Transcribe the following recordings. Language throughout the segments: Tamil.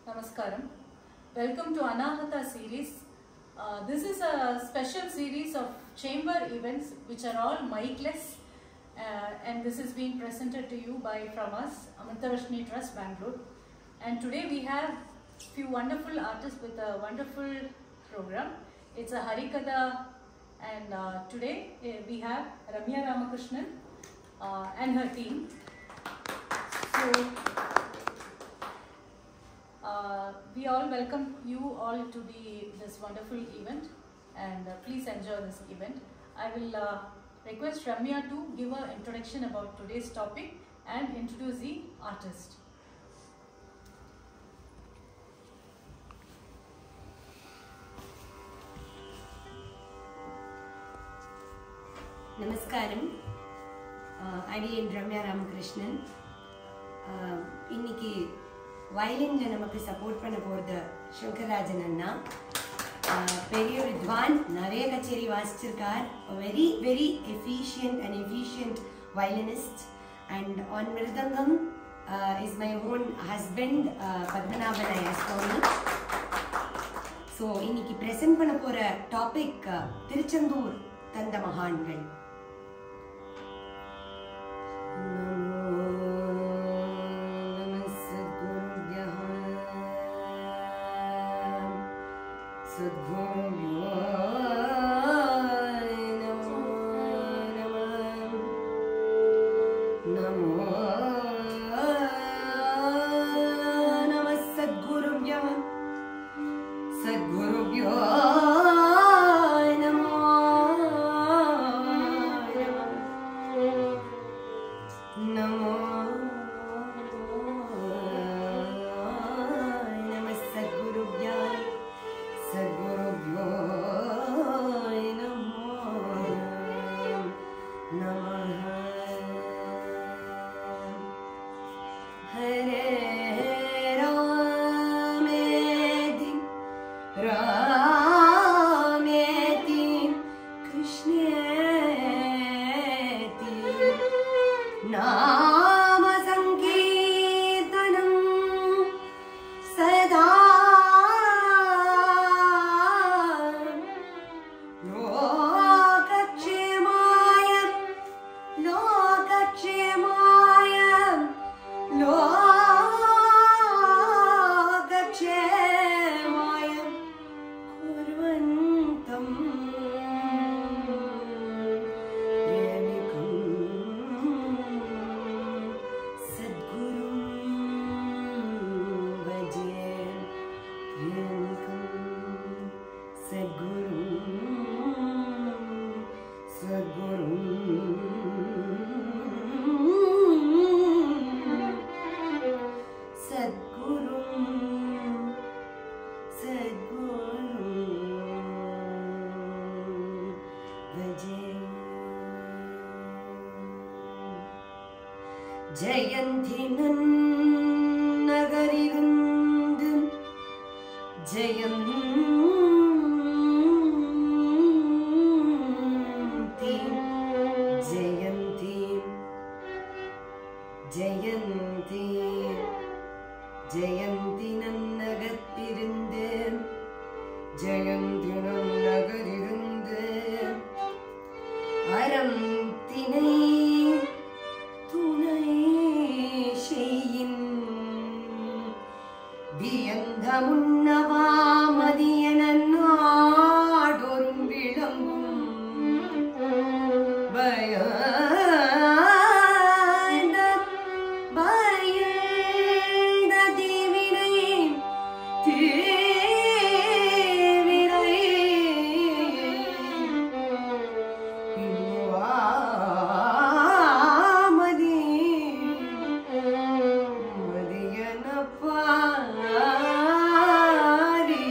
Namaskaram. Welcome to Anahata series. Uh, this is a special series of chamber events which are all miceless uh, and this is being presented to you by from us Amritavashni Trust Bangalore. And today we have few wonderful artists with a wonderful program. It's a Harikatha and uh, today uh, we have Ramya Ramakrishnan uh, and her team. So uh, we all welcome you all to the this wonderful event and uh, please enjoy this event. I will uh, request Ramya to give an introduction about today's topic and introduce the artist. நமஸ்காரம் அஹ் அடியேன் ரம்யா ராமகிருஷ்ணன் அஹ் இன்னைக்கு வயலின்ல நமக்கு சப்போர்ட் பண்ண போகிறது சங்கர்ராஜன் அண்ணா அஹ் பெரிய வித்வான் நிறைய கச்சேரி வாசிச்சிருக்கார் very very efficient and efficient violinist and on mridangam is my own husband Padmanabhan Iyaswamy so இன்னைக்கு ப்ரெசென்ட் பண்ண போகிற டாபிக் திருச்செந்தூர் தந்த மகான்கள் सद्गुरुभ्यो नमो नमो नमः सद्गुरुभ्यो सद्गुरुभ्यो नमो नमः हरे रामेति रामेति कृष्णेति नाम सङ्कीर्तनं सदा लोकक्षेमाय लोकक्षेमाय लोकक्षेमाय कुर्वन्तम् प्रेमिकं सद्गुरुं भजे प्रेमिकं सद्गुरुं सद्गुरुं सद्गुरुं सद्गुरुं भजे ஜெயந்தி நன்னகரிருந்து ஜெயந்தி ஜெயந்தி ஜெயந்தி ஜெயந்தி நன்னகத்திருந்து ஜெயந்தி நன்னகரிருந்து அறம் தினை துணை செய்யின் வியந்த முன்னவாமதியன நாடொரும் விளங்கும் பயந்த பயந்த தீவினை தீவினை வாமதி மதியன பாரி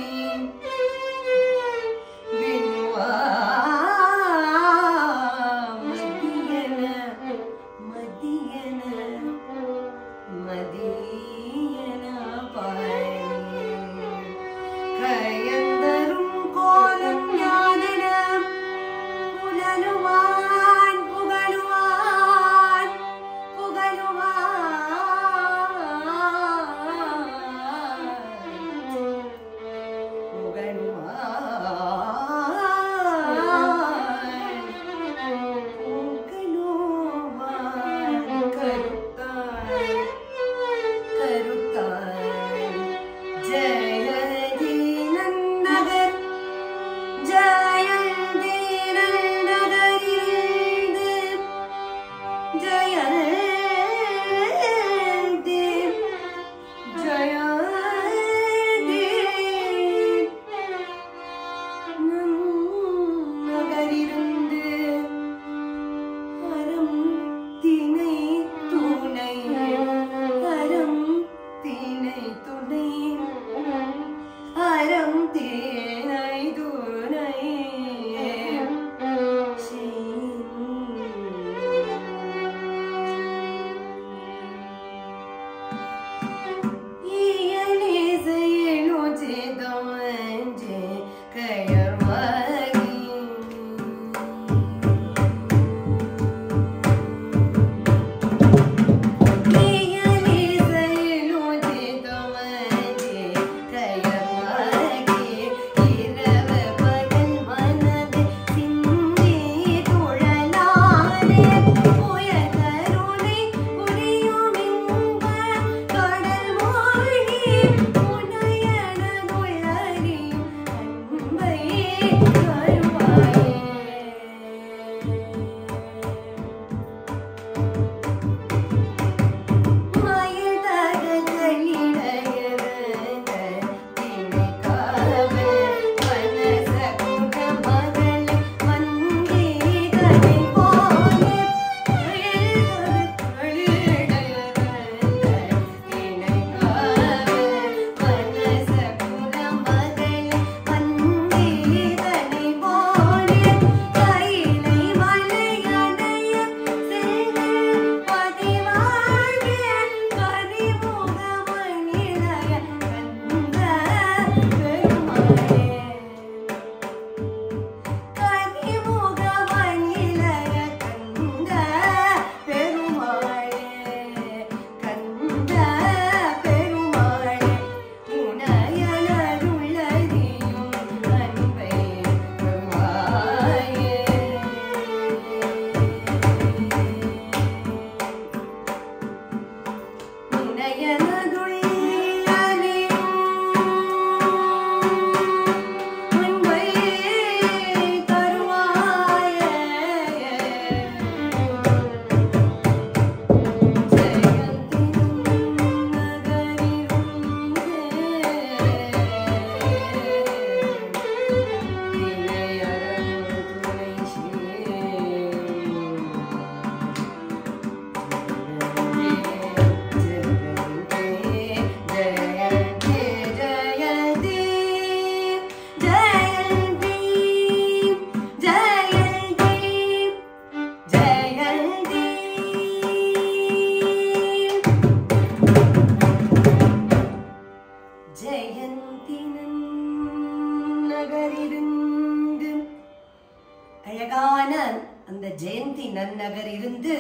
ஜெயந்தி நன்னகர் இருந்து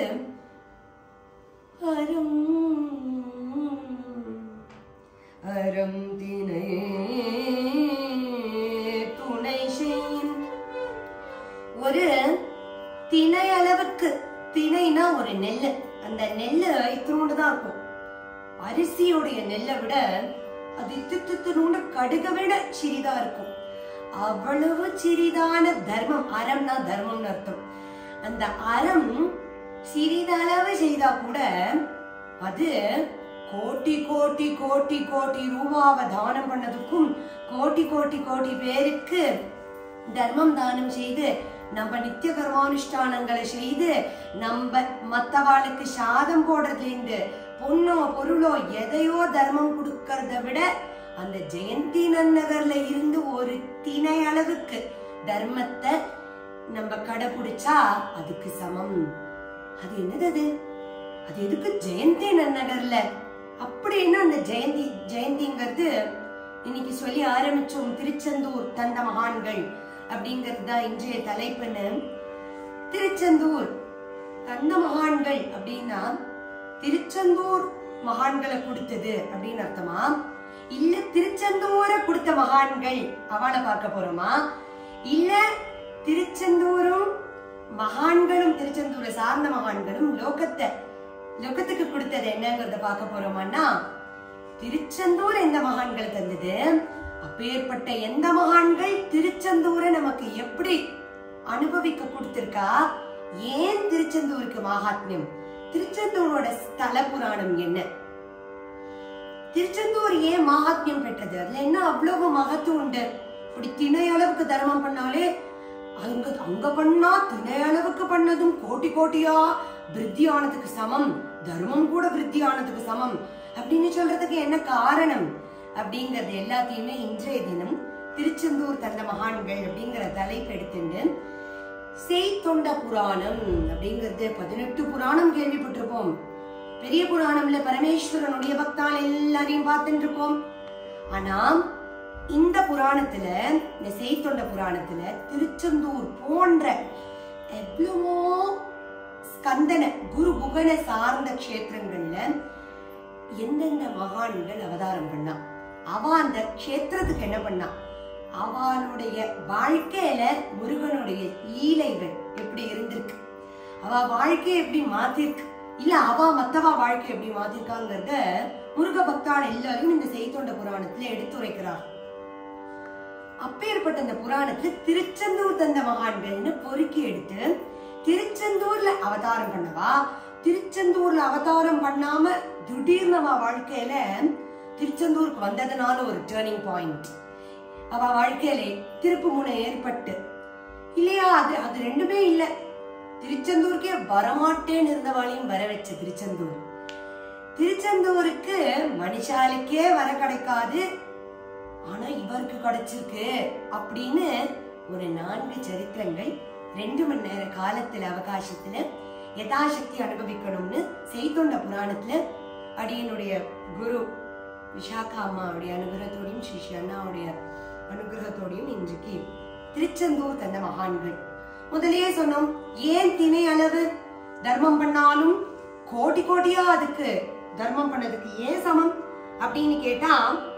அரும் அறம் தினை துணை செய்யும் ஒரு திணை அளவுக்கு திணைனா ஒரு நெல்லு அந்த நெல்லு இத்தினோண்டு தான் இருக்கும் அரிசியோடைய நெல்லை விட அது இத்தித்தினோண்டு கடுக விட சிறிதா இருக்கும் அவ்வளவு சிறிதான தர்மம் அறம்னா தர்மம்னு அர்த்தம் அந்த அறம் சிறிதளவு செய்தா கூட அது கோட்டி கோட்டி கோட்டி கோட்டி ரூபாவை தானம் பண்ணதுக்கும் கோட்டி கோட்டி கோட்டி பேருக்கு தர்மம் தானம் செய்து நம்ம நித்திய கர்மானுஷ்டானங்களை செய்து நம்ம மத்தவாளுக்கு சாதம் போடுறதுலேருந்து பொண்ணோ பொருளோ எதையோ தர்மம் கொடுக்கறத விட அந்த ஜெயந்தி நன்னகர்ல இருந்து ஒரு திணை அளவுக்கு தர்மத்தை நம்ம கடைபிடிச்சா அதுக்கு சமம் அது என்னது அது அது எதுக்கு ஜெயந்தி நன்னகர்ல அப்படின்னு அந்த ஜெயந்தி ஜெயந்திங்கிறது இன்னைக்கு சொல்லி ஆரம்பிச்சோம் திருச்செந்தூர் தந்த மகான்கள் அப்படிங்கிறது தான் இன்றைய தலைப்புன்னு திருச்செந்தூர் தந்த மகான்கள் அப்படின்னா திருச்செந்தூர் மகான்களை கொடுத்தது அப்படின்னு அர்த்தமா இல்ல திருச்செந்தூரை கொடுத்த மகான்கள் அவளை பார்க்க போறோமா இல்ல திருச்செந்தூரும் மகான்களும் திருச்செந்தூரை சார்ந்த மகான்களும் லோகத்தை லோகத்துக்கு கொடுத்தது என்னங்கறத பார்க்க போறோமான்னா திருச்செந்தூர் எந்த மகான்கள் தந்தது அப்பேற்பட்ட எந்த மகான்கள் திருச்செந்தூரை நமக்கு எப்படி அனுபவிக்க கொடுத்திருக்கா ஏன் திருச்செந்தூருக்கு மகாத்மியம் திருச்செந்தூரோட ஸ்தல புராணம் என்ன திருச்செந்தூர் ஏன் மகாத்மியம் பெற்றது அதுல என்ன அவ்வளவு மகத்துவம் உண்டு இப்படி திணை அளவுக்கு தர்மம் பண்ணாலே அங்க அங்க பண்ணா திணை அளவுக்கு பண்ணதும் கோட்டி கோட்டியா விருத்தி ஆனதுக்கு சமம் தர்மம் கூட விருத்தி ஆனதுக்கு சமம் அப்படின்னு சொல்றதுக்கு என்ன காரணம் அப்படிங்கறது எல்லாத்தையுமே இன்றைய தினம் திருச்செந்தூர் தந்த மகான்கள் அப்படிங்கிற தலைப்பு எடுத்துட்டு செய்தொண்ட புராணம் அப்படிங்கிறது பதினெட்டு புராணம் கேள்விப்பட்டிருப்போம் பெரிய புராணம்ல பரமேஸ்வரனுடைய பக்தால் எல்லாரையும் பார்த்துட்டு இருக்கோம் ஆனா இந்த புராணத்துல இந்த செய்தொண்ட புராணத்துல திருச்செந்தூர் போன்ற எவ்வளவோ ஸ்கந்தன குரு புகன சார்ந்த க்ஷேத்திரங்கள்ல எந்தெந்த மகான்கள் அவதாரம் பண்ணா அவ அந்த க்ஷேத்திரத்துக்கு என்ன பண்ணா அவளுடைய வாழ்க்கையில முருகனுடைய லீலைகள் எப்படி இருந்திருக்கு அவ வாழ்க்கையை எப்படி மாத்திருக்கு இல்ல அவ மத்தவா வாழ்க்கை எப்படி மாத்திருக்காங்கிறத முருக பக்தாள் எல்லாரும் இந்த செய்தொண்ட புராணத்துல எடுத்துரைக்கிறார் அப்பேற்பட்ட இந்த புராணத்துல திருச்செந்தூர் தந்த மகான்கள்னு பொறுக்கி எடுத்து திருச்செந்தூர்ல அவதாரம் பண்ணவா திருச்செந்தூர்ல அவதாரம் பண்ணாம திடீர்னு அவ வாழ்க்கையில திருச்செந்தூருக்கு வந்ததுனால ஒரு டேர்னிங் பாயிண்ட் அவ வாழ்க்கையில திருப்பு முனை ஏற்பட்டு இல்லையா அது அது ரெண்டுமே இல்ல திருச்செந்தூருக்கே வரமாட்டேன்னு இருந்தவாளையும் வர வச்ச திருச்செந்தூர் திருச்செந்தூருக்கு மனுஷாலுக்கே வர கிடைக்காது ஆனா இவருக்கு கிடைச்சிருக்கு அப்படின்னு ஒரு நான்கு சரித்திரங்கள் ரெண்டு மணி நேர காலத்துல அவகாசத்துல யதாசக்தி அனுபவிக்கணும்னு செய்தொண்ட புராணத்துல அடியனுடைய குரு விஷாகா அம்மாவுடைய அனுகிரகத்தோடையும் ஸ்ரீ ஸ்ரீ அண்ணாவுடைய அனுகிரகத்தோடையும் இன்றைக்கு திருச்செந்தூர் தந்த மகான்கள் முதல்லயே சொன்னோம் ஏன் திணை அளவு தர்மம் பண்ணாலும் கோடி கோடியா அதுக்கு தர்மம் பண்ணதுக்கு ஏன் சமம் அப்படின்னு கேட்டா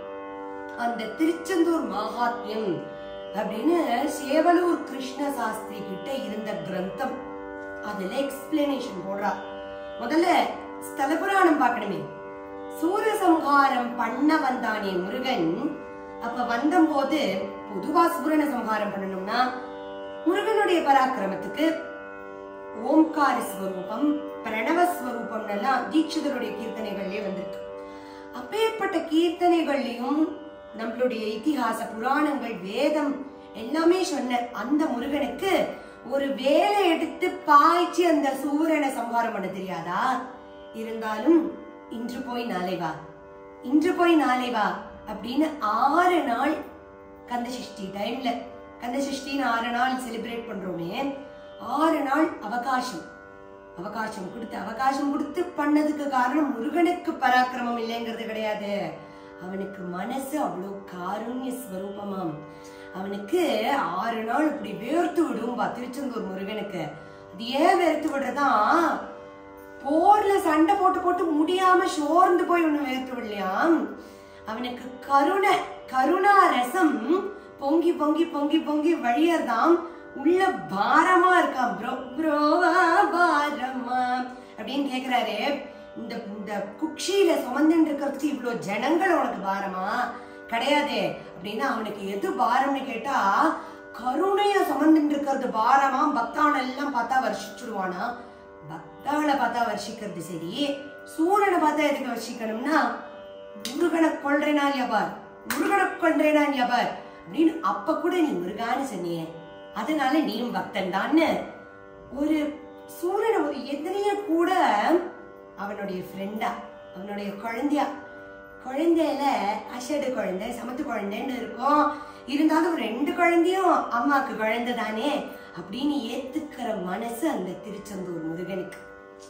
அந்த திருச்செந்தூர் மகாத்மியம் அப்படின்னு சேவலூர் கிருஷ்ண சாஸ்திரி கிட்ட இருந்த கிரந்தம் அதுல எக்ஸ்பிளனேஷன் போடுறா முதல்ல ஸ்தல புராணம் பார்க்கணுமே சூரசம்ஹாரம் பண்ண வந்தானே முருகன் அப்ப வந்தம்போது பொதுவா சூரன சம்ஹாரம் பண்ணணும்னா முருகனுடைய பராக்கிரமத்துக்கு ஓம்கார ஸ்வரூபம் பிரணவ ஸ்வரூபம் எல்லாம் தீட்சிதருடைய கீர்த்தனைகள்லயே வந்திருக்கு அப்பேற்பட்ட கீர்த்தனைகள்லயும் நம்மளுடைய இதிகாச புராணங்கள் வேதம் எல்லாமே சொன்ன அந்த முருகனுக்கு ஒரு வேலை எடுத்து பாய்ச்சி அந்த சூரனை சம்ஹாரம் பண்ண தெரியாதா இருந்தாலும் இன்று போய் நாளை வா இன்று போய் நாளை வா அப்படின்னு ஆறு நாள் கந்தசஷ்டி டைம்ல கந்தசஷ்டின்னு ஆறு நாள் செலிப்ரேட் பண்றோமே ஆறு நாள் அவகாசம் அவகாசம் கொடுத்து அவகாசம் கொடுத்து பண்ணதுக்கு காரணம் முருகனுக்கு பராக்கிரமம் இல்லைங்கிறது கிடையாது அவனுக்கு மனசு அவ்வளோ காருண்ய ஸ்வரூபமாம் அவனுக்கு ஆறு நாள் இப்படி வேர்த்து விடும்பா திருச்செந்தூர் முருகனுக்கு இது ஏன் வெறுத்து விடுறதான் போர்ல சண்டை போட்டு போட்டு முடியாம சோர்ந்து போய் ஒண்ணு வேர்த்து விடலையாம் அவனுக்கு கருணை கருணா ரசம் பொங்கி பொங்கி பொங்கி பொங்கி வழியறதாம் உள்ள பாரமா இருக்கான் ப்ரோ ப்ரோவா பாரமா அப்படின்னு கேக்குறாரு இந்த இந்த குக்ஷியில சுமந்துட்டு இருக்கிறதுக்கு இவ்வளோ ஜனங்கள் உனக்கு பாரமா கிடையாதே அப்படின்னா அவனுக்கு எது பாரம்னு கேட்டா கருணைய சுமந்துட்டு இருக்கிறது பாரமா பக்தான எல்லாம் பார்த்தா வருஷிச்சுடுவானா பக்தாளை பார்த்தா வருஷிக்கிறது சரி சூரனை பார்த்தா எதுக்கு வருஷிக்கணும்னா முருகனை கொள்றேனா பார் முருகனை கொள்றேனா பார் அப்படின்னு அப்ப கூட நீ முருகான்னு சொன்னியே அதனால நீயும் பக்தன் தான்னு ஒரு சூரனை ஒரு எதிரிய கூட அவனுடைய ஃப்ரெண்டா அவனுடைய குழந்தையா குழந்தையில அஷடு குழந்தை சமத்து குழந்தைன்னு இருக்கும் இருந்தாலும் ரெண்டு குழந்தையும் அம்மாக்கு குழந்தை தானே அப்படின்னு ஏத்துக்கிற மனசு அந்த திருச்செந்தூர் முருகனுக்கு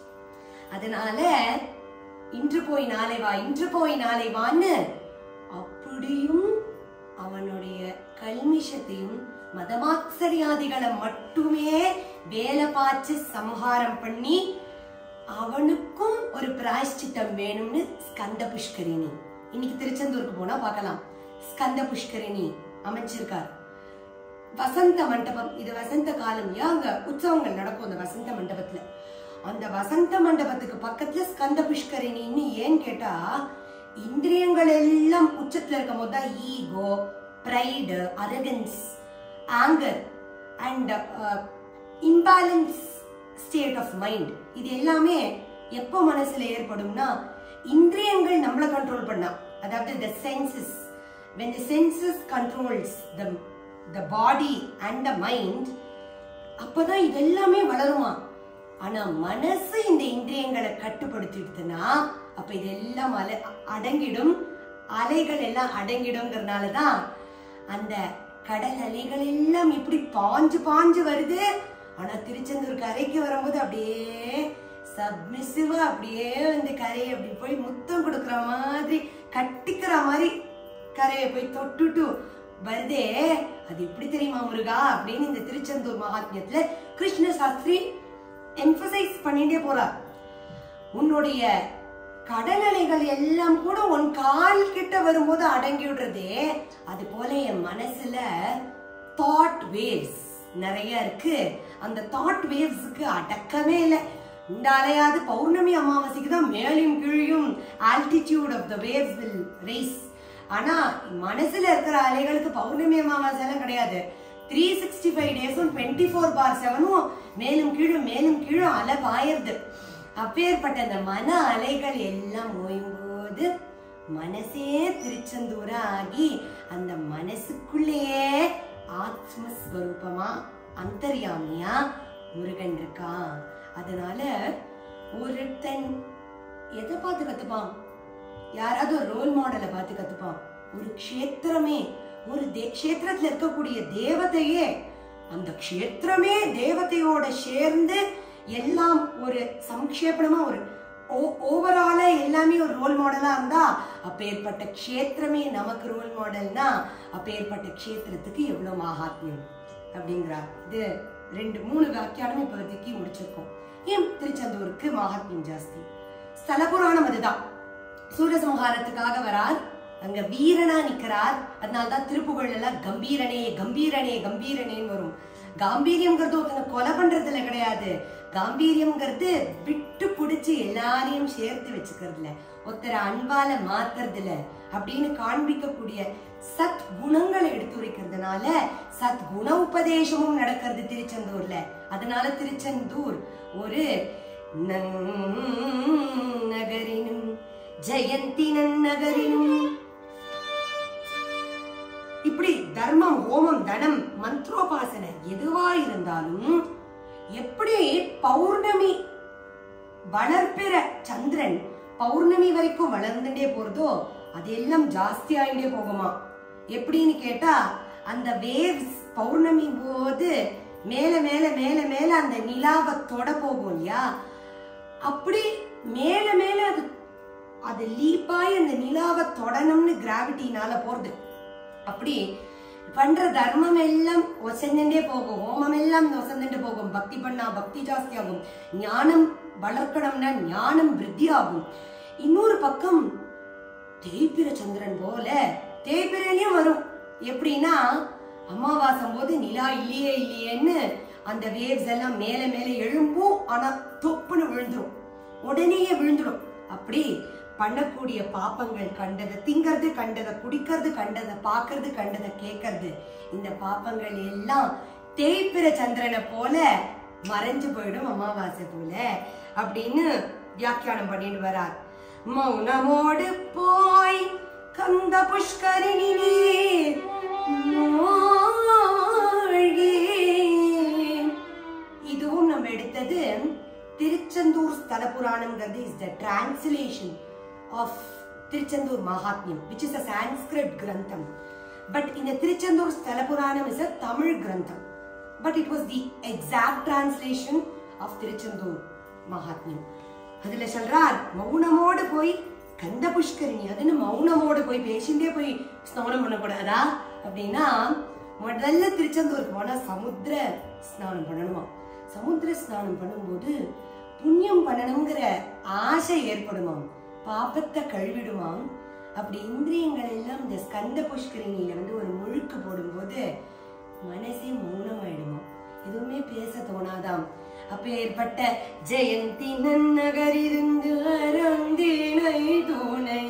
அதனால இன்று போய் நாளை வா இன்று போய் நாளை வான்னு அப்படியும் அவனுடைய கல்மிஷத்தையும் மதமாச்சரியாதிகளை மட்டுமே வேலை பார்த்து சம்ஹாரம் பண்ணி அவனுக்கும் ஒரு பிராயஷ்சித்தம் வேணும்னு ஸ்கந்த புஷ்கரிணி இன்னைக்கு திருச்செந்தூருக்கு போனா பார்க்கலாம் ஸ்கந்த புஷ்கரிணி அமைச்சிருக்கார் வசந்த மண்டபம் இது வசந்த காலம் இல்லையா அங்க உற்சவங்கள் நடக்கும் அந்த வசந்த மண்டபத்துல அந்த வசந்த மண்டபத்துக்கு பக்கத்துல ஸ்கந்த புஷ்கரிணின்னு ஏன் கேட்டா இந்திரியங்கள் எல்லாம் உச்சத்துல இருக்கும் போது தான் ego pride arrogance anger and imbalance state of mind இது எல்லாமே எப்போ மனசுல ஏற்படும்னா இந்திரியங்கள் நம்மள கண்ட்ரோல் பண்ணா அதாவது the senses when the senses controls the the body and the mind அப்பதான் இதெல்லாமே வளருமா ஆனா மனசு இந்த இந்திரியங்களை கட்டுப்படுத்திடுதுன்னா அப்ப இதெல்லாம் அலை அடங்கிடும் அலைகள் எல்லாம் அடங்கிடுங்கிறதுனால தான் அந்த கடல் அலைகள் எல்லாம் இப்படி பாஞ்சு பாஞ்சு வருது ஆனா திருச்செந்தூர் கரைக்கு வரும்போது அப்படியே சப்மிசிவா அப்படியே வந்து கரையை அப்படி போய் முத்தம் கொடுக்குற மாதிரி கட்டிக்கிற மாதிரி கரையை போய் தொட்டுட்டு வருதே அது எப்படி தெரியுமா முருகா அப்படின்னு இந்த திருச்செந்தூர் மகாத்மியத்துல கிருஷ்ண சாஸ்திரி எம்பசைஸ் பண்ணிட்டே போறார் உன்னுடைய கடல் அலைகள் எல்லாம் கூட உன் கால் கிட்ட வரும்போது அடங்கி விடுறதே அது போல என் மனசுல தாட் வேவ்ஸ் நிறைய இருக்கு அந்த தாட் வேவ்ஸுக்கு அடக்கமே இல்லை இந்த அலையாது பௌர்ணமி அமாவாசைக்கு தான் மேலும் கீழியும் altitude of the waves will raise ஆனா மனசுல இருக்கிற அலைகளுக்கு பௌர்ணமி அமாவாசை எல்லாம் கிடையாது த்ரீ சிக்ஸ்டி ஃபைவ் டேஸும் டுவெண்ட்டி ஃபோர் பார் செவனும் மேலும் கீழும் மேலும் கீழும் அலை பாயிருது அப்பேற்பட்ட அந்த மன அலைகள் எல்லாம் ஓயும் போது மனசே திருச்செந்தூரா ஆகி அந்த மனசுக்குள்ளேயே ஆத்மஸ்வரூபமா அந்தர்யாமியா முருகன் இருக்கான் அதனால ஒருத்தன் எதை பார்த்து கத்துப்பான் யாராவது ஒரு ரோல் மாடலை பார்த்து கத்துப்பான் ஒரு க்ஷேத்திரமே ஒரு தே க்ஷேத்திரத்துல இருக்கக்கூடிய தேவதையே அந்த க்ஷேத்திரமே தேவதையோட சேர்ந்து எல்லாம் ஒரு சம்க்ஷேபணமா ஒரு ஓவராலா எல்லாமே ஒரு ரோல் மாடலா இருந்தா அப்பேற்பட்ட க்ஷேத்திரமே நமக்கு ரோல் மாடல்னா அப்பேற்பட்ட க்ஷேத்திரத்துக்கு எவ்வளவு மகாத்மியம் அப்படிங்கிறார் இது ரெண்டு மூணு வியாக்கியானம் இப்போதைக்கு முடிச்சிருக்கோம் ஏன் திருச்செந்தூருக்கு மகாத்மியம் ஜாஸ்தி ஸ்தல புராணம் அதுதான் சூரசம்ஹாரத்துக்காக வரார் அங்க வீரனா நிக்கிறார் அதனால்தான் திருப்புகழ் எல்லாம் கம்பீரனே கம்பீரனே கம்பீரனேன்னு வரும் காம்பீரியம்ங்கிறது ஒருத்தனை கொலை பண்றதுல கிடையாது காம்பீரியம்ங்கிறது விட்டு பிடிச்சு எல்லாரையும் சேர்த்து வச்சுக்கிறதுல ஒருத்தரை அன்பால மாத்துறதுல அப்படின்னு காண்பிக்கக்கூடிய சத் குணங்களை எடுத்துரைக்கிறதுனால சத் குண உபதேசமும் நடக்கிறது திருச்செந்தூர்ல அதனால திருச்செந்தூர் ஒரு நகரினும் ஜெயந்தி நகரினும் இப்படி தர்மம் ஹோமம் தனம் மந்திரோபாசனை எதுவா இருந்தாலும் எப்படி பௌர்ணமி வளர்ப்பிற சந்திரன் பௌர்ணமி வரைக்கும் வளர்ந்துட்டே போறதோ அதெல்லாம் ஜாஸ்தி ஆயிட்டே போகுமா எப்படின்னு கேட்டா அந்த வேவ்ஸ் பௌர்ணமி போது மேல மேல மேல மேல அந்த நிலாவை தொட போகும் இல்லையா அப்படி மேல மேல அது அது லீப்பாய் அந்த நிலாவை தொடணும்னு கிராவிட்டினால போறது அப்படி பண்ற தர்மம் எல்லாம் ஒசந்துட்டே போகும் ஹோமம் எல்லாம் ஒசந்துட்டு போகும் பக்தி பண்ணா பக்தி ஜாஸ்தியாகும் ஞானம் வளர்க்கணும்னா ஞானம் விருத்தியாகும் இன்னொரு பக்கம் தேய்பிர சந்திரன் போல தேய்பிரையிலயும் வரும் எப்படின்னா அமாவாசம் போது நிலா இல்லையே இல்லையேன்னு அந்த வேவ்ஸ் எல்லாம் மேல மேல எழும்பும் ஆனா தொப்புன்னு விழுந்துரும் உடனேயே விழுந்துடும் அப்படி பண்ணக்கூடிய பாப்பங்கள் கண்டதை திங்கிறது கண்டதை குடிக்கிறது கண்டதை பார்க்கறது கண்டதை கேட்கறது இந்த பாப்பங்கள் எல்லாம் தேய்பிர சந்திரனை போல மறைஞ்சு போயிடும் அமாவாசை போல அப்படின்னு வியாக்கியானம் பண்ணிட்டு வரார் மௌனமோடு போய் கந்த புஷ்கரிணி நீர் மூழ்கி. இதுவும் நம்ம எடுத்தது திருச்செந்தூர் ஸ்தல புராணம்ங்கிறது is the translation of Tiruchendur Mahatmyam which is a Sanskrit கிரந்தம் பட் இந்த திருச்செந்தூர் ஸ்தல புராணம் இஸ் அ தமிழ் கிரந்தம் but it was the exact translation of Tiruchendur Mahatmyam அதுல சொல்றார் மௌனமோடு போய் கந்த புஷ்கரிணி அதுன்னு மௌனமோடு போய் பேசிண்டே போய் ஸ்நானம் பண்ணக்கூடாதா அப்படின்னா முதல்ல திருச்செந்தூருக்கு போனா சமுத்திர ஸ்நானம் பண்ணணுமா சமுத்திர ஸ்நானம் பண்ணும்போது புண்ணியம் பண்ணணுங்கிற ஆசை ஏற்படுமாம் பாபத்தை கழுவிடுமாம் அப்படி இந்திரியங்கள் எல்லாம் இந்த ஸ்கந்த புஷ்கரிணியில வந்து ஒரு முழுக்கு போடும்போது மனசே மௌனமாயிடுமா எதுவுமே பேச தோணாதாம் அப்ப ஏற்பட்ட ஜெயந்தி நன்னகரிருந்து அரந்தினை துணை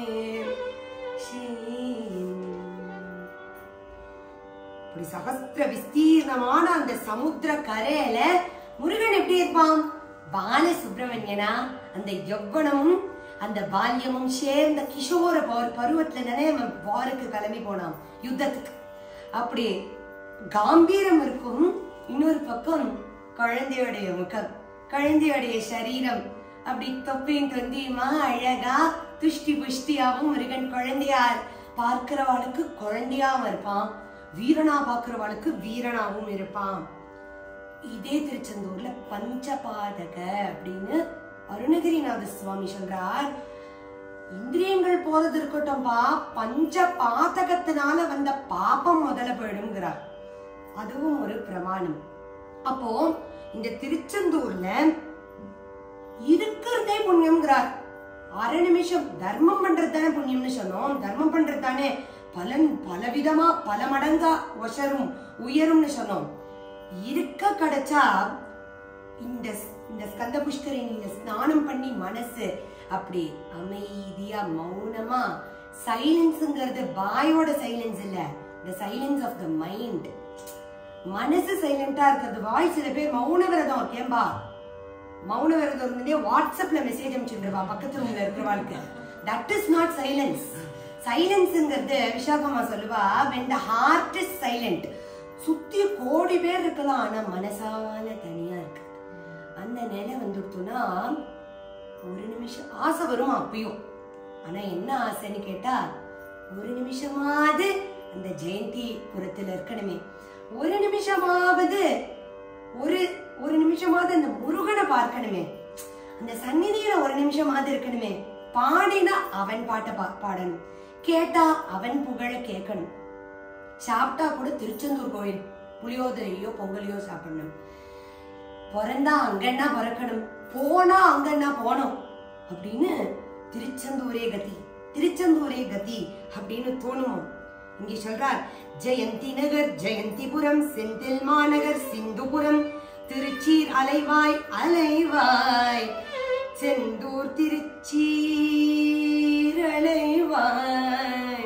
இப்படி சகஸ்திர விஸ்தீர்ணமான அந்த சமுத்திர கரையில முருகன் எப்படி இருப்பான் பால சுப்பிரமணியனா அந்த யௌவனமும் அந்த பால்யமும் சேர்ந்த கிஷோர பவர் பருவத்துல தானே அவன் வாருக்கு கிளம்பி போனான் யுத்தத்துக்கு அப்படி காம்பீரம் இருக்கும் இன்னொரு பக்கம் குழந்தையுடைய முகம் குழந்தையுடைய சரீரம் அப்படி தொப்பையும் தொந்தியுமா அழகா துஷ்டி புஷ்டியாவும் முருகன் குழந்தையார் பார்க்கிறவாளுக்கு குழந்தையாவும் இருப்பான் வீரனா பார்க்கிறவாளுக்கு வீரனாவும் இருப்பான் இதே திருச்செந்தூர்ல பஞ்சபாதக அப்படின்னு அருணகிரிநாத சுவாமி சொல்றார் இந்திரியங்கள் போறது இருக்கட்டும்பா பஞ்ச பாதகத்தினால வந்த பாபம் முதல்ல போயிடுங்கிறார் அதுவும் ஒரு பிரமாணம் அப்போ இந்த திருச்செந்தூர்ல இருக்கிறதே புண்ணியம்ங்கிறார் அரை நிமிஷம் தர்மம் பண்றது தானே புண்ணியம்னு சொன்னோம் தர்மம் பண்றது தானே பலன் பலவிதமா பல மடங்கா ஒசரும் உயரும்னு சொன்னோம் இருக்க கிடைச்சா இந்த இந்த ஸ்கந்த புஷ்கரிணியில ஸ்நானம் பண்ணி மனசு அப்படி அமைதியா மௌனமா சைலன்ஸ்ங்கிறது வாயோட சைலன்ஸ் இல்ல the silence of the mind மனசு சைலண்டா இருக்கிறது வாய் சில பேர் மௌன விரதம் இருக்கேன்பா மௌன விரதம் இருந்தே வாட்ஸ்அப்ல மெசேஜ் அனுப்பிச்சுருவா பக்கத்து ரூம்ல இருக்கிறவாளுக்கு தட் இஸ் நாட் சைலன்ஸ் சைலன்ஸ்ங்கிறது விஷாகமா சொல்லுவா when the heart is silent சுத்தி கோடி பேர் இருக்கலாம் ஆனா மனசால தனியா இருக்கு அந்த நிலை வந்துடுத்துனா ஒரு நிமிஷம் ஆசை வரும் அப்பயும் ஆனா என்ன ஆசைன்னு கேட்டா ஒரு நிமிஷமாவது அந்த ஜெயந்தி புறத்துல இருக்கணுமே ஒரு நிமிஷமாவது ஒரு ஒரு நிமிஷமாவது அந்த முருகனை பார்க்கணுமே அந்த சந்நிதியில ஒரு நிமிஷமாவது இருக்கணுமே பாடினா அவன் பாட்டை பா பாடணும் கேட்டா அவன் புகழ கேட்கணும் சாப்பிட்டா கூட திருச்செந்தூர் கோயில் புளியோதரையோ பொங்கலையோ சாப்பிடணும் பிறந்தா அங்கன்னா பிறக்கணும் போனா அங்கன்னா போனோம் அப்படின்னு திருச்செந்தூரே கதி திருச்செந்தூரே கதி அப்படின்னு தோணுமோ இங்கே சொல்றார் ஜெயந்தி நகர் ஜெயந்திபுரம் செந்தில் மாநகர் சிந்துபுரம் திருச்சீர் அலைவாய் அலைவாய் செந்தூர் திருச்சீர் அலைவாய்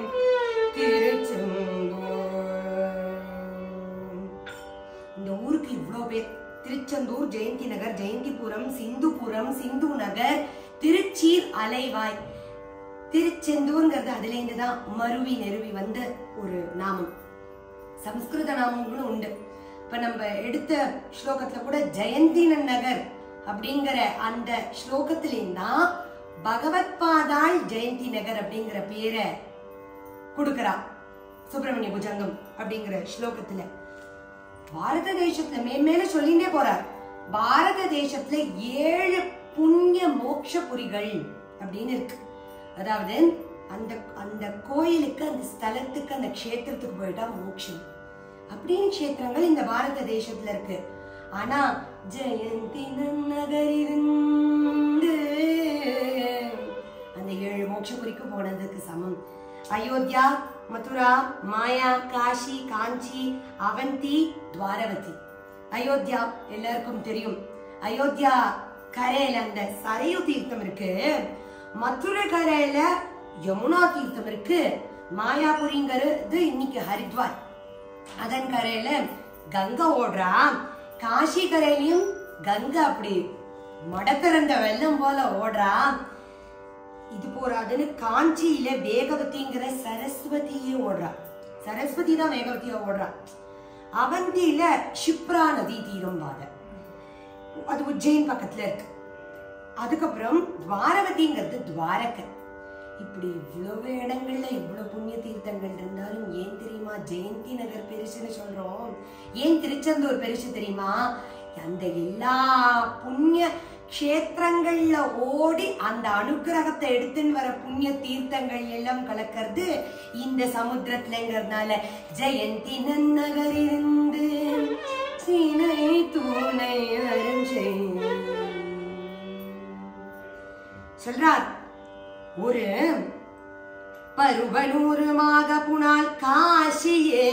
திருச்செந்தூர் இந்த ஊருக்கு இவ்வளோ பேர் திருச்செந்தூர் ஜெயந்தி நகர் ஜெயந்திபுரம் சிந்துபுரம் சிந்து நகர் திருச்சீர் அலைவாய் திருச்செந்தூர்ங்கிறது அதுல இருந்து தான் மருவி நெருவி வந்த ஒரு நாமம் சம்ஸ்கிருத நாமங்களும் உண்டு இப்ப நம்ம எடுத்த ஸ்லோகத்துல கூட ஜெயந்தினன் நகர் அப்படிங்கிற அந்த ஸ்லோகத்திலேயும் தான் பகவத் பாதாள் ஜெயந்தி நகர் அப்படிங்கிற பேரை கொடுக்கறா சுப்பிரமணிய புஜங்கம் அப்படிங்கிற ஸ்லோகத்துல பாரத தேசத்துல மேன்மேல சொல்லிட்டே போறார் பாரத தேசத்துல ஏழு புண்ணிய மோட்ச புரிகள் அப்படின்னு இருக்கு அதாவது அந்த அந்த கோயிலுக்கு அந்த ஸ்தலத்துக்கு அந்த க்ஷேத்திரத்துக்கு போயிட்டா மோட்சம் அப்படின்னு க்ஷேத்திரங்கள் இந்த பாரத தேசத்துல இருக்கு ஆனா ஜெயந்தி நகரிருந்து அந்த ஏழு மோட்சபுரிக்கு போனதுக்கு சமம் அயோத்தியா மதுரா மாயா காஷி காஞ்சி அவந்தி துவாரவதி அயோத்தியா எல்லாருக்கும் தெரியும் அயோத்தியா கரையில அந்த சரையு தீர்த்தம் இருக்கு மதுரை கரையில யமுனா தீர்த்தம் இருக்கு மாயாபுரிங்கிறது இன்னைக்கு ஹரித்வார் அதன் கரையில கங்கை ஓடுறா காஷி கரையிலயும் கங்கை அப்படி மடத்திறந்த வெள்ளம் போல ஓடுறா இது போறாதுன்னு காஞ்சியில வேகவதிங்கிற சரஸ்வதியே ஓடுறா சரஸ்வதி தான் வேகவதியா ஓடுறா அவந்தியில ஷிப்ரா நதி தீரம் பாத அது உஜ்ஜைன் பக்கத்துல இருக்கு அதுக்கப்புறம் துவாரவதிங்கிறது துவாரகை இப்படி இவ்வளவு இடங்கள்ல இவ்வளவு புண்ணிய தீர்த்தங்கள் இருந்தாலும் ஏன் தெரியுமா ஜெயந்தி நகர் பெருசுன்னு சொல்றோம் ஏன் திருச்செந்தூர் பெருசு தெரியுமா அந்த எல்லா புண்ணிய க்ஷேத்திரங்கள்ல ஓடி அந்த அனுக்கிரகத்தை எடுத்துன்னு வர புண்ணிய தீர்த்தங்கள் எல்லாம் கலக்கிறது இந்த சமுத்திரத்துலங்கிறதுனால ஜெயந்தி நன்னகரிருந்து சீனை தூணை அரும் சொல்றார் ஒரு பருவனூருமாக புனால் காசியே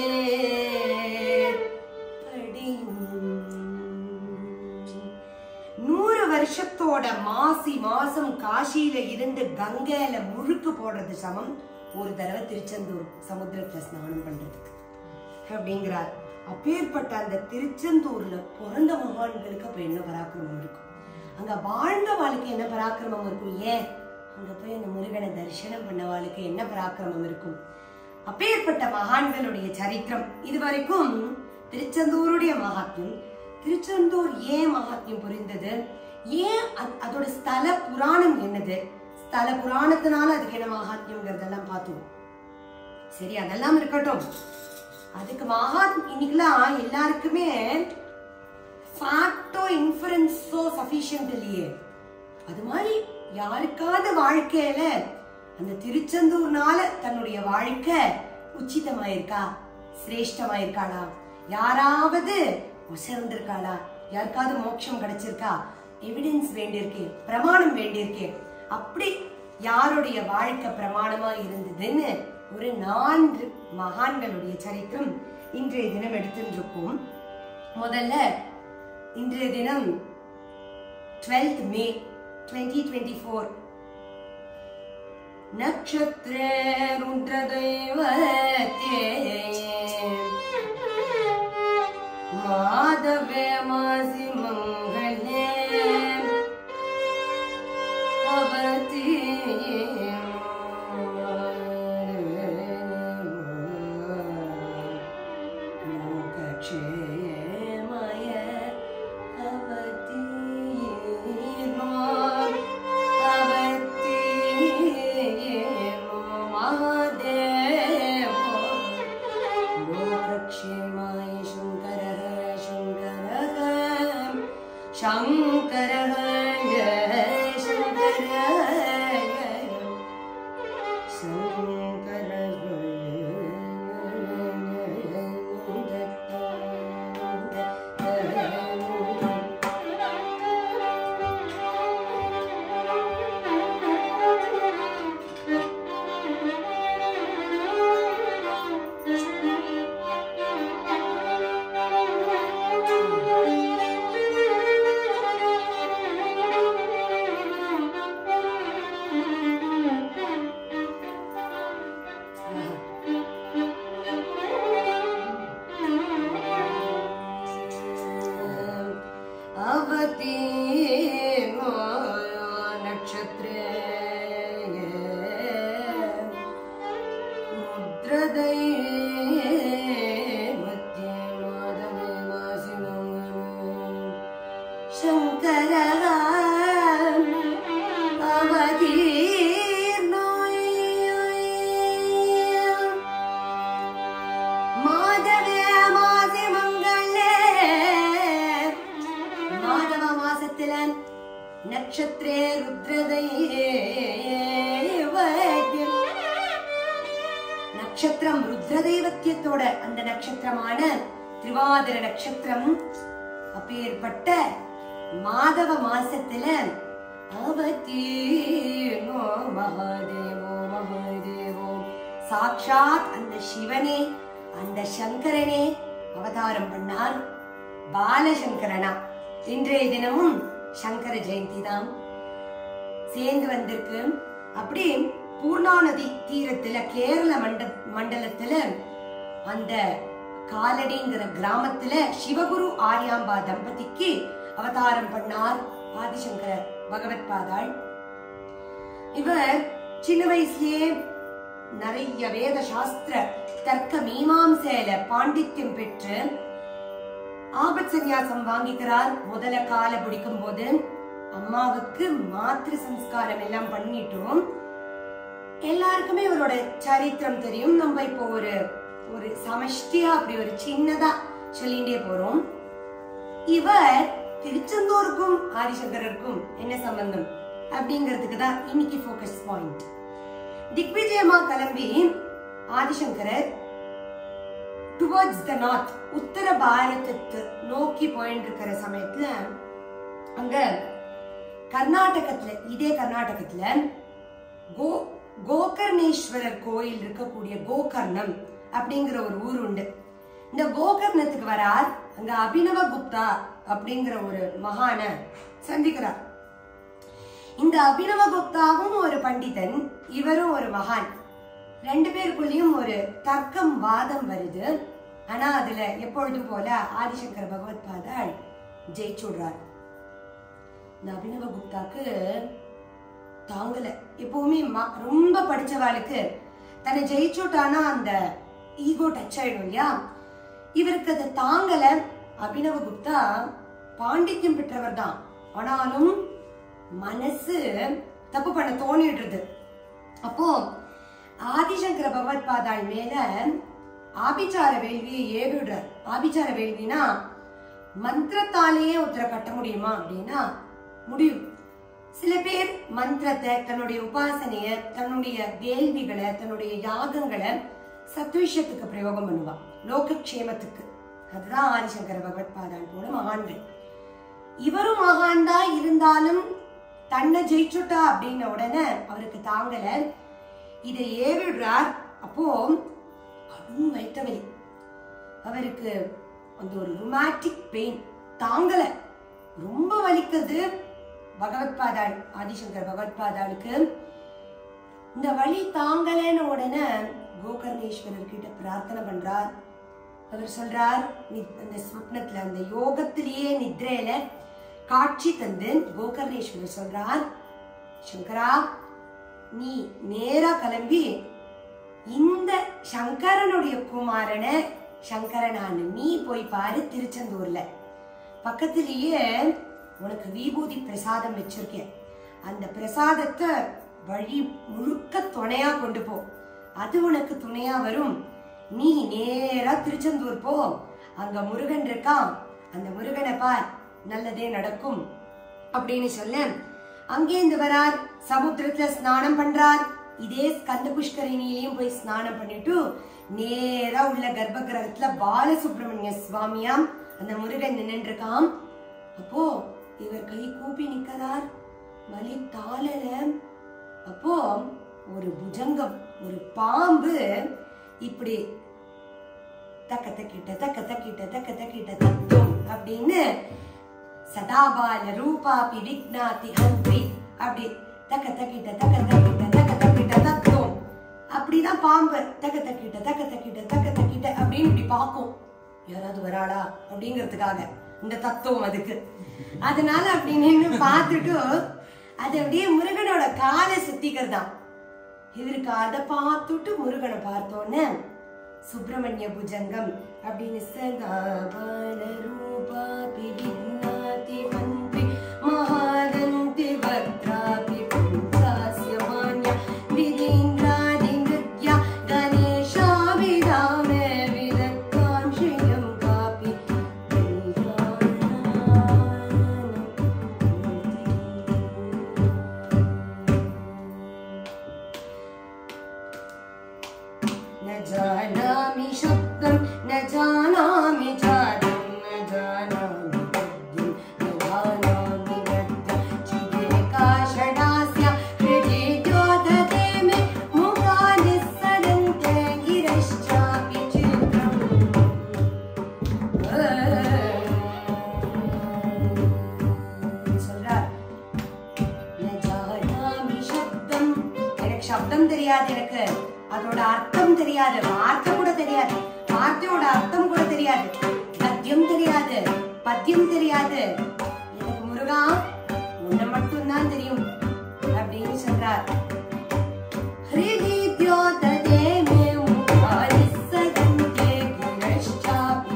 படியும். நூறு வருஷத்தோட மாசி மாசம் காசியில இருந்து கங்கையில முழுக்கு போடுறது சமம் ஒரு தடவை திருச்செந்தூர் சமுத்திரத்துல ஸ்நானம் பண்றதுக்கு அப்படிங்கிறார் அப்பேற்பட்ட அந்த திருச்செந்தூர்ல பிறந்த மகான்களுக்கு அப்ப என்ன பராக்கிரமம் இருக்கும் அங்க வாழ்ந்த வாழ்க்கை என்ன பராக்கிரமம் இருக்கும் ஏன் அங்க போய் அந்த முருகனை தரிசனம் பண்ண வாழ்க்கை என்ன பராக்கிரமம் இருக்கும் அப்பேற்பட்ட மகான்களுடைய சரித்திரம் இதுவரைக்கும் திருச்செந்தூருடைய மகாத்மியம் திருச்செந்தூர் ஏன் மகாத்மியம் புரிந்தது ஏன் அ- அதோட ஸ்தல புராணம் என்னது ஸ்தல புராணத்தினால அதுக்கு என்ன மகாத்மியம்ங்கிறதெல்லாம் பார்த்தோம் சரி அதெல்லாம் இருக்கட்டும் அதுக்கு மகாத் இன்னைக்கெல்லாம் எல்லாருக்குமே ஃபேக்டோ இன்ஃபரன்ஸோ சஃபிஷியன்ட் இல்லையே அது மாதிரி யாருக்காவது வாழ்க்கையில அந்த திருச்செந்தூர்னால தன்னுடைய வாழ்க்கை உச்சிதமாயிருக்கா சிரேஷ்டமாயிருக்காளா யாராவது உசர்ந்திருக்காளா யாருக்காவது மோட்சம் கிடைச்சிருக்கா எவிடன்ஸ் வேண்டியிருக்கு பிரமாணம் வேண்டியிருக்கு அப்படி யாருடைய வாழ்க்கை பிரமாணமா இருந்ததுன்னு ஒரு நான்கு மகான்களுடைய சரித்திரம் இன்றைய தினம் எடுத்துட்டு இருக்கோம் முதல்ல இன்றைய தினம் 12th மே 2024 நட்சத்திர ருத்ரதைவத்தே மாதவே மாசி மங்களே அவதி லோகக்ஷேமய அவதி அவதி மகாதேவ लोकक्षेमाय शङ्करः शङ्करः शङ्करः जय शङ्करः शङ्करः அவதி நட்சத்திரே முத்ரதை மத்திய மாதவே மாசி சங்கர அவதி மாதவே மாசி மங்களே மாதவ மாசத்துல நட்சத்திரே ருத்ரதை நட்சத்திரம் ருத்ரதேவத்தியத்தோட அந்த நட்சத்திரமான திருவாதிர நட்சத்திரம் அப்பேற்பட்ட மாதவ மாசத்துல அவதீர்ணோ மகாதேவோ மகாதேவோ சாக்ஷாத் அந்த சிவனே அந்த சங்கரனே அவதாரம் பண்ணார் பாலசங்கரனா இன்றைய தினமும் சங்கர ஜெயந்தி தான் சேர்ந்து வந்திருக்கு அப்படி பூர்ணா நதி தீரத்துல கேரள மண்ட மண்டலத்துல அந்த காலடிங்கிற கிராமத்துல சிவகுரு ஆரியாம்பா தம்பதிக்கு அவதாரம் பண்ணார் ஆதிசங்கர பகவத் பாதாள் இவர் சின்ன வயசுலயே நிறைய வேத சாஸ்திர தர்க்க மீமாம்சையில பாண்டித்யம் பெற்று ஆபத் சந்நியாசம் வாங்கிக்கிறார் முதல்ல காலை பிடிக்கும் போது அம்மாவுக்கு மாத்திரு சம்ஸ்காரம் எல்லாம் பண்ணிட்டோம் எல்லாருக்குமே இவரோட சரித்திரம் தெரியும் நம்ம இப்போ ஒரு ஒரு சமஷ்டியா அப்படி ஒரு சின்னதா சொல்லிட்டே போறோம் இவர் திருச்செந்தூருக்கும் ஆதிசங்கரருக்கும் என்ன சம்பந்தம் அப்படிங்கிறதுக்கு தான் இன்னைக்கு ஃபோக்கஸ் பாயிண்ட் திக்விஜயமா கிளம்பி ஆதிசங்கரர் டுவர்ட்ஸ் த நார்த் உத்தர பாரதத்தை நோக்கி போயிட்டு இருக்கிற சமயத்துல அங்க கர்நாடகத்துல இதே கர்நாடகத்துல கோ கோகர்ணேஸ்வரர் கோயில் இருக்கக்கூடிய கோகர்ணம் அப்படிங்கிற ஒரு ஊர் உண்டு இந்த கோகர்ணத்துக்கு வரார் அங்க அபினவ குப்தா அப்படிங்கிற ஒரு மகான சந்திக்கிறார் இந்த அபினவ குப்தாவும் ஒரு பண்டிதன் இவரும் ஒரு மகான் ரெண்டு பேருக்குள்ளேயும் ஒரு தர்க்கம் வாதம் வருது ஆனா அதுல எப்பொழுதும் போல ஆதிசங்கர பகவத் பாதாள் ஜெயிச்சுடுறார் இந்த அபினவ குப்தாக்கு தாங்கல எப்பவுமே ம- ரொம்ப படிச்சவாளுக்கு தன்னை ஜெயிச்சுட்டானா அந்த ஈகோ டச் ஆயிடும் இல்லையா இவருக்கு அது தாங்கல அபினவ குப்தா பாண்டித்யம் பெற்றவர் தான் ஆனாலும் மனசு தப்பு பண்ண தோணிடுறது அப்போ ஆதிசங்கர பகவத் பாதாள் மேல ஆபிச்சார வேள்வியை ஏவிடுறார் ஆபிச்சார வேள்வினா மந்திரத்தாலேயே ஒருத்தரை கட்ட முடியுமா அப்படின்னா முடியும் சில பேர் மந்திரத்தை தன்னுடைய உபாசனைய தன்னுடைய வேள்விகளை தன்னுடைய யாகங்களை சத்விஷத்துக்கு பிரயோகம் பண்ணுவா லோகக்ஷேமத்துக்கு அதுதான் ஆதிசங்கர பகவத் பாதாள் போல மகான்கள் இவரும் மகான் தான் இருந்தாலும் தன்னை ஜெயிச்சுட்டா அப்படின்ன உடனே அவருக்கு தாங்கல இதை ஏவிடுறார் அப்போ கடும் வயிற்று வலி அவருக்கு அந்த ஒரு ருமாட்டிக் பெயின் தாங்கல ரொம்ப வலிக்குது பகவத் பாதாள் ஆதிசங்கர் பகவத் பாதாளுக்கு இந்த வலி தாங்கலைன்னு உடனே கோகர்ணேஸ்வரர் கிட்ட பிரார்த்தனை பண்றார் அவர் சொல்றார் நி- அந்த ஸ்வப்னத்துல அந்த யோகத்திலேயே நித்ரையில காட்சி தந்து கோகர்ணேஸ்வரர் சொல்றார் சங்கரா நீ நேரா கிளம்பி இந்த சங்கரனுடைய குமாரனை சங்கரனான நீ போய் பாரு திருச்செந்தூர்ல பக்கத்திலேயே உனக்கு விபூதி பிரசாதம் வச்சிருக்கேன் அந்த பிரசாதத்தை வழி முழுக்க துணையா கொண்டு போ அது உனக்கு துணையா வரும் நீ நேரா திருச்செந்தூர் போ அங்க முருகன் இருக்கான் அந்த முருகனை பார் நல்லதே நடக்கும் அப்படின்னு சொல்ல அங்கேருந்து வரார் சமுத்திரத்துல ஸ்நானம் பண்றார் இதே ஸ்கந்த புஷ்கரிணியிலையும் போய் ஸ்நானம் பண்ணிட்டு நேரா உள்ள கர்ப்ப கிரகத்துல பாலசுப்ரமணிய சுவாமியாம் அந்த முருகன் நின்னுட்டு இருக்கான் அப்போ இவர் கை கூப்பி நிக்கிறார் வலி தாளல அப்போ ஒரு புஜங்கம் ஒரு பாம்பு இப்படி தக்க தக்கிட்ட தக்க தக்கிட்ட தக்க தக்கிட்ட தத்துவம் அப்படின்னு சதாபால ரூபாபி விக்னாதி ஹந்தி அப்படி தக்க தக்கிட்ட தக்க தக்கிட்ட தக்க தக்கிட்ட தத்துவம் அப்படிதான் பாம்பு தக்க தக்கிட்ட தக்க தக்கிட்ட தக்க தக்கிட்ட அப்படின்னு இப்படி பார்க்கும் யாராவது வராளா அப்படிங்கிறதுக்காக இந்த தத்துவம் அதுக்கு அதனால அப்படி நின்னு பார்த்துட்டு அது அப்படியே முருகனோட காலை சுத்திக்கிறதாம் இவருக்கு அதை பார்த்துட்டு முருகனை பார்த்தோன்னே சுப்பிரமணிய புஜங்கம் அப்படின்னு சதாபால ரூபாபி விக்னாதி மந்திரி மகாதந்தி வக்ராபி பும்சாஸ்ய மான்ய விரீந்திராதி நித்யா கணேஷாபிராமே விரக்தாம்ஷயம் காபி न जानामि शब्दं न जानामि जातं न जानामि पद्यं न जानामि गद्यं चिदेकाषडास्य हृदि द्योतते मे मुखानि सदन्ते गिरश्चापि चित्रम् சொல்றார் நஜானாமி சப்தம் எனக்கு சப்தம் தெரியாது எனக்கு அதோட அர்த்தம் தெரியாது வார்த்தை கூட தெரியாது வார்த்தையோட அர்த்தம் கூட தெரியாது கத்தியம் தெரியாது பத்தியம் தெரியாது எனக்கு முருகா உன்னை மட்டும்தான் தெரியும் அப்படின்னு சொல்றார் ஹிருதி தியோததே மே முகாரி சதந்தே கிரஷ்சாபி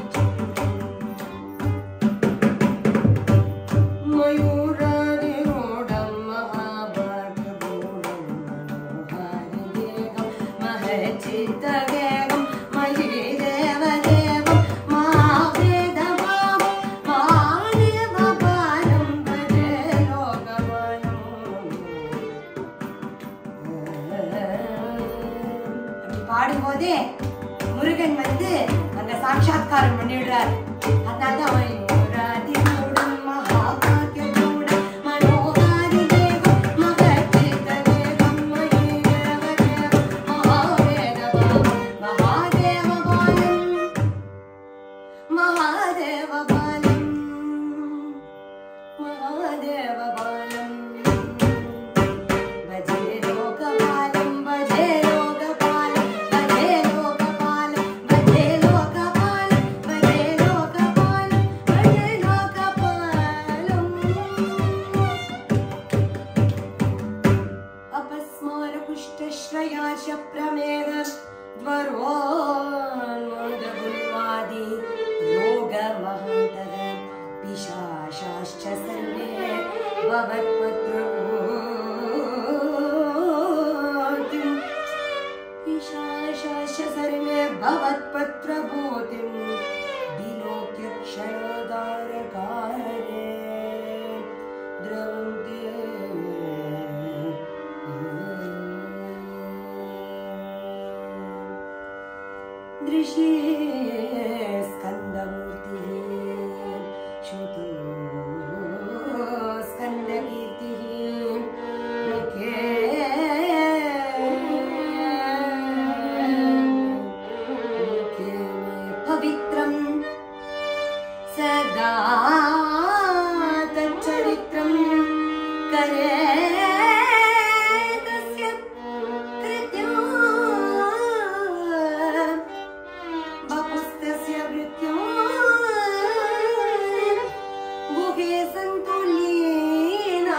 मयूरादिरूढं महाभागपूर्णं मनोहारिदेहं महच्चित्तवेगं मयि देवदेवं महावेदभावं महादेवपालं भजे லோகமானம் அப்படி பாடும்போதே முருகன் வந்து அங்க சாட்சாத்காரம் பண்ணிடுறார் அதனால தான் அவன் யோராதிமூடம் மகாபாக்யமூடம் மனோகாரி தேவம் மகச்சித்த தேவம் மகேதேவதேவம் மகாவேதபாவம் மகாதேவபாலம் மகாதேவபாலம் மகாதேவபாலம் भजे लोकपालं भजे लोकपालं भजे लोकपालं भजे लोकपालं भजे लोकपालं भजे लोकपालम् अपस्मारपुष्टश्रयाश प्रमेह द्वरोन्मोदगुल्वादि रोगमहन्तः पिशाशाश्च सर्वे भवत्पत्रभूतिम् पिशाशाश्च सर्वे भवत्पत्रभूतिम् विलोक्य क्षणोदारकारे द्रवन्ते दृशे स्कन्दमूर्तिः श्रुतो स्कन्दकीर्तिः मुखे मुखे मे पवित्रं सदा तच्चरित्रं करे तस्य कृत्यो बपुस्तस्य मृत्यो गुहे सन्तु लीना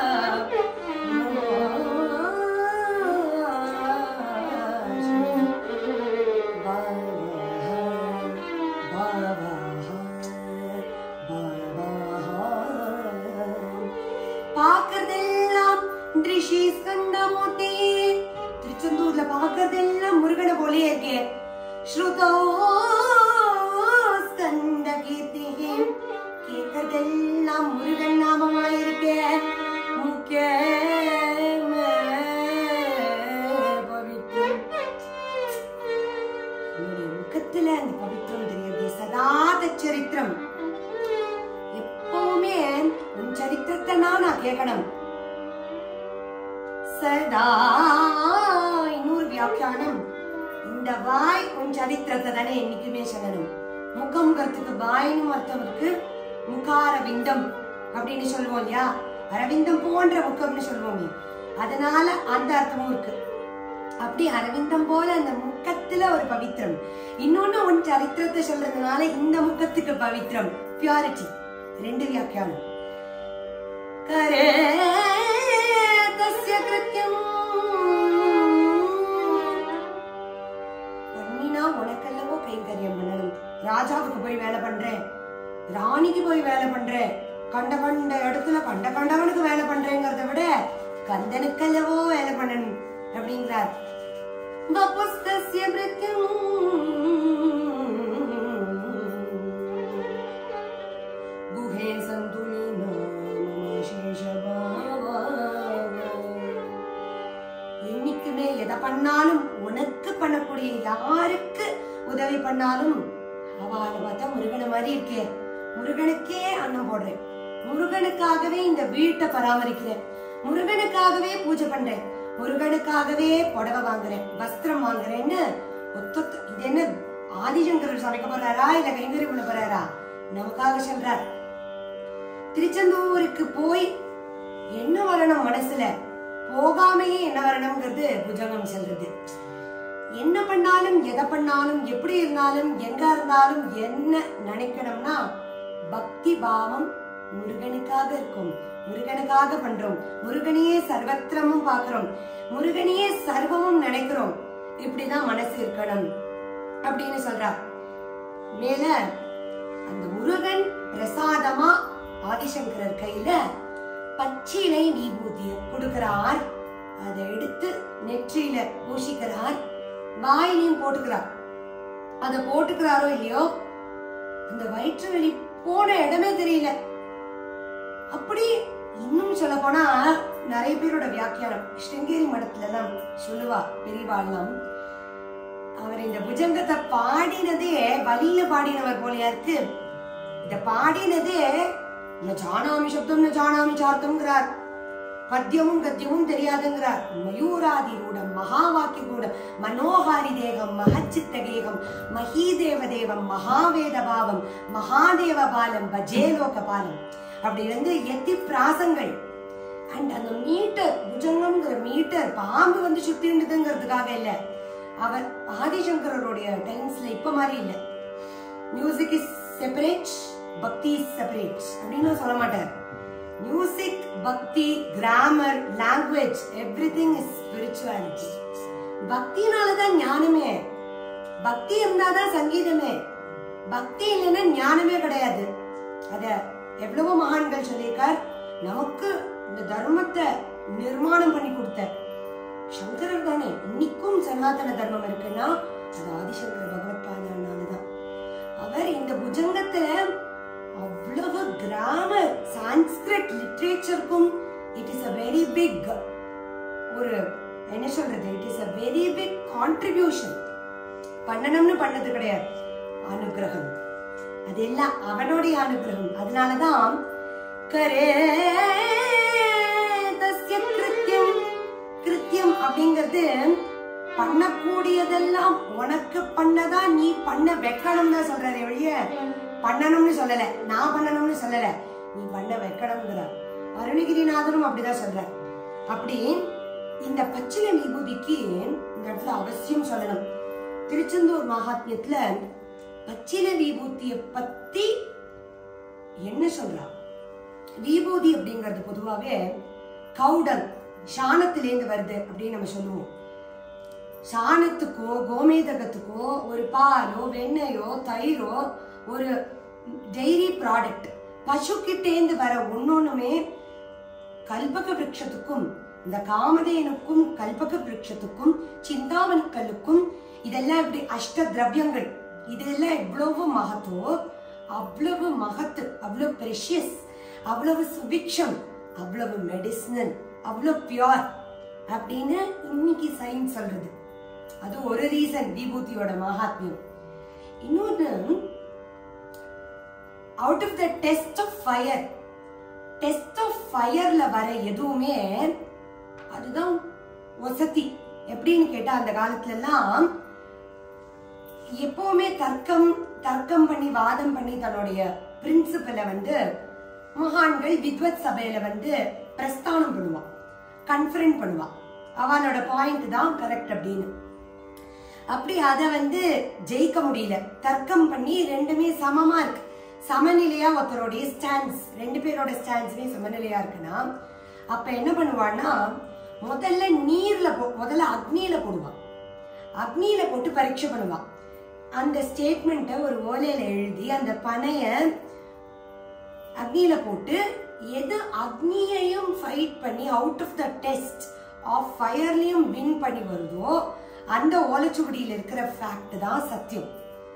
பார்க்கறதெல்லாம் திருஷி ஸ்கந்தமூர்த்தி திருச்செந்தூர்ல பார்க்கறதெல்லாம் முருகனை போலயே இருக்கே ஸ்ருதோ ஸ்கந்த கீர்த்தி கேட்கறதெல்லாம் முருகன் நாமமாயிருக்கே முக்கிய பவித்ரம் உன்னுடைய முகத்துல அந்த பவித்ரம் தெரியுது சதாத சரித்திரம் எப்பவுமே உன் சரித்திரத்தை நான் நான் கேட்கணும் சதா இன்னொரு வியாக்கியானம் இந்த வாய் உன் சரித்திரத்தை தானே என்னைக்குமே சொல்லணும் முகம்ங்கிறதுக்கு வாயின்னு அர்த்தம் இருக்கு முகார விந்தம் அப்படின்னு சொல்லுவோம் இல்லையா அரவிந்தம் போன்ற முகம்னு சொல்லுவோமே அதனால அந்த அர்த்தமும் இருக்கு அப்படி அரவிந்தம் போல அந்த முக்கத்துல ஒரு பவித்திரம் இன்னொன்னு உன் சரித்திரத்தை சொல்றதுனால இந்த முக்கத்துக்கு பவித்திரம் பியூரிட்டி ரெண்டு வியாக்கியானம் கரே தஸ்ய கிருத்தியம் பண்ணினா உனக்கல்லவோ கைங்கரியம் பண்ணணும் ராஜாவுக்கு போய் வேலை பண்றேன் ராணிக்கு போய் வேலை பண்றேன் கண்ட கண்ட இடத்துல கண்ட கண்டவனுக்கு வேலை பண்றேங்கிறத விட கந்தனுக்கல்லவோ வேலை பண்ணணும் அப்படிங்கிறார் வபுஸ்தஸ்ய மிருத்யும் गुहे सन्तुलिनो मम शेषभावाः. என்னைக்குமே எதை பண்ணாலும் உனக்கு பண்ணக்கூடிய யாருக்கு உதவி பண்ணாலும் அவளை பார்த்தா முருகனை மாதிரி இருக்கே முருகனுக்கே அன்னம் போடுறேன் முருகனுக்காகவே இந்த வீட்டை பராமரிக்கிறேன் முருகனுக்காகவே பூஜை பண்றேன் முருகனுக்காகவே புடவை வாங்குறேன் வஸ்திரம் வாங்குறேன்னு ஒத்தொத்த இது என்ன ஆதிசங்கரர் சமைக்க போறாரா இல்ல கைங்கறி பண்ண போறாரா நமக்காக சொல்றார் திருச்செந்தூருக்கு போய் என்ன வரணும் மனசுல போகாமையே என்ன வரணுங்கிறது புஜங்கம் சொல்றது என்ன பண்ணாலும் எதை பண்ணாலும் எப்படி இருந்தாலும் எங்க இருந்தாலும் என்ன நினைக்கணும்னா பக்தி பாவம் முருகனுக்காக இருக்கும் முருகனுக்காக பண்றோம் முருகனையே சர்வத்திரமும் பார்க்கிறோம் முருகனையே சர்வமும் நினைக்கிறோம் இப்படிதான் மனசு இருக்கணும் அப்படின்னு சொல்றார் மேல அந்த முருகன் பிரசாதமா ஆதிசங்கரர் கையில பச்சிலை விபூதிய கொடுக்கிறார் அதை எடுத்து நெற்றியில பூசிக்கிறார் வாயிலையும் போட்டுக்கிறார் அத போட்டுக்கிறாரோ இல்லையோ அந்த வயிற்று வலி போன இடமே தெரியல அப்படி இன்னும் சொல்ல போனா நிறைய பேரோட வியாக்கியானம் ஸ்ருங்கேரி மடத்துல எல்லாம் சொல்லுவா பெரியவாள்லாம் அவர் இந்த புஜங்கத்தை பாடினதே வலியில பாடினவர் போலயா இருக்கு இத பாடினதே ந ஜானாமி சப்தம் ந ஜானாமி சார்த்தம்ங்கிறார் பத்தியமும் கத்தியமும் தெரியாதுங்கிறார் மயூராதி ரூடம் மகாவாக்கிய கூடம் மனோகாரி தேகம் மகச்சித்த கேகம் மகீதேவ தேவம் மகாவேத பாவம் மகாதேவ பாலம் பஜேலோக பாலம் அப்படி வந்து எத்தி பிராசங்கள் அண்ட் அந்த மீட்டர் புஜங்கம்ங்கிற மீட்டர் பாம்பு வந்து சுத்தின்றதுங்கிறதுக்காக இல்ல அவர் ஆதிசங்கரருடைய டைம்ஸ்ல இப்ப மாதிரி இல்ல music is separate bhakti is separate அப்படின்னு சொல்ல மாட்டார் music bhakti grammar language everything is spirituality பக்தினாலதான் ஞானமே பக்தி இருந்தாதான் சங்கீதமே பக்தி இல்லைன்னா ஞானமே கிடையாது அத எவ்வளவோ மகான்கள் சொல்லியிருக்கார் நமக்கு இந்த தர்மத்தை நிர்மாணம் பண்ணி கொடுத்த சங்கரர் தானே இன்னைக்கும் சனாதன தர்மம் இருக்குன்னா அது ஆதிசங்கர பகவத் பாதனாலதான் அவர் இந்த புஜங்கத்துல அவ்வளவு கிராமர் சான்ஸ்கிரிட் லிட்ரேச்சருக்கும் it is a very big ஒரு என்ன சொல்றது it is a very big contribution பண்ணணும்னு பண்ணது கிடையாது அனுகிரகம் அதெல்லாம் அவனுடைய அனுகிரகம் அதனாலதான் கரே தஸ்ய கிருத்தியம் கிருத்தியம் அப்படிங்கிறது பண்ணக்கூடியதெல்லாம் உனக்கு பண்ணதா நீ பண்ண வைக்கணும் தான் சொல்றாரு ஒழிய பண்ணணும்னு சொல்லல நான் பண்ணணும்னு சொல்லல நீ பண்ண வைக்கணுங்கிறார் அருணகிரிநாதரும் அப்படிதான் சொல்றார் அப்படி இந்த பச்சிலை விபூதிக்கு இந்த இடத்துல அவசியம் சொல்லணும் திருச்செந்தூர் மகாத்மியத்துல பச்சிலை விபூதிய பத்தி என்ன சொல்றா விபூதி அப்படிங்கிறது பொதுவாவே கவுடல் சாணத்திலேந்து வருது அப்படின்னு நம்ம சொல்லுவோம் சாணத்துக்கோ கோமேதகத்துக்கோ ஒரு பாலோ வெண்ணெயோ தயிரோ ஒரு டெய்ரி ப்ராடக்ட் பசுக்கிட்டேந்து வர ஒன்னொண்ணுமே கல்பக விருட்சத்துக்கும் இந்த காமதேனுக்கும் கல்பக விருட்சத்துக்கும் சிந்தாமணி கல்லுக்கும் இதெல்லாம் இப்படி அஷ்ட திரவியங்கள் இதெல்லாம் எவ்வளவு மகத்தோ அவ்வளவு மகத்து அவ்வளவு ப்ரெஷியஸ் அவ்வளவு சுபிக்ஷம் அவ்வளவு மெடிசினல் அவ்வளவு பியோர் அப்படின்னு இன்னைக்கு சயின்ஸ் சொல்றது அது ஒரு ரீசன் விபூதியோட மகாத்மியம் இன்னொன்னு out of the test of fire test of ஃபயர்ல வர எதுவுமே அதுதான் வசதி எப்படின்னு கேட்டா அந்த காலத்துல எல்லாம் எப்பவுமே தர்க்கம் தர்க்கம் பண்ணி வாதம் பண்ணி தன்னுடைய பிரின்சிபலை வந்து மகான்கள் வித்வத் சபையில வந்து பிரஸ்தானம் பண்ணுவான் கன்ஃபரன்ட் பண்ணுவான் அவனோட பாயிண்ட் தான் கரெக்ட் அப்படின்னு அப்படி அத வந்து ஜெயிக்க முடியல தர்க்கம் பண்ணி ரெண்டுமே சமமா இருக்கு சமநிலையா ஒருத்தருடைய ஸ்டாண்ட்ஸ் ரெண்டு பேரோட ஸ்டாண்ட்ஸுமே சமநிலையா இருக்குன்னா அப்ப என்ன பண்ணுவான்னா முதல்ல நீர்ல போ- முதல்ல அக்னியில போடுவான் அக்னியில போட்டு பரீட்சை பண்ணுவான் அந்த ஸ்டேட்மெண்ட்டை ஒரு ஓலையில எழுதி அந்த பனைய அக்னியில போட்டு எது அக்னியையும் ஃபைட் பண்ணி out of the test of ஃபயர்லயும் வின் பண்ணி வருதோ அந்த ஓலைச்சுவடியில் இருக்கிற ஃபேக்ட் தான் சத்தியம்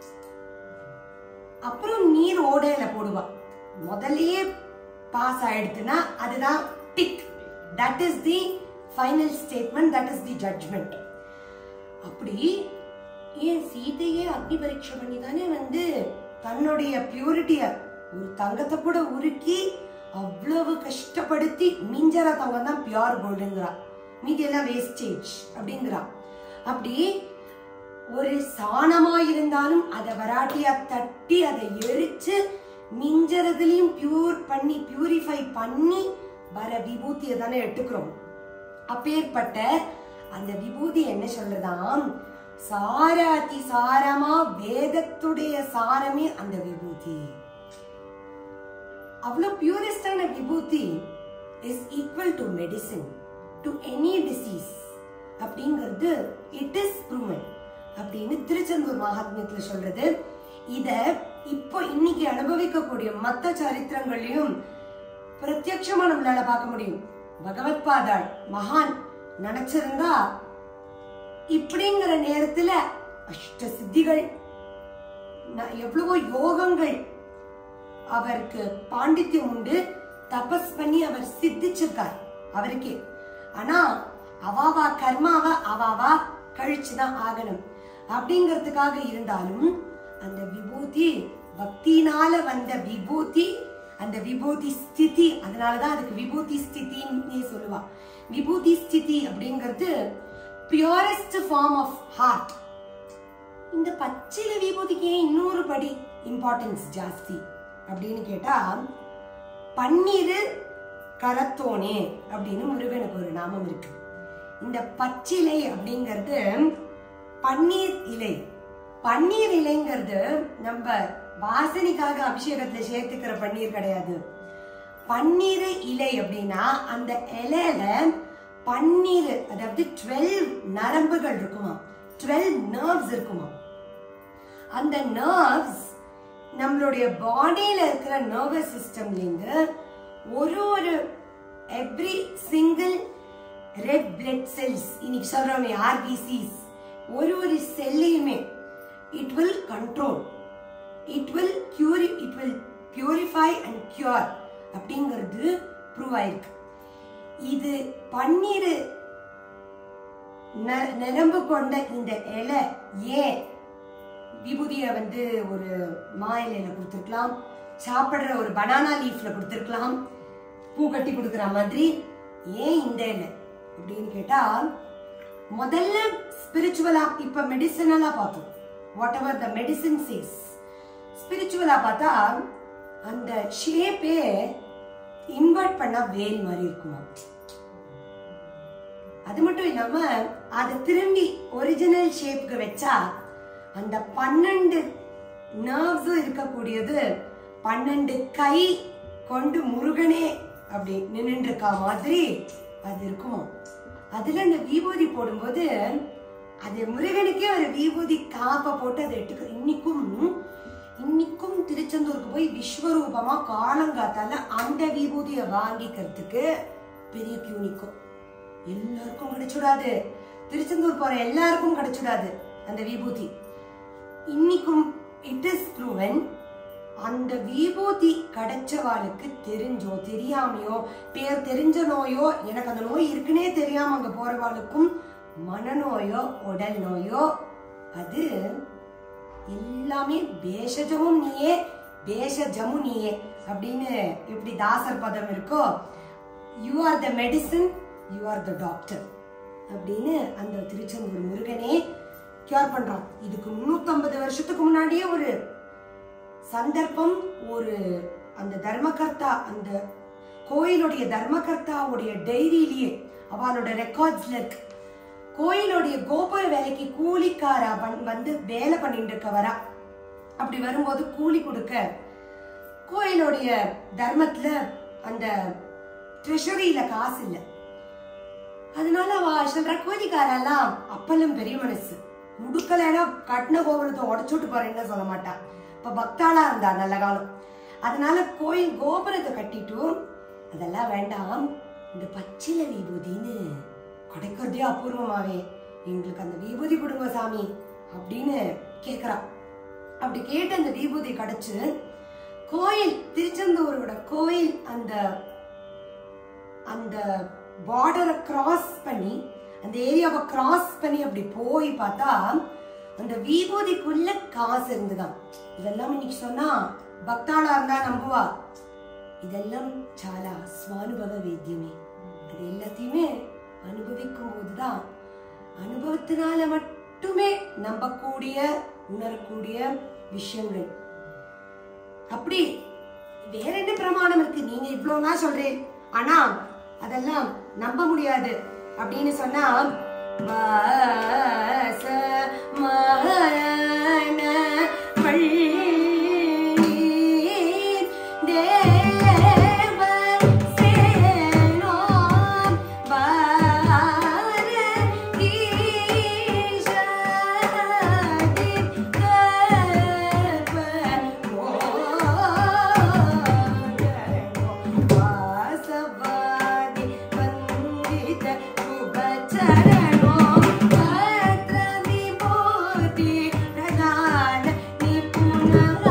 அப்புறம் நீர் ஓடையில போடுவா முதல்லயே பாஸ் ஆயிடுதுன்னா அதுதான் tick that is the final statement that is the judgment அப்படி ஏன் சீதையே அக்னி பரீட்சை பண்ணி தானே வந்து தன்னுடைய பியூரிட்டிய ஒரு தங்கத்தை கூட உருக்கி அவ்வளவு கஷ்டப்படுத்தி மிஞ்சற தங்கம் தான் பியூர் கோல்டுங்கிறா மீதி எல்லாம் வேஸ்டேஜ் அப்படிங்கிறா அப்படி ஒரு சாணமா இருந்தாலும் அதை வராட்டியா தட்டி அதை எரிச்சு மிஞ்சறதுலயும் பியூர் பண்ணி பியூரிஃபை பண்ணி வர விபூதியை தானே எடுத்துக்கிறோம் அப்பேற்பட்ட அந்த விபூதி என்ன சொல்றதாம் சாராதி சாரமா வேதத்துடைய சாரமே அந்த விபூதி அவ்வளவு பியூரஸ்டான விபூதி is equal to medicine to any disease அப்படிங்கிறது இட் இஸ் ப்ரூவன் அப்படின்னு திருச்செந்தூர் மகாத்மியத்துல சொல்றது இத இப்போ இன்னைக்கு அனுபவிக்கக்கூடிய மத்த சரித்திரங்களையும் பிரத்யட்சமா நம்மளால பார்க்க முடியும் பகவத் பாதாள் மகான் நினைச்சிருந்தா இப்படிங்கிற நேரத்துல அஷ்ட சித்திகள் ந- எவ்வளவோ யோகங்கள் அவருக்கு பாண்டித்யம் உண்டு தபஸ் பண்ணி அவர் சித்திச்சிருக்கார் அவருக்கே ஆனா அவாவா கர்மாவா அவாவா கழிச்சுதான் ஆகணும் அப்படிங்கிறதுக்காக இருந்தாலும் அந்த விபூதி பக்தினால வந்த விபூதி அந்த விபூதி ஸ்திதி அதனாலதான் அதுக்கு விபூதி ஸ்திதின்னே சொல்லுவா விபூதி ஸ்திதி அப்படிங்கிறது பியூரஸ்ட் ஃபார்ம் ஆஃப் ஹார்ட் இந்த பச்சில விபூதிக்கு ஏன் இன்னொரு படி இம்பார்ட்டன்ஸ் ஜாஸ்தி அப்படின்னு கேட்டா பன்னீர் கரத்தோனே அப்படின்னு முருகனுக்கு ஒரு நாமம் இருக்கு இந்த பச்சிலை அப்படிங்கிறது பன்னீர் இலை பன்னீர் இலைங்கிறது நம்ம வாசனைக்காக அபிஷேகத்துல சேர்த்துக்கிற பன்னீர் கிடையாது பன்னீர் இலை அப்படின்னா அந்த இலையில பன்னீர் அதாவது டுவெல் நரம்புகள் இருக்குமா டுவெல் நர்வ்ஸ் இருக்குமா அந்த நர்வ்ஸ் நம்மளுடைய பாடியில இருக்கிற நர்வஸ் சிஸ்டம்லேருந்து ஒரு ஒரு every single red blood cells இன்னைக்கு சொல்றோமே ஆர்பிசிஸ் ஒரு ஒரு செல்லையுமே it will control it will cure it will purify and cure அப்படிங்கிறது ப்ரூவ் ஆயிருக்கு இது பன்னீர் ந- நரம்பு கொண்ட இந்த இலை ஏன் விபூதியை வந்து ஒரு மா இலையில கொடுத்துருக்கலாம் சாப்பிடுற ஒரு பனானா லீஃப்ல கொடுத்துருக்கலாம் பூ கட்டி கொடுக்குற மாதிரி ஏன் இந்த இலை அப்படின்னு கேட்டா முதல்ல ஸ்பிரிச்சுவலா இப்ப மெடிசனலா பார்த்தோம் whatever the medicine says ஸ்பிரிச்சுவலா பார்த்தா அந்த ஷேப்பே இன்வெர்ட் பண்ணா வேல் மாதிரி இருக்குமா அது மட்டும் இல்லாம அதை திரும்பி ஒரிஜினல் ஷேப்புக்கு வச்சா அந்த பன்னெண்டு நர்வ்ஸும் இருக்கக்கூடியது பன்னெண்டு கை கொண்டு முருகனே அப்படி நின்னுட்டு இருக்கா மாதிரி அது இருக்குமா அதுல இந்த விபூதி போடும்போது அது முருகனுக்கே ஒரு விபூதி காப்பை போட்டு அதை எடுத்துக்க இன்னைக்கும் இன்னைக்கும் திருச்செந்தூருக்கு போய் விஸ்வரூபமா காலங்காத்தால அந்த விபூதியை வாங்கிக்கிறதுக்கு பெரிய கியூ நிக்கும் எல்லாருக்கும் கிடைச்சுடாது திருச்செந்தூர் போற எல்லாருக்கும் கிடைச்சுடாது அந்த விபூதி இன்னைக்கும் இட் இஸ் ப்ரூவன் அந்த விபூதி கிடைச்சவாளுக்கு தெரிஞ்சோ தெரியாமையோ பேர் தெரிஞ்ச நோயோ எனக்கு அந்த நோய் இருக்குன்னே தெரியாம அங்க போறவாளுக்கும் மனநோயோ உடல் நோயோ அது எல்லாமே பேஷஜமும் நீயே பேஷஜமும் நீயே அப்படின்னு எப்படி தாசர் பதம் இருக்கோ you are the medicine you are the doctor அப்படின்னு அந்த திருச்செந்தூர் முருகனே கியூர் பண்றான் இதுக்கு முன்னூத்தம்பது வருஷத்துக்கு முன்னாடியே ஒரு சந்தர்ப்பம் ஒரு அந்த தர்மகர்த்தா அந்த கோயிலுடைய தர்மகர்த்தாவுடைய டைரியிலேயே அவளோட ரெக்கார்ட்ஸ்ல இருக்கு கோயிலுடைய கோபுர வேலைக்கு கூலிக்காரா பண்- வந்து வேலை பண்ணிட்டு இருக்க வரா அப்படி வரும்போது கூலி கொடுக்க கோயிலுடைய தர்மத்துல அந்த ட்ரெஷரியில காசு இல்லை அதனால அவ சொல்ற கூலிக்காரெல்லாம் அப்பெல்லாம் பெரிய மனசு முடுக்கலைன்னா கட்டின கோபுரத்தை உடச்சுட்டு போறேன்னு சொல்ல மாட்டா இப்ப பக்தாளா இருந்தா நல்ல காலம் அதனால கோயில் கோபுரத்தை கட்டிட்டு அதெல்லாம் வேண்டாம் இந்த பச்சில விபூதின்னு கிடைக்கிறதே அபூர்வமாவே எங்களுக்கு அந்த விபூதி கொடுங்க சாமி அப்படின்னு கேக்குறா அப்படி கேட்டு அந்த விபூதி கிடைச்சு கோயில் திருச்செந்தூரோட கோயில் அந்த அந்த பார்டரை கிராஸ் பண்ணி அந்த ஏரியாவை கிராஸ் பண்ணி அப்படி போய் பார்த்தா அந்த விபூதிக்குள்ள காசு இருந்துதான் இதெல்லாம் இன்னைக்கு சொன்னா பக்தாளா இருந்தா நம்புவா இதெல்லாம் சாலா ஸ்வானுபவ வேத்தியமே அது எல்லாத்தையுமே அனுபவிக்கும் போதுதான் அனுபவத்தினால மட்டுமே நம்பக்கூடிய உணரக்கூடிய விஷயங்கள் அப்படி வேற என்ன பிரமாணம் இருக்கு நீங்க இவ்வளவுதான் சொல்றேன் ஆனா அதெல்லாம் நம்ப முடியாது அப்படின்னு சொன்னா வாச மரண பள்ளி தேவ சேனோ வாசவாதி வந்தித உபச்சரணோ பத்ர விபூதி பிரதான நிபுணக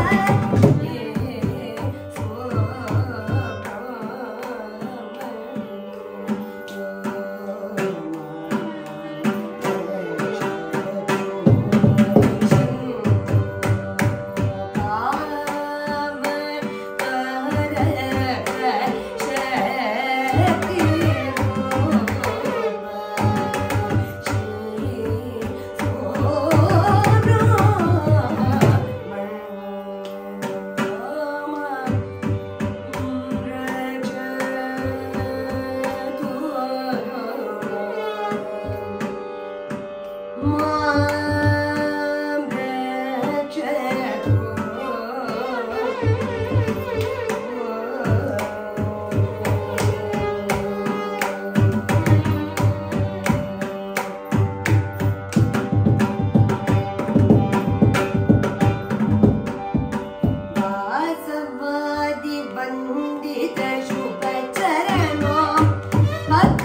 வாசவாதி வந்தித சுப சரணோ பத்ர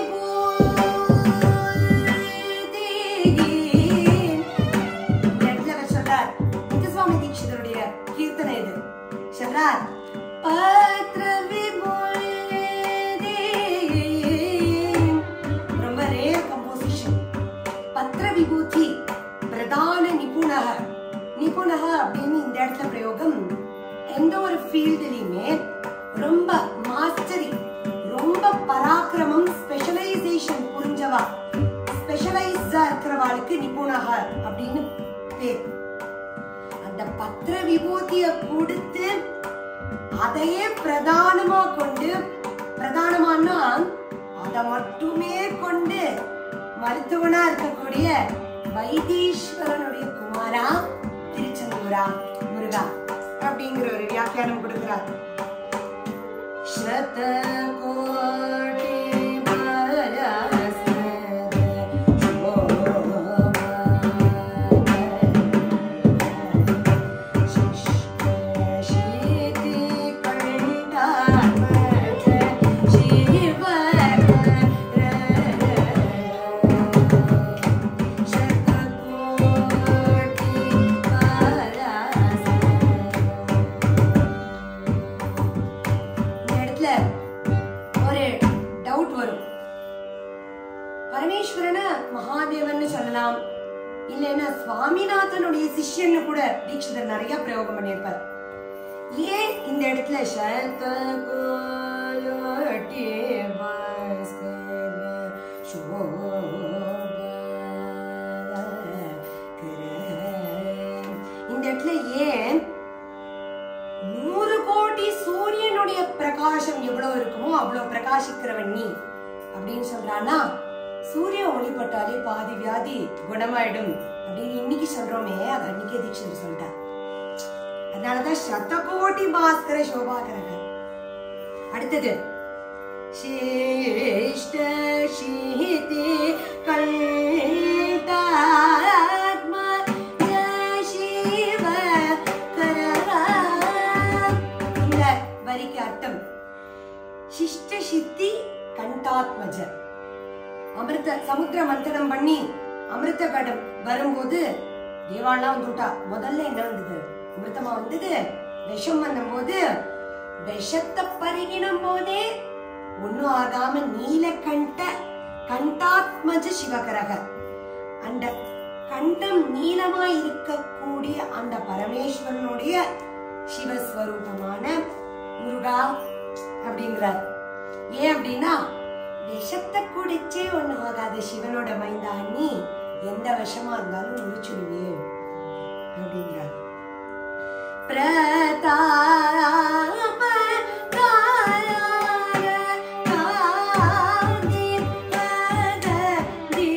விபூதி இடத்துல அவர் சொல்றார் முத்துசுவாமி தீட்சிதருடைய கீர்த்தனை இது சொல்றார் பத்ர விபூதி ரொம்ப ரேர் கம்போசிஷன் பத்ர விபூதி பிரதான நிபுணக நிபுணக அப்படின்னு இந்த இடத்துல பிரயோகம் எந்த ஒரு ஃபீல்டுலயுமே ரொம்ப மாஸ்டரி ரொம்ப பராக்கிரமம் ஸ்பெஷலைசேஷன் புரிஞ்சவா ஸ்பெஷலைஸ்டா இருக்கிறவாளுக்கு நிபுணக அப்படின்னு பேர் அந்த பத்திர விபூதிய கொடுத்து அதையே பிரதானமா கொண்டு பிரதானமானா அதை மட்டுமே கொண்டு மருத்துவனா இருக்கக்கூடிய வைத்தீஸ்வரனுடைய குமாரா திருச்செந்தூரா முருகா அப்படிங்கிற ஒரு வியாக்கியானம் கொடுக்கிறார் शतकोटि இந்த இடத்துல ஒரு டவுட் வரும் பரமேஸ்வரனை மகாதேவன் சொல்லலாம் இல்லைன்னா சுவாமிநாதனுடைய சிஷ்யன்னு கூட தீட்சிதர் நிறைய பிரயோகம் பண்ணியிருப்பார் ஏன் இந்த இடத்துல சதகோயோட்டி பாஸ்கர சோபாகர. இந்த இடத்துல ஏன் நூறு கோடி சூரியனுடைய பிரகாசம் எவ்வளவு இருக்குமோ அவ்வளவு பிரகாசிக்கிறவன் நீ அப்படின்னு சொல்றானா சூரிய ஒளிப்பட்டாலே பாதி வியாதி குணமாயிடும் அப்படின்னு இன்னைக்கு சொல்றோமே அது அன்னைக்கே தீட்சிதர் சொல்லிட்டார் அதனாலதான் சதகோடி பாஸ்கர சோபாகரக அடுத்தது சிஷ்ட சீதி கண்டாத்ம சிவ இந்த வரிக்கு அர்த்தம் சிஷ்ட சித்தி கண்டாத்மஜ அமிர்த சமுத்திர மந்தனம் பண்ணி அமிர்த கடம் வரும்போது தேவாலாம் வந்துட்டா முதல்ல என்ன வந்தது அமிர்தமா வந்தது விஷம் வந்தபோது விஷத்தை பருகினும் போதே ஒண்ணும் ஆகாம நீலகண்ட கண்டாத்மஜ சிவகரக அந்த கண்டம் நீளமாய் இருக்கக்கூடிய அந்த பரமேஸ்வரனுடைய சிவஸ்வரூபமான முருகா அப்படிங்கிறார் ஏன் அப்படின்னா விஷத்தை குடிச்சே ஒண்ணு ஆகாத சிவனோட மைந்தா நீ எந்த விஷமா இருந்தாலும் முடிச்சுடுவே அப்படிங்கிறார் பிரதாப கார காந்தி பததி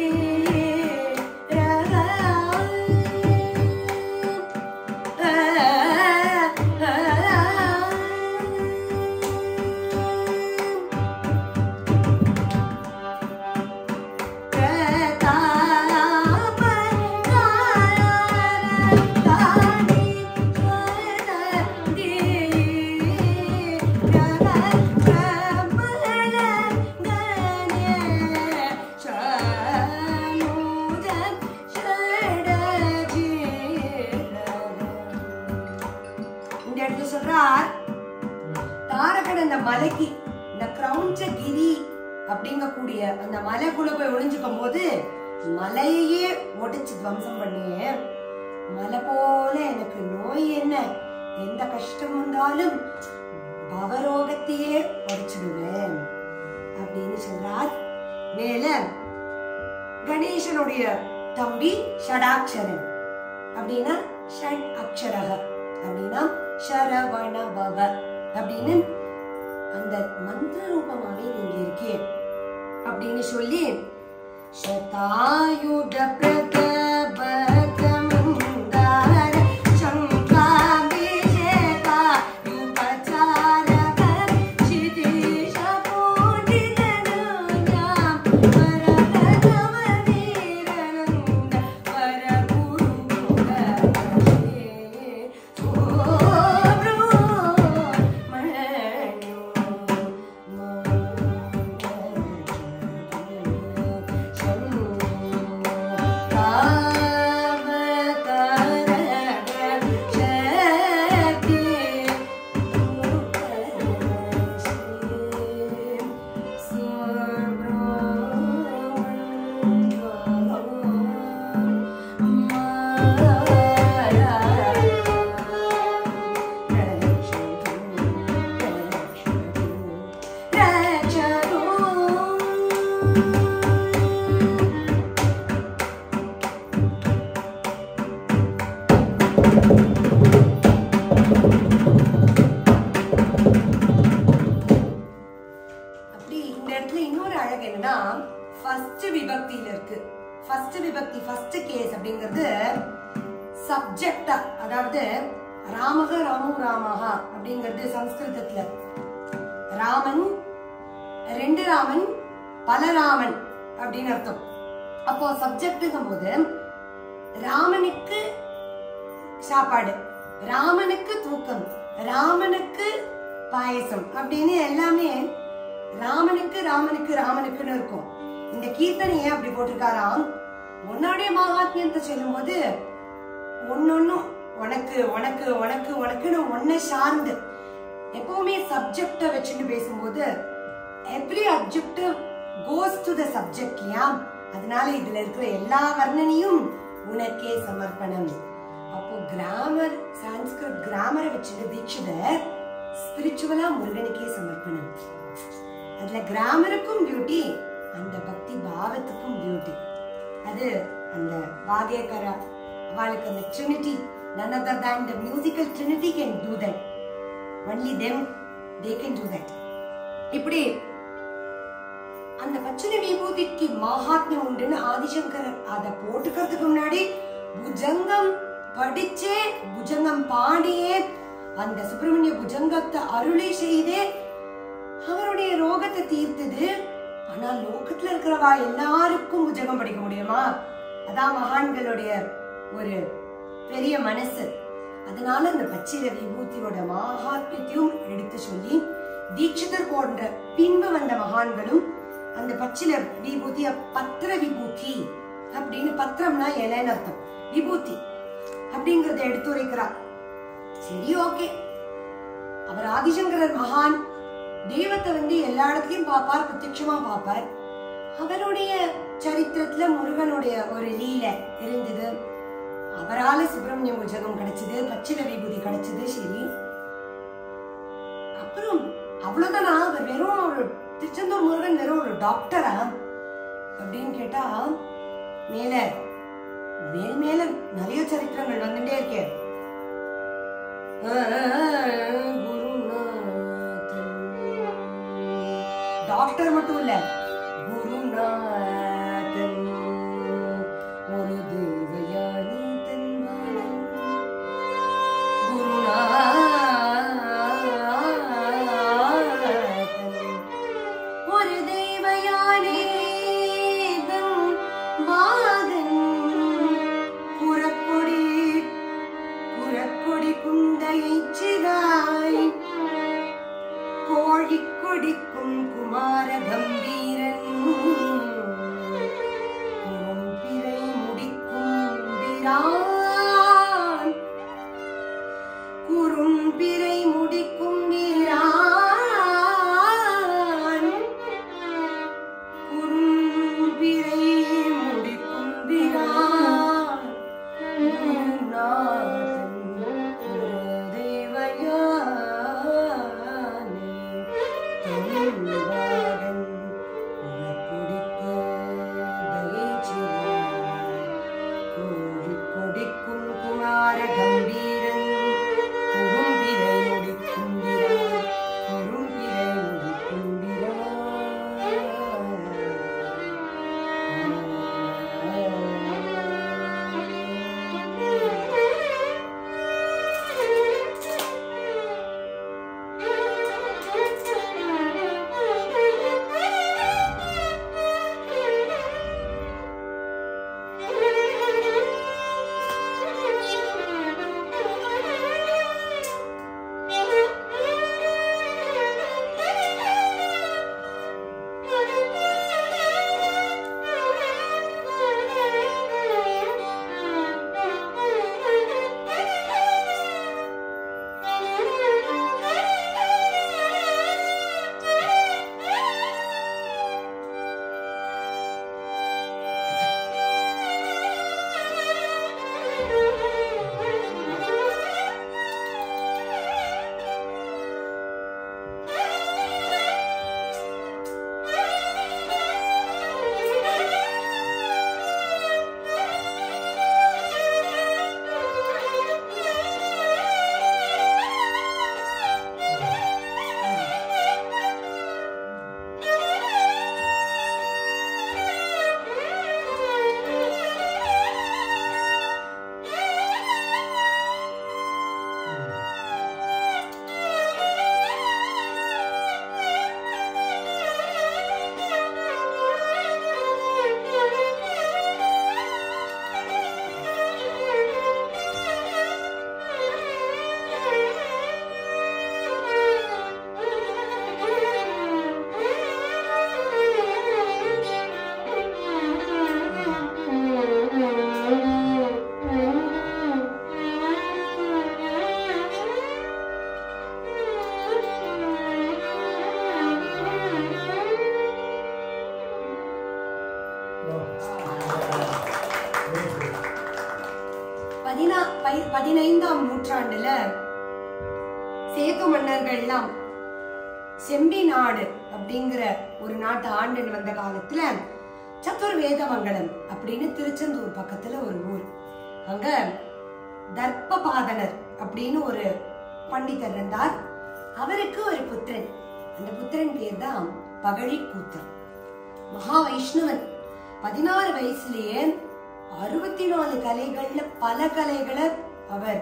இந்த இடத்துல சொல்றார் தாரகன் அந்த மலைக்கு இந்த கிரௌஞ்சகிரி அப்படிங்கக்கூடிய அந்த மலைக்குள்ள போய் ஒளிஞ்சுக்கும் போது மலையையே ஒடிச்சு துவம்சம் பண்ணியே மலை போல எனக்கு நோய் என்ன எந்த கஷ்டம் வந்தாலும் பவரோகத்தையே உடைச்சிடுவேன் அப்படின்னு சொல்றார் மேல கணேசனுடைய தம்பி ஷடாட்சரன் அப்படின்னா ஷட் அக்ஷரக அப்படின்னா சரவண பவ அப்படின்னு அந்த மந்திர ரூபமாவே நீங்க இருக்கே அப்படின்னு சொல்லி சதாயுத பிரதபகமந்தார சங்காபிஷேகா யுபச்சாரக சிதேஷ போண்டிதனாம் வரதவ வீரனந்த வரகுரு முகே அப்படி இந்த இடத்துல இன்னொரு அழகு என்னன்னா ஃபர்ஸ்ட் விபக்தியில இருக்கு ஃபர்ஸ்ட் விபக்தி ஃபர்ஸ்ட் கேஸ் அப்படிங்கிறது சப்ஜெக்டா அதாவது ராமக ராமு ராமஹா அப்படிங்கிறது சம்ஸ்கிருதத்துல ராமன் ரெண்டு ராமன் பல ராமன் அப்படின்னு அர்த்தம் அப்போ சப்ஜெக்ட்டுங்கும் போது ராமனுக்கு சாப்பாடு ராமனுக்கு தூக்கம் ராமனுக்கு பாயசம் அப்படின்னு எல்லாமே ராமனுக்கு ராமனுக்கு ராமனுக்குன்னு இருக்கும் இந்த கீர்த்தனை ஏன் அப்படி போட்டிருக்காராம் உன்னுடைய மகாத்மியத்தை சொல்லும்போது ஒன்னொன்னும் உனக்கு உனக்கு உனக்கு உனக்குன்னு ஒன்ன சார்ந்து எப்பவுமே சப்ஜெக்ட வச்சுட்டு பேசும்போது every objective goes to the subject இல்லையா அதனால இதுல இருக்கிற எல்லா வர்ணனையும் உனக்கே சமர்ப்பணம் அப்போ கிராமர் சான்ஸ்கிரிட் கிராமரை வச்சுட்டு தீட்சிதர் ஸ்பிரிச்சுவலா முருகனுக்கே சமர்ப்பணம் அதுல கிராமருக்கும் பியூட்டி அந்த பக்தி பாவத்துக்கும் பியூட்டி அது அந்த வாகேகர அவளுக்கு அந்த trinity none other than the musical trinity can do that only them they can do that இப்படி அந்த பச்சனை விபூதிக்கு மகாத்மியம் உண்டுன்னு ஆதிசங்கரர் அதை போட்டுக்கிறதுக்கு முன்னாடி புஜங்கம் படிச்சே புஜங்கம் பாடியே அந்த சுப்பிரமணிய புஜங்கத்தை அருளை செய்தே அவருடைய ரோகத்தை தீர்த்தது ஆனா லோகத்துல இருக்கிறவா எல்லாருக்கும் புஜகம் படிக்க முடியுமா அதான் மகான்களுடைய ஒரு பெரிய மனசு அதனால அந்த பச்சில விபூதியோட மகாத்மியத்தையும் எடுத்து சொல்லி தீட்சிதர் போன்ற பின்பு வந்த மகான்களும் அந்த பச்சில விபூதிய பத்திர விபூதி அப்படின்னு பத்திரம்னா இலைன்னு அர்த்தம் விபூதி அப்படிங்கறத எடுத்துரைக்கிறார் சரி ஓகே அவர் ஆதிசங்கரர் மகான் தெய்வத்தை வந்து எல்லா இடத்துலயும் பார்ப்பார் பிரத்யட்சமா பார்ப்பார் அவருடைய சரித்திரத்துல முருகனுடைய ஒரு லீலை இருந்தது அவரால சுப்பிரமணிய புஜகம் கிடைச்சது பச்சில விபூதி கிடைச்சது சரி அப்புறம் அவ்வளவுதானா அவர் வெறும் ஒரு திருச்செந்தூர் முருகன் வெறும் ஒரு டாக்டரா அப்படின்னு கேட்டா மேல மேல் மேல நிறைய சரித்திரங்கள் வந்துட்டே இருக்கே குருநாதன் டாக்டர் மட்டும் இல்ல குருநாதன் ஒரு தேவயானி தன்மானம் குருநாதன் ஒரு தெய்வயானே தன் வாதன் புறக்கொடி புறக்கொடி குந்தையை சிதாய் கோழி கொடிக்கும் குமார கம்பீரன் குறும்பிரை முடிக்கும் பிரான் குறும்பிரை முடிக்கும் வீரான் குறும்பிரை முடிக்கும் வீரான் குருநாதன் குலதெய்வயானே தொழில்வாடன் குலக்குடிக்க தயைச்சிவாய் கோழி கொடிக்கும் குமார கம்பீரன் குறும்பிரை முடிக்கும் வீரான் குறும்பிரை முடிக்கும் பதினா பை- பதினைந்தாம் நூற்றாண்டுல சேது மன்னர்கள்லாம் செம்பி நாடு அப்படிங்கிற ஒரு நாட்டை ஆண்டுன்னு வந்த காலத்துல சத்துர்வேதமங்கலம் அப்படின்னு திருச்செந்தூர் பக்கத்துல ஒரு ஊர் அங்க தர்ப்பபாதனர் அப்படின்னு ஒரு பண்டிதர் இருந்தார் அவருக்கு ஒரு புத்திரன் அந்த புத்திரன் பேர் தான் பகழி கூத்தர் மகா வைஷ்ணவன் பதினாறு வயசுலயே அறுபத்தி நாலு கலைகள்ல பல கலைகளை அவர்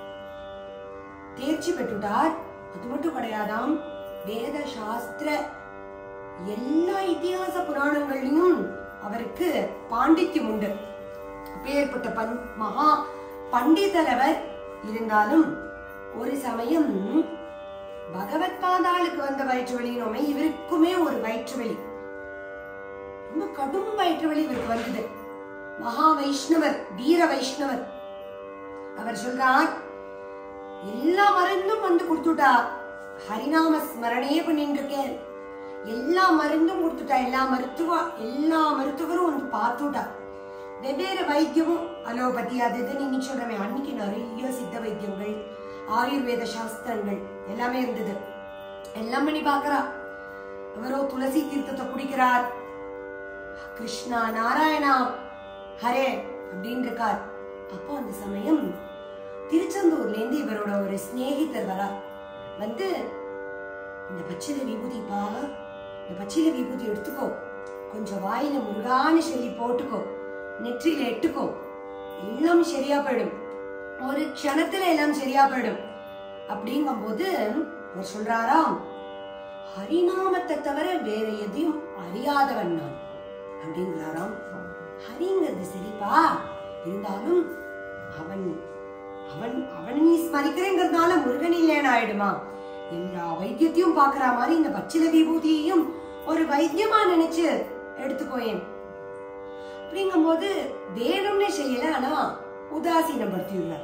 தேர்ச்சி பெற்றுட்டார் அது மட்டும் கிடையாதாம் வேத சாஸ்திர எல்லா இதிகாச புராணங்கள்லயும் அவருக்கு பாண்டித்யம் உண்டு அப்பேற்பட்ட பண் மகா பண்டிதர் அவர் இருந்தாலும் ஒரு சமயம் பகவத் பாதாளுக்கு வந்த வயிற்று வலினோமே இவருக்குமே ஒரு வயிற்று வலி ரொம்ப கடும் வயிற்று வலி இவருக்கு வந்தது மகா வைஷ்ணவர் வீர வைஷ்ணவர் அவர் சொல்றார் எல்லா மருந்தும் வந்து கொடுத்துட்டா ஹரிநாம ஸ்மரணே பண்ணிட்டு இருக்கேன் எல்லா மருந்தும் கொடுத்துட்டா எல்லா மருத்துவ எல்லா மருத்துவரும் வந்து பார்த்துட்டா வெவ்வேறு வைத்தியமும் அலோபதி அது இதுன்னு இன்னைக்கு சொல்றமே அன்னைக்கு நிறைய சித்த வைத்தியங்கள் ஆயுர்வேத சாஸ்திரங்கள் எல்லாமே இருந்தது எல்லாம் பண்ணி பார்க்கறா அவரோ துளசி தீர்த்தத்தை குடிக்கிறார் கிருஷ்ணா நாராயணா ஹரே அப்படின்னு இருக்கார் அப்போ அந்த சமயம் திருச்செந்தூர்ல இருந்து இவரோட ஒரு சிநேகிதர் வரா வந்து இந்த பச்சில விபூதிப்பா இந்த பச்சில விபூதி எடுத்துக்கோ கொஞ்சம் வாயில முருகான்னு சொல்லி போட்டுக்கோ நெற்றியில எட்டுக்கோ எல்லாம் சரியா போயிடும் ஒரு க்ஷணத்துல எல்லாம் சரியா போயிடும் அப்படிங்கும்போது அவர் சொல்றாராம் ஹரிநாமத்தை தவிர வேற எதையும் அறியாதவன் நான் அப்படிங்கிறாராம் ஹரிங்கிறது சரிப்பா இருந்தாலும் அவன் அவன் அவன் நீ ஸ்மரிக்கிறேங்கிறதுனால முருகன் இல்லைன்னு ஆயிடுமா எல்லா வைத்தியத்தையும் பாக்குற மாதிரி இந்த பச்சில விபூதியையும் ஒரு வைத்தியமா நினைச்சு எடுத்துக்கோயேன் அப்படிங்கும்போது வேணும்னே செய்யல ஆனா உதாசீனப்படுத்தியுள்ளார்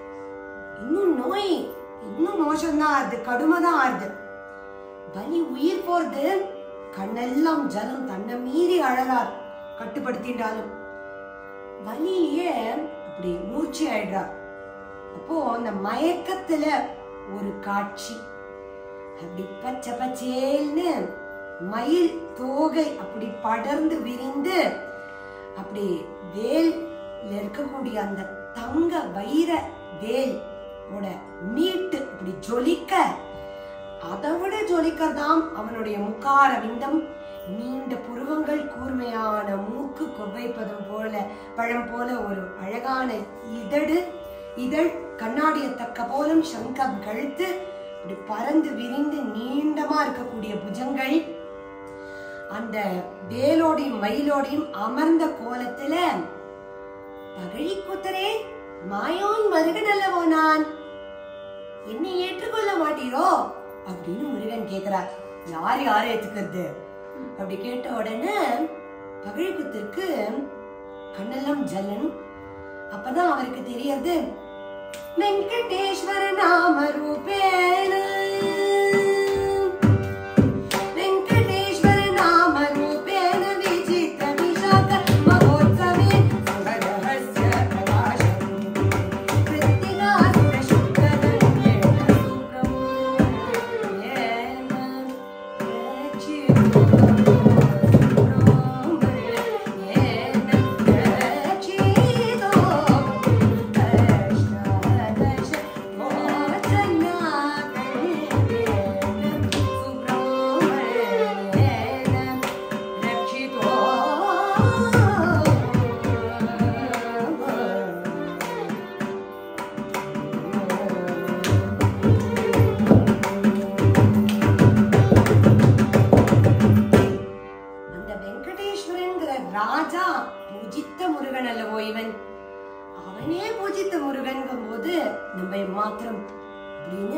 இன்னும் நோய் இன்னும் மோசம்தான் ஆறுது கடுமைதான் ஆறுது பலி உயிர் போறது கண்ணெல்லாம் ஜலம் தன்னை மீறி அழறார் கட்டுப்படுத்திட்டாலும் வலியிலேயே அப்படி மூச்சு ஆயிடுறார் அப்போ அந்த மயக்கத்துல ஒரு காட்சி அப்படி பச்சை பச்சேல்னு மயில் தோகை அப்படி படர்ந்து விரிந்து அப்படி வேல்ல இருக்கக்கூடிய அந்த தங்க வைர வேல் ஓட நீட்டு அப்படி ஜொலிக்க அதை விட ஜொலிக்கர்தாம் அவனுடைய முக்கார விந்தம் நீண்ட புருவங்கள் கூர்மையான மூக்கு கொவ்வைப்பதம் போல பழம் போல ஒரு அழகான இதடு இதழ் கண்ணாடிய தக்க போலும் சங்கம் கழுத்து இப்படி பறந்து விரிந்து நீண்டமா இருக்கக்கூடிய புஜங்கள் அந்த வேலோடையும் மயிலோடையும் அமர்ந்த கோலத்துல பகழி கூத்தரே மாயோன் மருகன் அல்லவோ நான் என்னை ஏற்றுக்கொள்ள மாட்டீரோ அப்படின்னு முருகன் கேக்குறார் யார் யார் ஏத்துக்கிறது அப்படி கேட்ட உடனே பகழிக்குத்திற்கு கண்ணெல்லாம் ஜல்லனும் அப்பதான் அவருக்கு தெரியறது வெங்கடேஸ்வர நாம ரூபேன வெங்கடேஸ்வர நாம ரூபேன விசித்திர விஷாக மகோத்சவே சுகரஹஸ்ய பிரகாசம் கிருத்திகாசுர சுக்கரண்யேன சுப்ரமண்யேன அந்த வெங்கடேஸ்வரன்கிற ராஜா பூஜித்த முருகன் அல்லவோ இவன் அவனே பூஜித்த முருகன்கும் போது நம்ம மாத்திரம் அப்படின்னு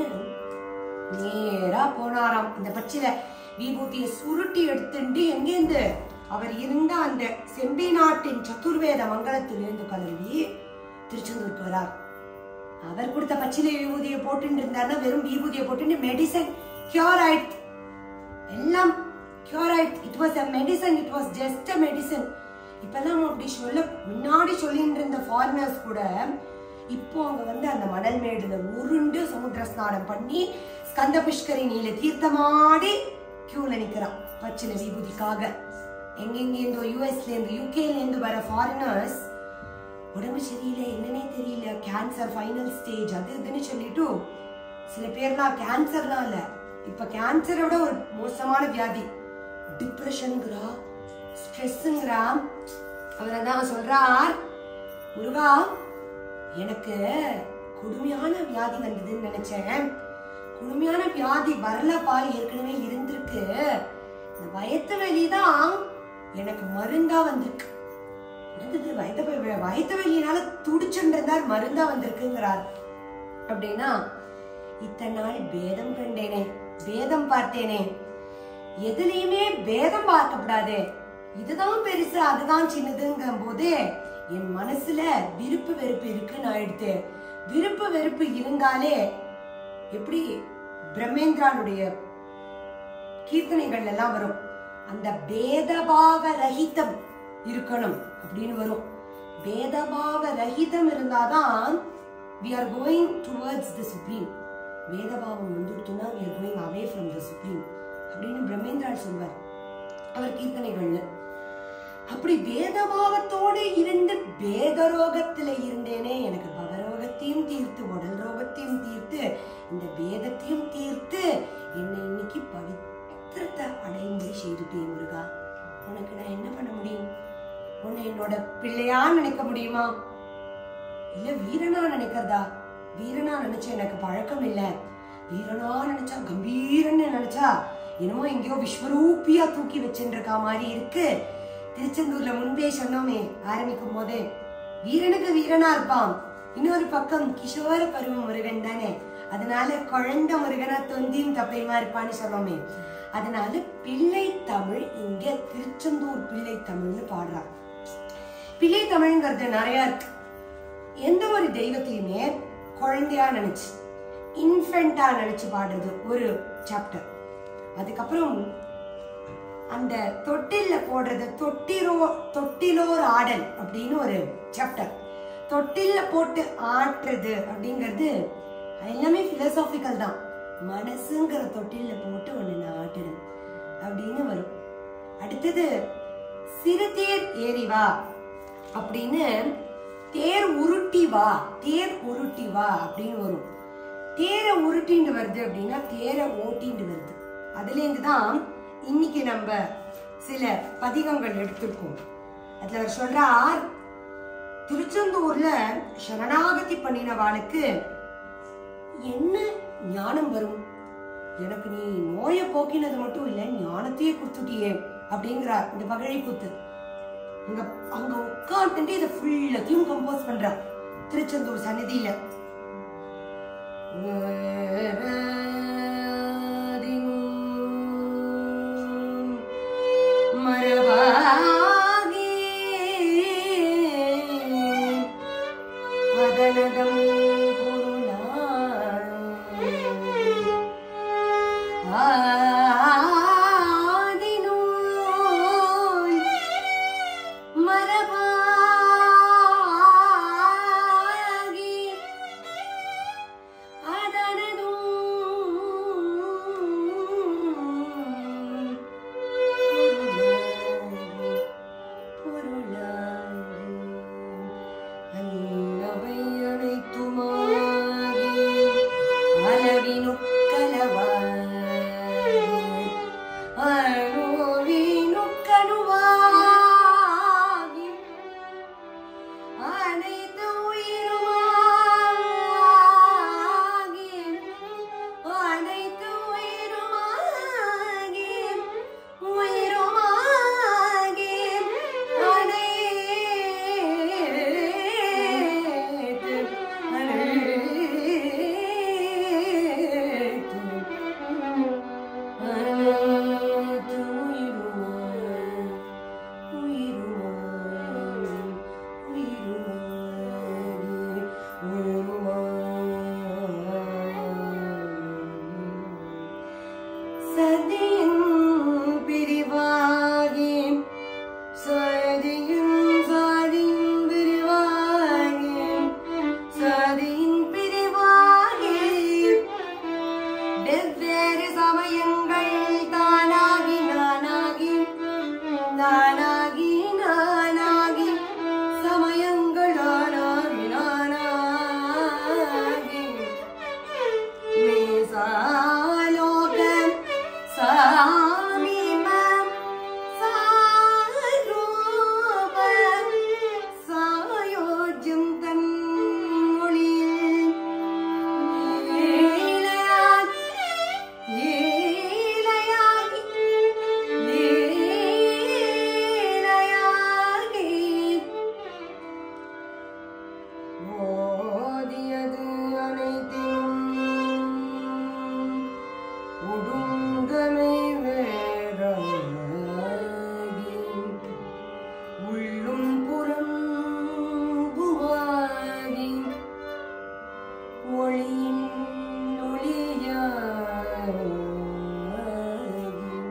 நேரா போனாராம் இந்த பட்சில விபூதியை சுருட்டி எடுத்துட்டு எங்கேருந்து அவர் இருந்த அந்த செம்பி நாட்டின் சதுர்வேத மங்களத்திலிருந்து கலவி திருச்செந்தூருக்கு வரார் அவர் கொடுத்த பச்சிலை விபூதியை போட்டுட்டு இருந்தாருன்னா வெறும் விபூதியை போட்டுட்டு மெடிசன் கியூர் ஆயிடுச்சு எல்லாம் கியூர் ஆயிடுச்சு it was a medicine it was just a medicine இப்பெல்லாம் அப்படி சொல்ல முன்னாடி சொல்லிட்டு இருந்த ஃபாரினர்ஸ் கூட இப்போ அவங்க வந்து அந்த மணல் மேடுல உருண்டு சமுத்திர ஸ்நானம் பண்ணி ஸ்கந்த புஷ்கரிணியில தீர்த்தமாடி கியூல நிக்கிறான் பச்சில விபூதிக்காக எங்கெங்கேருந்தோ யூஎஸ்ல இருந்து யூகேல இருந்து வர ஃபாரினர்ஸ் உடம்பு சரியில்லை என்னன்னே தெரியல கேன்சர் ஃபைனல் ஸ்டேஜ் அது இதுன்னு சொல்லிட்டு சில பேர்லாம் கேன்சர்லாம் இல்ல இப்ப கேன்சரை விட ஒரு மோசமான வியாதி டிப்ரெஷனுங்கிறா ஸ்ட்ரெஸ்ஸுங்கிறா அவர் தான் சொல்றார் முருகா எனக்கு கொடுமையான வியாதி வந்ததுன்னு நினைச்சேன் கொடுமையான வியாதி வரலப்பா ஏற்கனவே இருந்திருக்கு இந்த வயத்து வலிதான் எனக்கு மருந்தா வந்திருக்கு என்னது வயத்த வ- வயத்து வலியினால துடிச்சுன்றிருந்தார் மருந்தா வந்திருக்குங்கிறார் அப்படின்னா இத்தனை நாள் பேதம் கண்டேனே பேதம் பார்த்தேனே எதுலயுமே பேதம் பார்க்கப்படாதே இதுதான் பெருசு அதுதான் சின்னதுங்கும் போது என் மனசுல விருப்பு வெறுப்பு இருக்குன்னு ஆயிடுத்து விருப்பு வெறுப்பு இருந்தாலே எப்படி பிரம்மேந்திரானுடைய கீர்த்தனைகள் எல்லாம் வரும் அந்த பேதபாவ ரஹிதம் இருக்கணும் அப்படின்னு வரும் பேதபாவ ரஹிதம் இருந்தாதான் we are going towards the supreme வேதபாவம் வந்துடுத்துனா we are going away from the supreme அப்படின்னு பிரம்மேந்திரால் சொல்வார் அவர் கீர்த்தனைகள்ல அப்படி வேதபாவத்தோடு இருந்து வேதரோகத்துல இருந்தேனே எனக்கு பவரோகத்தையும் தீர்த்து உடல் ரோகத்தையும் தீர்த்து இந்த வேதத்தையும் தீர்த்து என்னை இன்னைக்கு பவித்திரத்தை அடையும்படி செய்துட்டேன் முருகா உனக்கு நான் என்ன பண்ண முடியும் உன்னை என்னோட பிள்ளையா நினைக்க முடியுமா இல்ல வீரனா நினைக்கிறதா வீரனா நினைச்ச எனக்கு பழக்கம் இல்ல வீரனா நினைச்சா கம்பீரன்னு நினைச்சா என்னமோ எங்கேயோ விஸ்வரூபியா தூக்கி வச்சுருக்கா மாதிரி இருக்கு திருச்செந்தூர்ல முன்பே சொன்னோமே ஆரம்பிக்கும் போது வீரனுக்கு வீரனா இருப்பான் இன்னொரு பக்கம் கிஷோர பருவ முருகன் தானே அதனால குழந்தை முருகனா தொந்தியும் தப்பையுமா இருப்பான்னு சொன்னோமே அதனால பிள்ளை தமிழ் இங்க திருச்செந்தூர் பிள்ளை தமிழ்னு பாடுறான் பிள்ளை தமிழ்ங்கிறது நிறைய இருக்கு எந்த ஒரு தெய்வத்தையுமே குழந்தையா நினைச்சு இன்ஃபென்ட்டா நினைச்சு பாடுறது ஒரு சாப்டர் அதுக்கப்புறம் அந்த தொட்டில்ல போடுறது தொட்டிலோ தொட்டிலோர் ஆடல் அப்படின்னு ஒரு சாப்டர் தொட்டில்ல போட்டு ஆட்டுறது அப்படிங்கிறது எல்லாமே பிலசாபிக்கல் தான் மனசுங்கிற தொட்டில்ல போட்டு ஒண்ணு நான் ஆட்டுறேன் அப்படின்னு வரும் அடுத்தது சிறுதேர் ஏறி வா அப்படின்னு தேர் உருட்டி வா தேர் உருட்டி வா அப்படின்னு வரும் தேரை உருட்டிண்டு வருது அப்படின்னா தேரை ஓட்டிண்டு வருது அதுல இருந்து தான் இன்னைக்கு நம்ம சில பதிகங்கள் எடுத்திருக்கோம் அதுல அவர் சொல்றார் திருச்செந்தூர்ல சரணாகதி பண்ணினவாளுக்கு என்ன ஞானம் வரும் எனக்கு நீ நோயை போக்கினது மட்டும் இல்ல ஞானத்தையே கொடுத்துட்டியே அப்படிங்கிறார் இந்த பகழை கூத்து அங்க அங்க உட்காந்துட்டு இதை ஃபுல்லத்தையும் கம்போஸ் பண்றா திருச்செந்தூர் சன்னதியில மரபாகி அதனதம் பொருளாய் ஆதினூல் மரபாகி அதனதும் பொருளாகி அன்னவை அனைத்துமாகி அளவினுக்கலவாகி அணுவினுக்கணுவாகி அனைத்து உயிருமாகி அனைத்து உயிருமாகி உயிருமாகி அனைத்து அனைத்து அனைத்து உயிருமாகி சதியின் பிரிவாகி சதியின் சாதியின் பிரிவாகி சதியின் பிரிவாகி வெவ்வேறு சமயங்கள் தானாகி நானாகி நானாகி நானாகி சமயங்கள் ஆனாகி நானாகி மேசாலோகம் சாமீபம் சாரூபம் சாயோஜ்யம் தன்மொழியில் ஏழையாகி ஏழையாகி ஏழையாகி மோதியது அனைத்தையும் ஒடுங்கமை வேறாகி உள்ளும் புறம்புவாகி ஒளியின் ஒளியாகி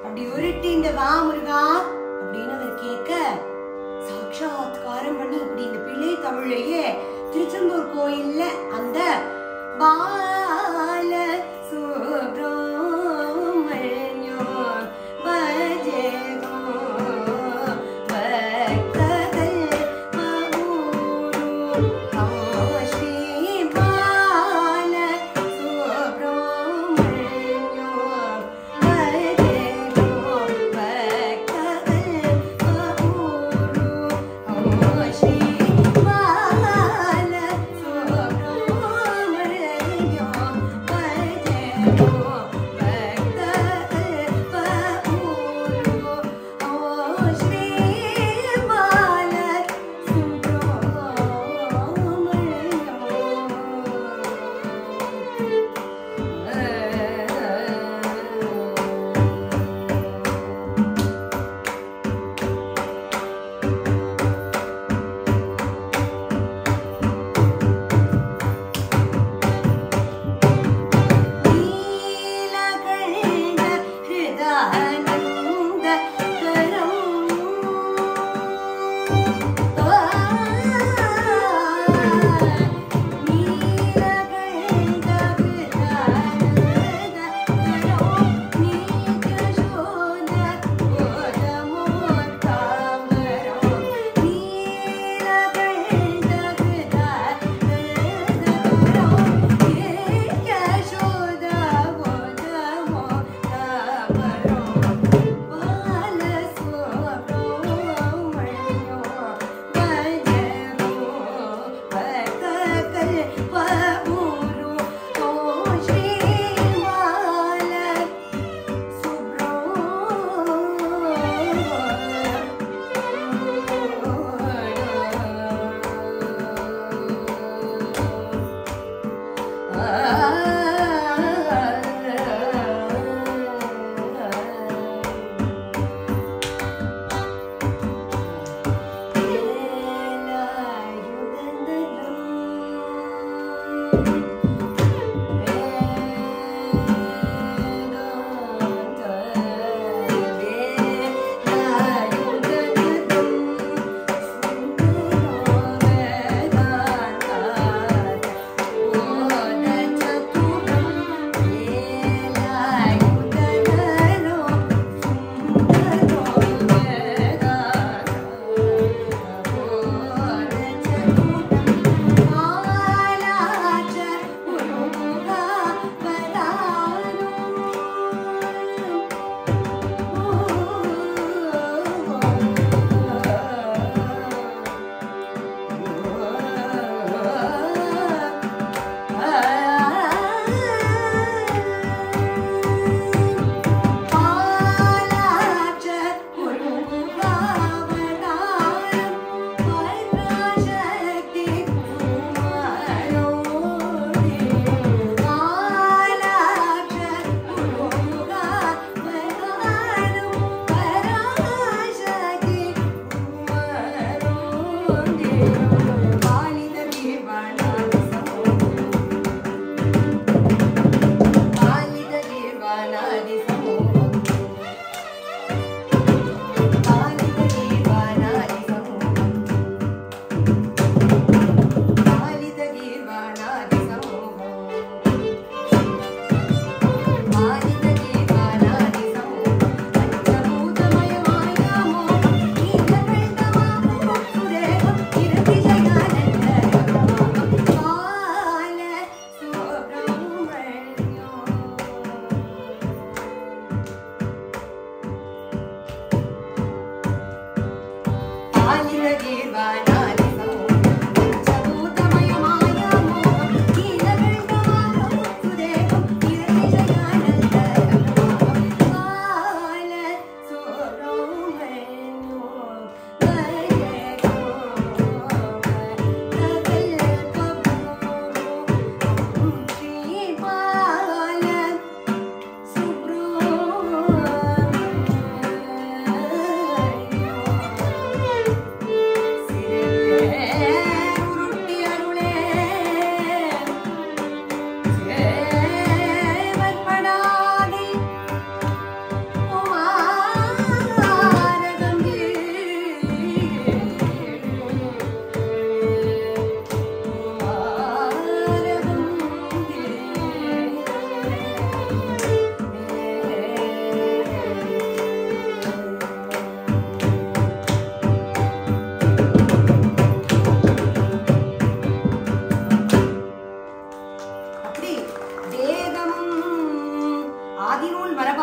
அப்படி உருட்டி இந்த வா முருகா அப்படின்னு அவர் கேட்க சாட்சாத்காரம் பண்ணி இப்படி இந்த பிள்ளை தமிழையே திருச்செந்தூர் கோயில்ல அந்த பால சுப்ரமணியோ பஜகோ பக்தகல் மகுரு ஸ்ரீ பால சுப்ரமணியோ பஜகோ பக்தகல் மகுரு ஸ்ரீ பால சுப்ரமணியோ பஜகோ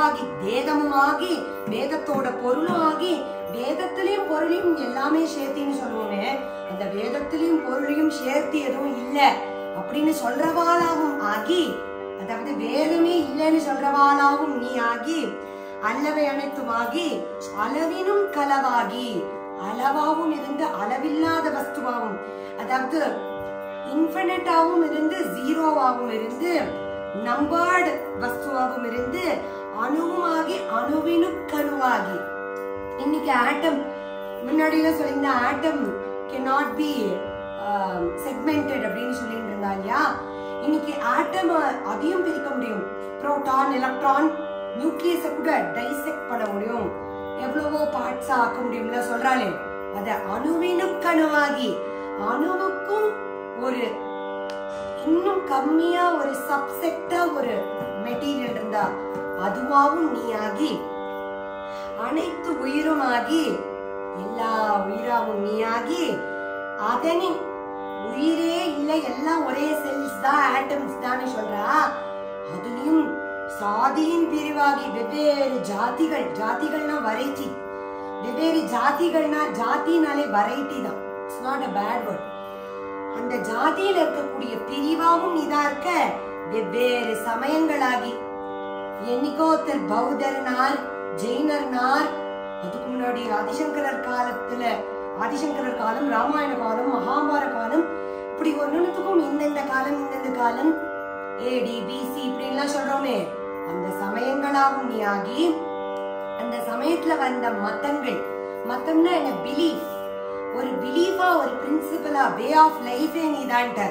உயிராகி வேதமுமாகி வேதத்தோட பொருளும் ஆகி வேதத்திலையும் பொருளையும் எல்லாமே சேர்த்தின்னு சொல்லுவோமே அந்த வேதத்திலையும் பொருளையும் சேர்த்து எதுவும் இல்ல அப்படின்னு சொல்றவாளாவும் ஆகி அதாவது வேதமே இல்லைன்னு சொல்றவாளாவும் நீ ஆகி அல்லவை அனைத்துமாகி அளவினும் களவாகி அளவாவும் இருந்து அளவில்லாத வஸ்துவாகும் அதாவது இன்ஃபினிட்டாவும் இருந்து ஜீரோவாகவும் இருந்து நம்பர்டு வஸ்துவாகவும் இருந்து அணுவுமாகி அணுவினுக்கணுவாகி இன்னைக்கு ஆட்டம் முன்னாடிலாம் சொல்லியிருந்த ஆட்டம் cannot பி செக்மெண்டட் அப்படின்னு சொல்லிட்டு இருந்தா இல்லையா இன்னைக்கு ஆட்டம் அதையும் பிரிக்க முடியும் புரோட்டான் எலக்ட்ரான் நியூக்ளியஸை கூட டைசெக்ட் பண்ண முடியும் எவ்வளவோ பார்ட்ஸா ஆக்க முடியும்ல சொல்றாளே அத அணுவினுக்கணுவாகி அணுவுக்கும் ஒரு இன்னும் கம்மியா ஒரு சப்செக்டா ஒரு மெட்டீரியல் இருந்தா அதுவாவும் நீ ஆகி அனைத்து உயிருமாகி எல்லா உயிராவும் நீயாகி அதனின் உயிரே இல்லை எல்லாம் ஒரே செல்ஸ் தான் ஆட்டம்ஸ் தான் சொல்றா அதுலயும் சாதியின் பிரிவாகி வெவ்வேறு ஜாதிகள் ஜாதிகள்னா வெரைட்டி வெவ்வேறு ஜாதிகள்னா ஜாதினாலே வெரைட்டி தான் it's not a bad word அந்த ஜாதியில இருக்கக்கூடிய பிரிவாவும் இதா இருக்க வெவ்வேறு சமயங்களாகி என்னைக்கோ ஒருத்தர் பௌத்தர்னார் ஜெயினர்னார் அதுக்கு முன்னாடி ஆதிசங்கரர் காலத்துல ஆதிசங்கரர் காலம் ராமாயண காலம் மகாபாரத காலம் இப்படி ஒன்னொன்னுத்துக்கும் இந்தந்த காலம் இந்தந்த காலம் ஏடி பிசி இப்படி எல்லாம் சொல்றோமே அந்த சமயங்களாகவும் நீ ஆகி அந்த சமயத்துல வந்த மத்தங்கள் மத்தம்னா என்ன பிலீஃப் ஒரு பிலீஃபா ஒரு பிரின்சிபலா வே ஆஃப் லைஃபே நீதான்ட்ட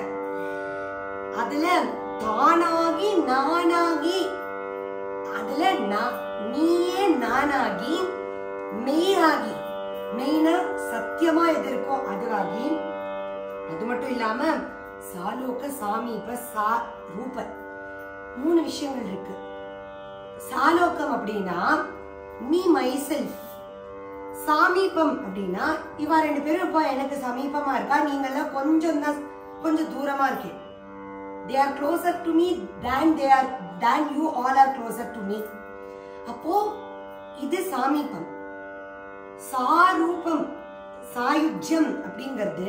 அதுல தானாகி நானாகி அதுல நான் நீயே நானாகி மெய்யாகி மெய்னா சத்தியமா எது இருக்கோ அதுவாகி அது மட்டும் இல்லாம சாலோக சாமீப சா ரூப மூணு விஷயங்கள் இருக்கு சாலோகம் அப்படின்னா மீ மை செல்ஃப் சாமீபம் அப்படின்னா இவா ரெண்டு பேரும் இப்போ எனக்கு சமீபமா இருக்கா நீங்கெல்லாம் கொஞ்சம் தான் கொஞ்சம் தூரமா இருக்கேன் they are closer to me than they are than you all are closer to me அப்போ இது சாமீபம் சாரூபம் சாயுஜ்யம் அப்படிங்கிறது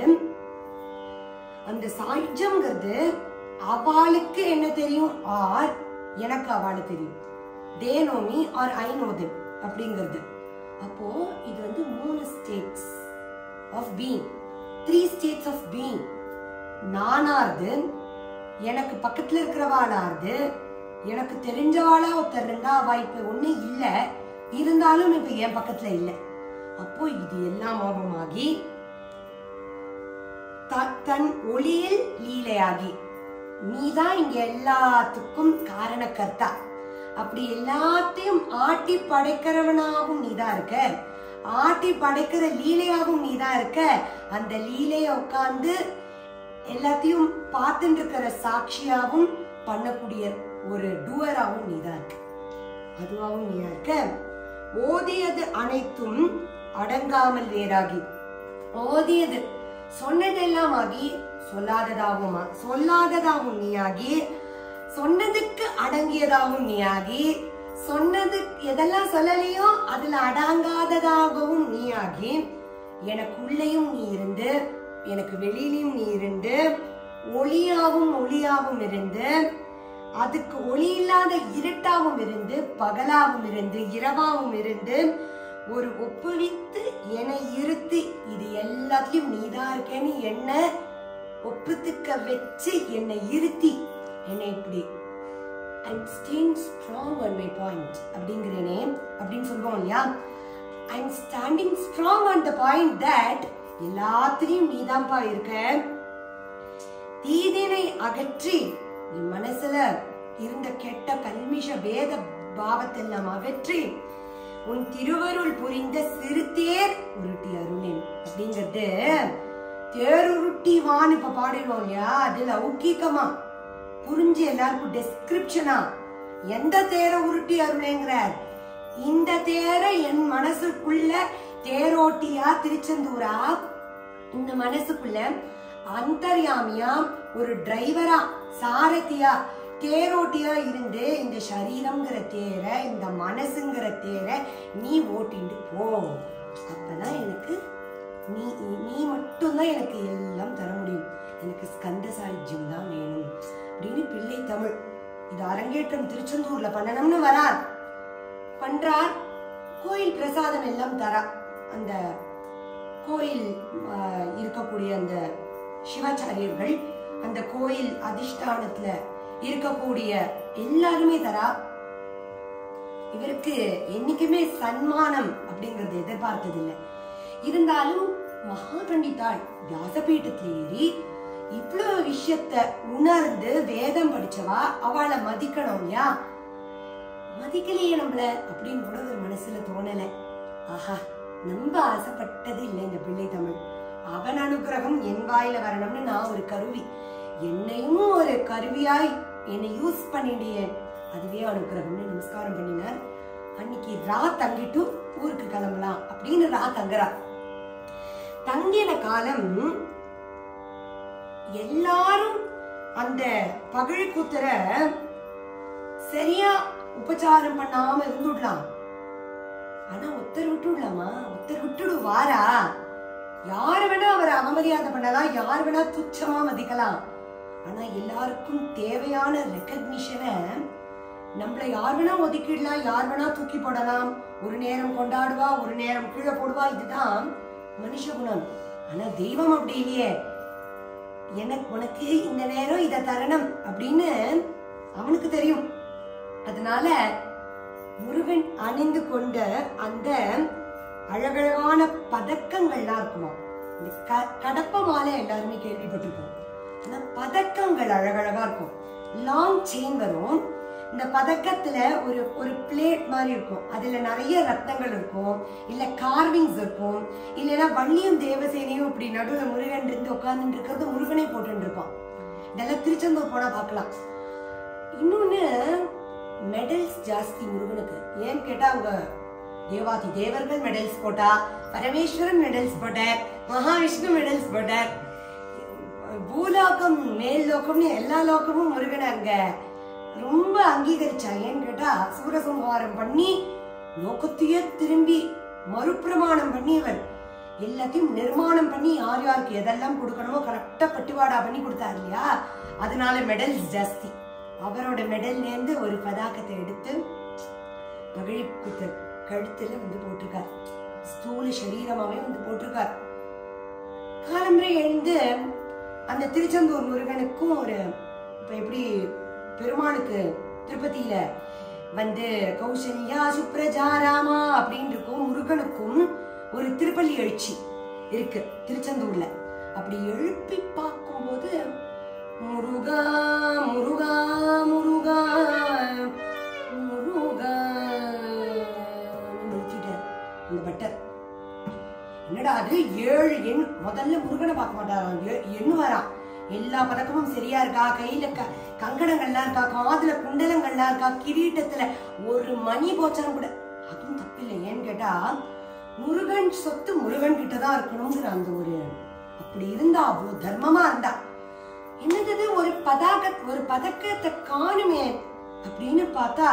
அந்த சாயுஜ்யம்ங்கிறது அவளுக்கு என்ன தெரியும் ஆர் எனக்கு அவளுக்கு தெரியும் they know me or I know them அப்படிங்கிறது அப்போ இது வந்து மூணு states of being three states of being நானார்து எனக்கு பக்கத்துல இருக்கிறவாளார்து எனக்கு தெரிஞ்சவாளா ஒருத்தர் இருந்தா அவ இப்ப ஒண்ணு இல்ல இருந்தாலும் இப்ப என் பக்கத்துல இல்ல அப்போ இது எல்லாம் ஆகமாகி த- தன் ஒளியில் லீலையாகி நீதான் இங்க எல்லாத்துக்கும் காரணக்கர்த்தா அப்படி எல்லாத்தையும் ஆட்டி படைக்கிறவனாகவும் நீதான் இருக்க ஆட்டி படைக்கிற லீலையாகவும் நீதான் இருக்க அந்த லீலைய உட்கார்ந்து எல்லாத்தையும் பார்த்துட்டு இருக்கிற சாட்சியாவும் பண்ணக்கூடிய ஒரு டூவராகவும் நீதான் இருக்க அதுவாகவும் நீயா இருக்க ஓதியது அனைத்தும் அடங்காமல் வேறாகி ஓதியது சொன்னதெல்லாம் ஆகி சொல்லாததாகவும் ஆ- சொல்லாததாகவும் நீயாகி சொன்னதுக்கு அடங்கியதாகவும் நீயாகி சொன்னது எதெல்லாம் சொல்லலையோ அதுல அடங்காததாகவும் நீயாகி எனக்குள்ளேயும் நீ இருந்து எனக்கு வெளியிலையும் நீ இருந்து ஒளியாவும் ஒளியாவும் இருந்து அதுக்கு ஒளி இல்லாத இருட்டாவும் இருந்து பகலாவும் இருந்து இரவாவும் இருந்து ஒரு ஒப்புவித்து என்னை இருத்தி இது எல்லாத்துலயும் நீதான் இருக்கேன்னு என்ன ஒப்புத்துக்க வச்சு என்னை இருத்தி என்னை இப்படி I'm staying strong on my point அப்படிங்கிறேனே அப்படின்னு சொல்லுவோம் இல்லையா I'm standing strong on the point that எல்லாத்துலயும் நீதான்ப்பா இருக்க தீதினை அகற்றி என் மனசுல இருந்த கெட்ட கல்மிஷ வேத பாவத்தெல்லாம் அகற்றி உன் திருவருள் புரிந்த சிறு தேர் உருட்டி அருளேன் அப்படிங்கிறது தேர் உருட்டி வான்னு இப்ப பாடிடுவோம் இல்லையா அது லௌகீகமா புரிஞ்சு எல்லாருக்கும் டெஸ்கிரிப்ஷனா எந்த தேரை உருட்டி அருளேங்கிறார் இந்த தேரை என் மனசுக்குள்ள தேரோட்டியா திருச்செந்தூரா இந்த மனசுக்குள்ள அந்தர்யாமியா ஒரு டிரைவரா சாரதியா தேரோட்டியா இருந்து இந்த சரீரம்ங்கிற தேர இந்த மனசுங்கிற தேர நீ ஓட்டிண்டு போ அப்பதான் எனக்கு நீ நீ மட்டும்தான் எனக்கு எல்லாம் தர முடியும் எனக்கு ஸ்கந்த சாயுஜ்யம் தான் வேணும் அப்படின்னு பிள்ளை தமிழ் இது அரங்கேற்றம் திருச்செந்தூர்ல பண்ணணும்னு வரார் பண்றார் கோயில் பிரசாதம் எல்லாம் தரா அந்த கோயில் ஆஹ், இருக்கக்கூடிய அந்த சிவாச்சாரியர்கள் அந்த கோயில் அதிஷ்டானத்துல இருக்கக்கூடிய எல்லாருமே தரா இவருக்கு என்னைக்குமே சன்மானம் அப்படிங்கறது எதிர்பார்த்ததில்லை இருந்தாலும் மகா பண்டிதாள் வியாசபீட்டத்துல ஏறி இவ்வளவு விஷயத்த உணர்ந்து வேதம் படிச்சவா அவளை மதிக்கணும் இல்லையா மதிக்கலையே நம்மள அப்படின்னு கூட ஒரு மனசுல தோணல ஆஹா நம்ம ஆசைப்பட்டது இல்லை இந்த பிள்ளை தமிழ் அவன் அனுகிரகம் என் வாயில வரணும்னு நான் ஒரு கருவி என்னையும் ஒரு கருவியாய் என்னை யூஸ் பண்ணிட்டேன் அதுவே அனுகிரகம்னு நமஸ்காரம் பண்ணினார் அன்னைக்கு ரா தங்கிட்டு ஊருக்கு கிளம்பலாம் அப்படின்னு ரா தங்குறா தங்கின காலம் எல்லாரும் அந்த பகழ் கூத்துற சரியா உபச்சாரம் பண்ணாம இருந்துடலாம் ஆனா ஒருத்தர் விட்டுடலாமா ஒருத்தர் விட்டுடு வாரா யார் வேணா அவரை அவமரியாதை பண்ணலாம் யார் வேணா துச்சமா மதிக்கலாம் ஆனா எல்லாருக்கும் தேவையான ரெக்கக்னிஷனை நம்மள யார் வேணா ஒதுக்கிடலாம் யார் வேணா தூக்கி போடலாம் ஒரு நேரம் கொண்டாடுவா ஒரு நேரம் கீழே போடுவா இதுதான் மனுஷ குணம் ஆனா தெய்வம் அப்படி இல்லையே எனக்கு உனக்கு இந்த நேரம் இத தரணும் அப்படின்னு அவனுக்கு தெரியும் அதனால முருகன் அணிந்து கொண்ட அந்த அழகழகான பதக்கங்கள்லாம் இருக்குமா இந்த க- கடப்ப மாலை எல்லாருமே கேள்விப்பட்டிருக்கோம் ஆனா பதக்கங்கள் அழகழகா இருக்கும் லாங் செயின் வரும் இந்த பதக்கத்துல ஒரு ஒரு பிளேட் மாதிரி இருக்கும் அதுல நிறைய ரத்னங்கள் இருக்கும் இல்ல கார்விங்ஸ் இருக்கும் இல்லைன்னா வள்ளியும் தேவசேனையும் இப்படி நடுவுல முருகன் இருந்து உட்கார்ந்துட்டு இருக்கிறது முருகனே போட்டுட்டு இருப்பான் இதெல்லாம் திருச்செந்தூர் போனா பார்க்கலாம் இன்னொன்னு மெடல்ஸ் ஜாஸ்தி முருகனுக்கு ஏன்னு கேட்டா அவங்க தேவாதி தேவர்கள் மெடல்ஸ் போட்டா பரமேஸ்வரன் மெடல்ஸ் போட்டார் மகாவிஷ்ணு மெடல்ஸ் போட்டார் பூலோகம் மேல் லோகம்னு எல்லா லோகமும் முருகனை அங்க ரொம்ப அங்கீகரிச்சா ஏன்னு கேட்டா சூரசம்ஹாரம் பண்ணி லோகத்தையே திரும்பி மறுபிரமாணம் பண்ணியவர் எல்லாத்தையும் நிர்மாணம் பண்ணி யார் யாருக்கு எதெல்லாம் கொடுக்கணுமோ கரெக்டா பட்டுவாடா பண்ணி கொடுத்தாரு இல்லையா அதனால மெடல்ஸ் ஜாஸ்தி அவரோட மெடல்ல இருந்து ஒரு பதாக்கத்தை எடுத்து மகிழி குத்த கழுத்துல வந்து போட்டிருக்கார் ஸ்தூல சரீரமாவே வந்து போட்டிருக்கார் காலம்பரை எழுந்து அந்த திருச்செந்தூர் முருகனுக்கும் ஒரு இப்ப எப்படி பெருமாளுக்கு திருப்பதியில வந்து கௌசல்யா சுப்ரஜா ராமா அப்படின்னு இருக்கும் முருகனுக்கும் ஒரு திருப்பள்ளி எழுச்சி இருக்கு திருச்செந்தூர்ல அப்படி எழுப்பி பார்க்கும்போது முருகா முருகா முருகா முருகா நிறுத்திட்டார் அந்த பட்டர் என்னடா அது ஏழு எண் முதல்ல முருகனை பார்க்க மாட்டாராம் ஏ- எண்ணுவாராம் எல்லா பதக்கமும் சரியா இருக்கா கையில க கங்கணங்கள்லாம் இருக்கா காதுல குண்டலங்கள்லாம் இருக்கா கிரீட்டத்துல ஒரு மணி போச்சாலும் கூட அதுவும் தப்பில்லை ஏன்னு கேட்டா முருகன் சொத்து முருகன் கிட்ட தான் இருக்கணுங்கிற அந்த ஒரு அப்படி இருந்தா அவ்வளவு தர்மமா இருந்தா என்னது ஒரு பதாக ஒரு பதக்கத்தை காணுமே அப்படின்னு பார்த்தா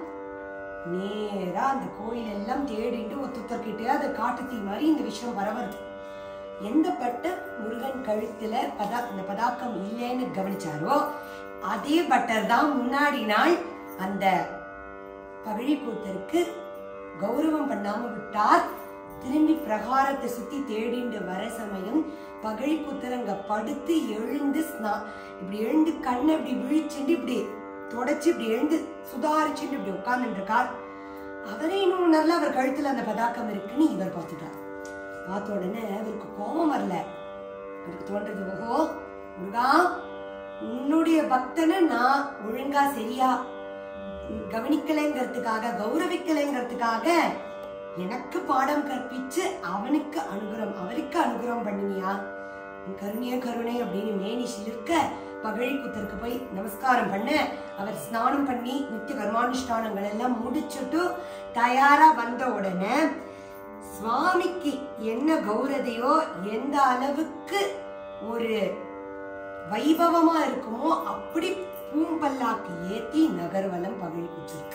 நேரா அந்த கோயில் எல்லாம் தேடிட்டு ஒத்துத்தர்கிட்ட அது காட்டு தீ மாதிரி இந்த விஷயம் பரவுறது எந்த பட்ட முருகன் கழுத்துல பதா அந்த பதாக்கம் இல்லைன்னு கவனிச்சாரோ அதே பட்டர் தான் முன்னாடி நாள் அந்த பகழி கூத்தருக்கு கௌரவம் பண்ணாம விட்டார் திரும்பி பிரகாரத்தை சுத்தி தேடிண்டு வர சமயம் பகழி கூத்தர் அங்க படுத்து எழுந்து ஸ்நா- இப்படி எழுந்து கண்ணை இப்படி விழிச்சுண்டு இப்படி தொடச்சு இப்படி எழுந்து சுதாரிச்சுட்டு இப்படி உட்கார்ந்துட்டு இருக்கார் அவரே இன்னும் நல்லா அவர் கழுத்துல அந்த பதாக்கம் இருக்குன்னு இவர் பார்த்துட்டார் பார்த்த உடனே அவருக்கு கோபம் வரல அவருக்கு தோன்றது ஓஹோ முருகா உன்னுடைய பக்தனை நான் ஒழுங்கா சரியா கவனிக்கலைங்கிறதுக்காக கௌரவிக்கலைங்கிறதுக்காக எனக்கு பாடம் கற்பிச்சு அவனுக்கு அனுகிரகம் அவருக்கு அனுகிரகம் பண்ணினியா உன் கருணைய கருணை அப்படின்னு மேனி சிலிர்க்க பகழி குத்தருக்கு போய் நமஸ்காரம் பண்ண அவர் ஸ்நானம் பண்ணி நித்திய கர்மானுஷ்டானங்கள் எல்லாம் முடிச்சுட்டு தயாரா வந்த உடனே சுவாமிக்கு என்ன கௌரதையோ எந்த அளவுக்கு ஒரு வைபவமா இருக்குமோ அப்படி பூம்பல்லாக்கு ஏத்தி நகர்வலம் பகழி கூத்து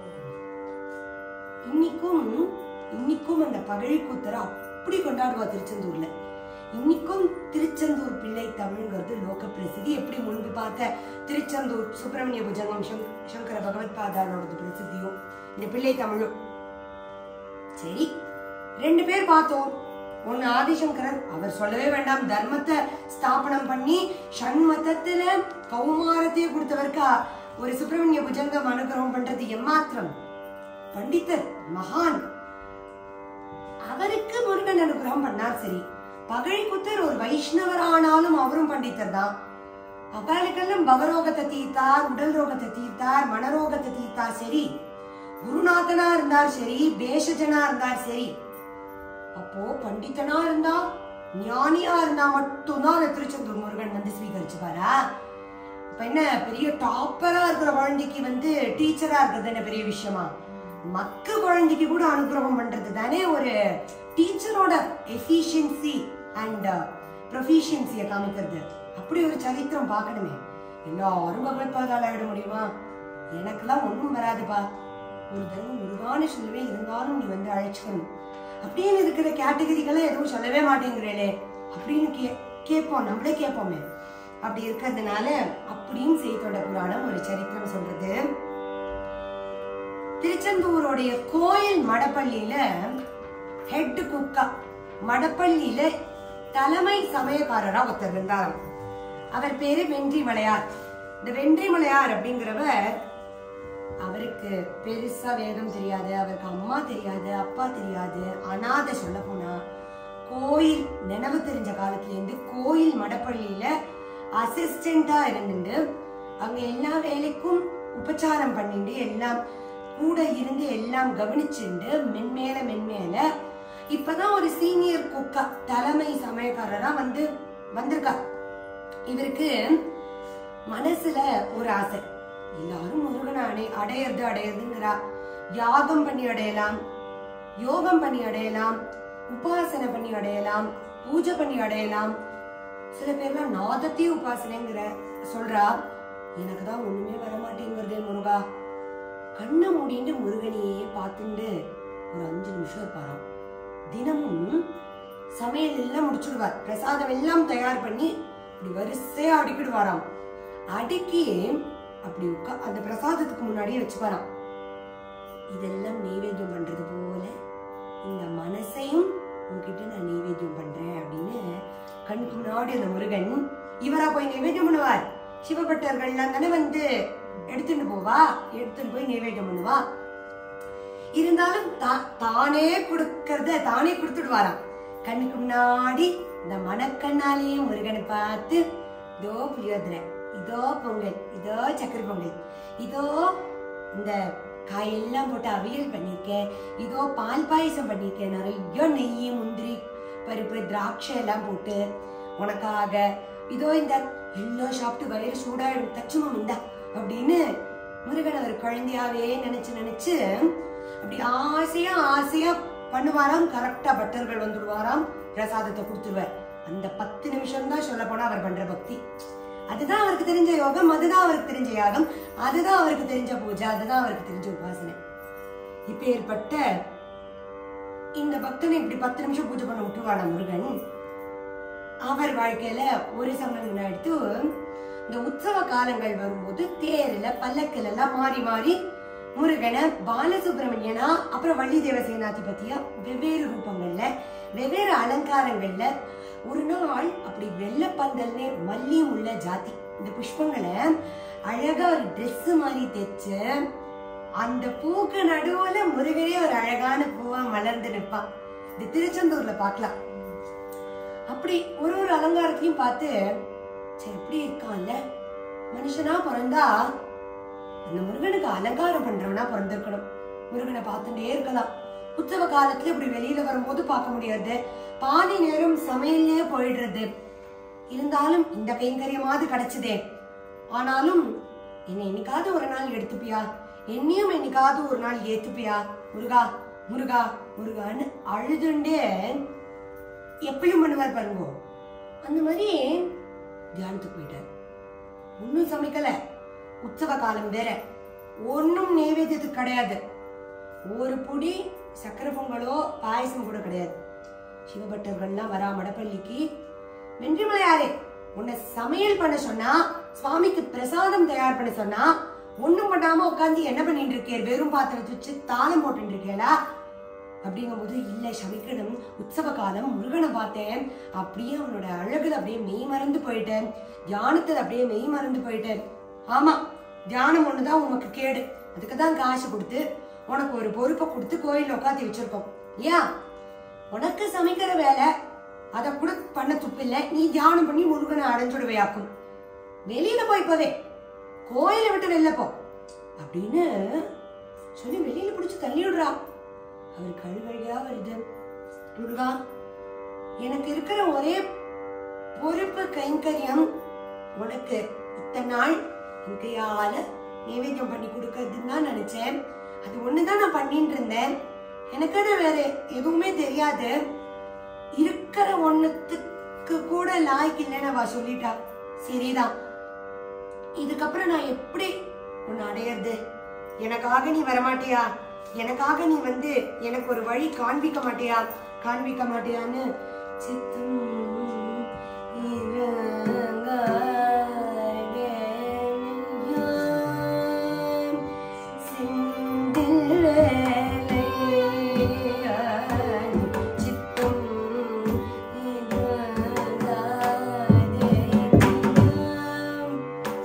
இன்னைக்கும் இன்னைக்கும் அந்த பகழி கூத்தரை அப்படி கொண்டாடுவா திருச்செந்தூர்ல இன்னைக்கும் திருச்செந்தூர் பிள்ளை தமிழ்ங்கிறது லோக பிரசித்தி எப்படி முன்பு பார்த்த திருச்செந்தூர் சுப்பிரமணிய புஜங்கம் சங்க- சங்கர பகவத் பாதாரோட பிரசித்தியும் இந்த பிள்ளை தமிழும் சரி ரெண்டு பேர் பார்த்தோம் ஒன்னு ஆதிசங்கரர் அவர் சொல்லவே வேண்டாம் தர்மத்தை ஸ்தாபனம் பண்ணி ஷண்மதத்துல கௌமாரத்தையே கொடுத்தவர்க்கா ஒரு சுப்பிரமணிய புஜங்கம் அனுகிரகம் பண்றது எம்மாத்திரம் பண்டிதர் மகான் அவருக்கு முருகன் அனுகிரகம் பண்ணார் சரி பகழிக்குத்தர் ஒரு வைஷ்ணவர் ஆனாலும் அவரும் பண்டிதர் தான் அவளுக்கெல்லாம் பவரோகத்தை தீர்த்தார் உடல் ரோகத்தை தீர்த்தார் மனரோகத்தை தீர்த்தார் சரி குருநாதனா இருந்தார் சரி பேஷஜனா இருந்தார் சரி அப்போ பண்டிதனா இருந்தா ஞானியா இருந்தா மட்டும்தான் அந்த திருச்செந்தூர் முருகன் வந்து ஸ்வீகரிச்சுப்பாரா அப்ப என்ன பெரிய டாப்பரா இருக்கிற குழந்தைக்கு வந்து டீச்சரா இருக்கிறது என்ன பெரிய விஷயமா மக்க குழந்தைக்கு கூட அனுகிரகம் பண்றது தானே ஒரு டீச்சரோட எஃபிஷியன்சி அண்ட் ப்ரொஃபிஷியன்சியை காமிக்கிறது அப்படி ஒரு சரித்திரம் பார்க்கணுமே எல்லாரும் பகவத் பாதால ஆயிட முடியுமா எனக்கெல்லாம் ஒண்ணும் வராதுப்பா ஒரு தடவை முருகான சொல்லவே இருந்தாலும் நீ வந்து அழைச்சுக்கணும் அப்படின்னு இருக்கிற கேட்டகரிக்கெல்லாம் எதுவும் சொல்லவே மாட்டேங்கிறேளே அப்படின்னு கே கேட்போம் நம்மளே கேட்போமே அப்படி இருக்கிறதுனால அப்படின்னு செய்தோட புராணம் ஒரு சரித்திரம் சொல்றது திருச்செந்தூருடைய கோயில் மடப்பள்ளியில ஹெட் குக்கா மடப்பள்ளியில தலைமை சமயக்காரரா ஒருத்தர் இருந்தார் அவர் பேரு வென்றி மலையார் இந்த வென்றி மலையார் அப்படிங்கிறவர் அவருக்கு பெருசா வேதம் தெரியாது அவருக்கு அம்மா தெரியாது அப்பா தெரியாது அனாதை சொல்ல போனா கோயில் நினைவு தெரிஞ்ச காலத்துல இருந்து கோயில் மடப்பள்ளியில அசிஸ்டண்டா இருந்துட்டு அங்க எல்லா வேலைக்கும் உபச்சாரம் பண்ணிட்டு எல்லாம் கூட இருந்து எல்லாம் கவனிச்சுண்டு மென்மேல மென்மேல இப்பதான் ஒரு சீனியர் குக்கா தலைமை சமயக்காரரா வந்து வந்திருக்கா இவருக்கு மனசுல ஒரு ஆசை எல்லாரும் முருகனை அடை அடையிறது அடையிறதுங்கிறா யாகம் பண்ணி அடையலாம் யோகம் பண்ணி அடையலாம் உபாசனை பண்ணி அடையலாம் பூஜை பண்ணி அடையலாம் சில பேர்லாம் நாதத்தையும் உபாசனைங்கிற சொல்றா எனக்கு தான் ஒண்ணுமே வர மாட்டேங்கிறதே முருகா கண்ணை மூடிட்டு முருகனையே பார்த்துண்டு ஒரு அஞ்சு நிமிஷம் இருப்பாராம் தினமும் சமையல் எல்லாம் முடிச்சுடுவார் பிரசாதம் எல்லாம் தயார் பண்ணி இப்படி வரிசையா அடுக்கிடுவாராம் அடுக்கி அப்படி உட்கா அந்த பிரசாதத்துக்கு முன்னாடியே வச்சுப்பாராம் இதெல்லாம் நெய்வேத்தியம் பண்றது போல இந்த மனசையும் உன்கிட்ட நான் நெய்வேத்தியம் பண்றேன் அப்படின்னு கண்ணுக்கு முன்னாடி அந்த முருகன் இவரா போய் நெய்வேத்தியம் பண்ணுவார் சிவபட்டர்கள்லாம் தானே வந்து எடுத்துட்டு போவா எடுத்துட்டு போய் நெய்வேத்தியம் பண்ணுவா இருந்தாலும் தா- தானே கொடுக்கறத தானே கொடுத்துடுவாராம் கண்ணுக்கு முன்னாடி இந்த மனக்கண்ணாலேயே முருகனை பார்த்து இதோ புளியோதரை இதோ பொங்கல் இதோ சக்கரை பொங்கல் இதோ இந்த காயெல்லாம் போட்டு அவியல் பண்ணியிருக்கேன் இதோ பால் பாயசம் பண்ணியிருக்கேன் நிறைய நெய் முந்திரி பருப்பு திராட்சை எல்லாம் போட்டு உனக்காக இதோ இந்த எல்லாம் சாப்பிட்டு வயிறு சூடாயிடும் தச்சுமம் இந்தா அப்படின்னு முருகன் அவர் குழந்தையாவே நினைச்சு நினைச்சு அப்படி ஆசையா ஆசையா பண்ணுவாராம் கரெக்டா பட்டர்கள் வந்துடுவாராம் பிரசாதத்தை கொடுத்துருவார் அந்த பத்து நிமிஷம் தான் சொல்ல போனா அவர் பண்ற பக்தி அதுதான் அவருக்கு தெரிஞ்ச யோகம் அதுதான் அவருக்கு தெரிஞ்ச யாகம் அதுதான் அவருக்கு தெரிஞ்ச பூஜை அதுதான் அவருக்கு தெரிஞ்ச உபாசனை இப்பேற்பட்ட இந்த பக்தனை இப்படி பத்து நிமிஷம் பூஜை பண்ண விட்டுருவானா முருகன் அவர் வாழ்க்கையில ஒரு சமயம் முன்னாடி இந்த உற்சவ காலங்கள் வரும்போது தேர்ல பல்லக்கில் எல்லாம் மாறி மாறி முருகனை பாலசுப்ரமணியனா அப்புறம் வள்ளி தேவசேனாதிபதியா வெவ்வேறு ரூபங்கள்ல வெவ்வேறு அலங்காரங்கள்ல ஒரு நாள் அப்படி வெள்ளப்பந்தல்னே மல்லியும் உள்ள ஜாதி இந்த புஷ்பங்களை அழகா ஒரு Dress மாதிரி தைச்சு அந்த பூக்கு நடுவுல முருகனே ஒரு அழகான பூவா மலர்ந்து நிற்பான் இது திருச்செந்தூர்ல பார்க்கலாம் அப்படி ஒரு ஒரு அலங்காரத்தையும் பார்த்து சரி எப்படி இருக்கான்ல மனுஷனா பிறந்தா அந்த முருகனுக்கு அலங்காரம் பண்றவனா பிறந்திருக்கணும் முருகனை பார்த்துட்டே இருக்கலாம் உற்சவ காலத்துல இப்படி வெளியில வரும்போது பார்க்க முடியாது பாதி நேரம் சமையல்லே போயிடுறது இருந்தாலும் இந்த கைங்கரியமாவது கிடைச்சதே ஆனாலும் என்னை என்னைக்காவது ஒரு நாள் எடுத்துப்பியா என்னையும் என்னைக்காவது ஒரு நாள் ஏத்துப்பியா முருகா முருகா முருகான்னு அழுதுண்டே எப்பயும் பண்ணுவார் பாருங்க அந்த மாதிரி தியானத்துக்கு போயிட்டார் ஒன்றும் சமைக்கல உற்சவ காலம் வேற ஒன்னும் நைவேத்தியத்துக்கு கிடையாது ஒரு புடி சக்கரை பொங்கலோ பாயசம் கூட கிடையாது சிவபட்டர்கள்லாம் வரா மடப்பள்ளிக்கு வென்றிமலையாரே உன்னை சமையல் பண்ண சொன்னா சுவாமிக்கு பிரசாதம் தயார் பண்ண சொன்னா ஒண்ணும் பண்ணாம உட்காந்து என்ன பண்ணிட்டு இருக்கேன் வெறும் பாத்திரத்தை வச்சு தாளம் போட்டுட்டு இருக்கேளா அப்படிங்கும்போது இல்ல சமிக்கணும் உற்சவ காலம் முருகனை பார்த்தேன் அப்படியே அவனோட அழகுல அப்படியே மெய் மறந்து போயிட்டேன் தியானத்துல அப்படியே மெய் மறந்து போயிட்டேன் ஆமா தியானம் ஒண்ணுதான் உனக்கு கேடு அதுக்கு தான் காசு கொடுத்து உனக்கு ஒரு பொறுப்பை கொடுத்து கோயில்ல உட்காந்து வச்சிருக்கோம் ஏன் உனக்கு சமைக்கிற வேலை அதை கூட பண்ண துப்பில்ல நீ தியானம் பண்ணி முருகனை அடைஞ்சுடுவையாக்கும் வெளியில போய் போவே கோயிலை விட்டு வெளில போ அப்படின்னு சொல்லி வெளியில பிடிச்சு தள்ளி விடுறா அவர் கழுவழியா வருது முருகா எனக்கு இருக்கிற ஒரே பொறுப்பு கைங்கரியம் உனக்கு இத்தனை நாள் என் கையால நைவேத்தியம் பண்ணி கொடுக்கறதுன்னு தான் நினைச்சேன் அது ஒண்ணுதான் நான் பண்ணிட்டு இருந்தேன் எனக்குன்னு வேற எதுவுமே தெரியாது இருக்கிற ஒண்ணுத்துக்கு கூட லாய்க்கு இல்லைன்னு அவ சொல்லிட்டா சரிதான் இதுக்கப்புறம் நான் எப்படி உன்னை அடையிறது எனக்காக நீ வரமாட்டியா எனக்காக நீ வந்து எனக்கு ஒரு வழி காண்பிக்க மாட்டியா காண்பிக்க மாட்டியான்னு சித்தம் இறங்காதேனையாம் சிந்தில்லையான் சித்தம் இறங்காதேனையாம்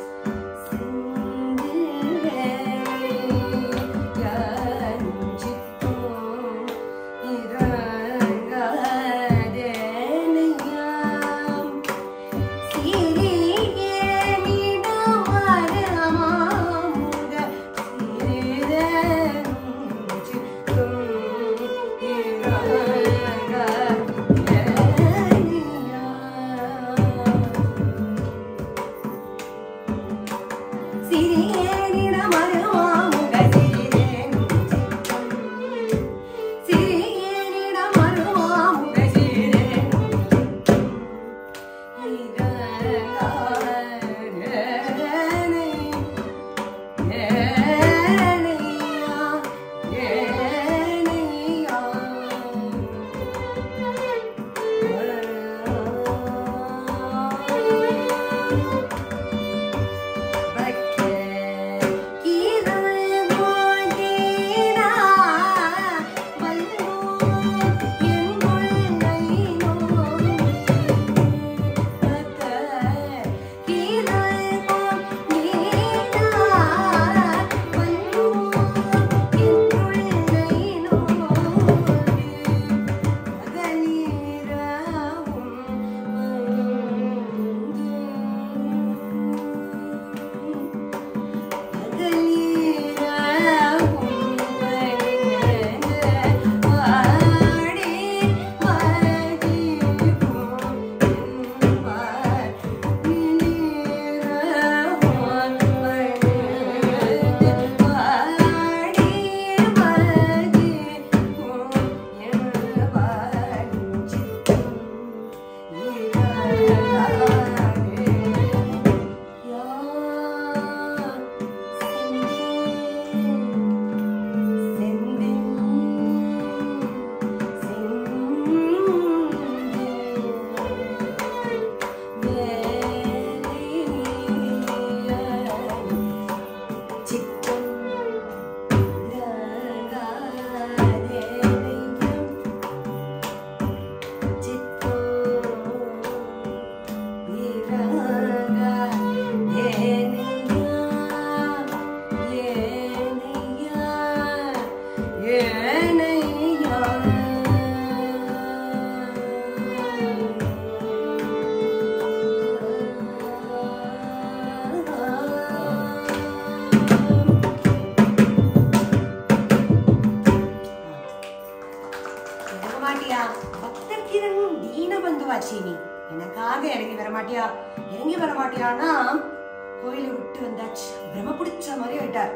மாட்டியா பக்தர்கிரன் தீன பந்துவாச்சி நீ எனக்காக இறங்கி வர மாட்டியா இறங்கி வர மாட்டியான்னா கோயிலை விட்டு வந்தாச்சு பிரம பிடிச்ச மாதிரி ஆயிட்டார்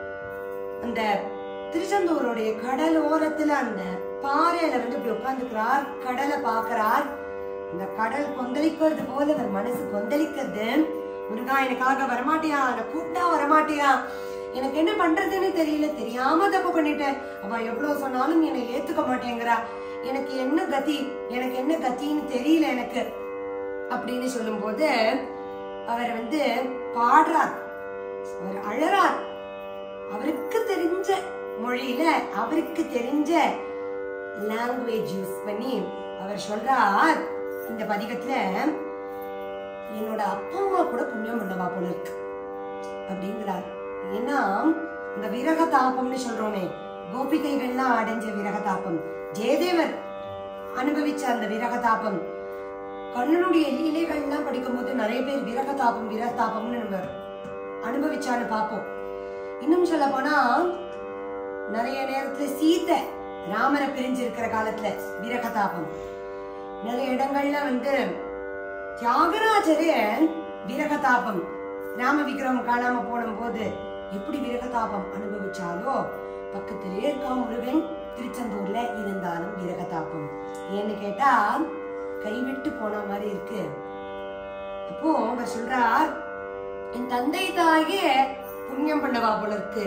அந்த திருச்செந்தூருடைய கடல் ஓரத்துல அந்த பாறையில வந்து இப்படி உட்கார்ந்துக்கிறார் கடலை பாக்குறார் இந்த கடல் கொந்தளிக்கிறது போல அவர் மனசு கொந்தளிக்கிறது முருகா எனக்காக வரமாட்டியா என்னை கூப்பிட்டா வரமாட்டியா எனக்கு என்ன பண்றதுன்னு தெரியல தெரியாம தப்பு பண்ணிட்டேன் அவ எவ்வளவு சொன்னாலும் என்னை ஏத்துக்க மாட்டேங்கிறா எனக்கு என்ன கதி எனக்கு என்ன கத்தின்னு தெரியல எனக்கு அப்படின்னு சொல்லும்போது அவர் வந்து பாடுறார் அவர் அழறார் அவருக்கு தெரிஞ்ச மொழியில அவருக்கு தெரிஞ்ச லாங்குவேஜ் யூஸ் பண்ணி அவர் சொல்றார் இந்த பதிகத்துல என்னோட அப்பா அம்மா கூட புண்ணியம் பண்ணவா போல இருக்கு அப்படிங்கிறார் ஏன்னா இந்த விரக தாபம்னு சொல்றோமே கோபிகைகள்லாம் அடைஞ்ச விரக தாபம் ஜெயதேவர் அனுபவிச்ச அந்த விரக தாபம் கண்ணனுடைய லீலைகள்லாம் படிக்கும்போது நிறைய பேர் விரக தாபம் விரக தாபம்னு நம்ம அனுபவிச்சான்னு பார்ப்போம் இன்னும் சொல்ல போனா நிறைய நேரத்துல சீத்தை ராமரை பிரிஞ்சு இருக்கிற காலத்துல விரக தாபம் நிறைய இடங்கள்ல வந்து தியாகராஜரே விரகதாபம் ராம விக்கிரகம் காணாம போன போது எப்படி விரகதாபம் அனுபவிச்சாலோ பக்கத்திலே இருக்கா முருகன் திருச்செந்தூர்ல இருந்தாலும் விரகதாபம் ஏன்னு கேட்டா கைவிட்டு போன மாதிரி இருக்கு அப்போ அவர் சொல்றார் என் தந்தை தாயே புண்ணியம் பண்ணவா போல இருக்கு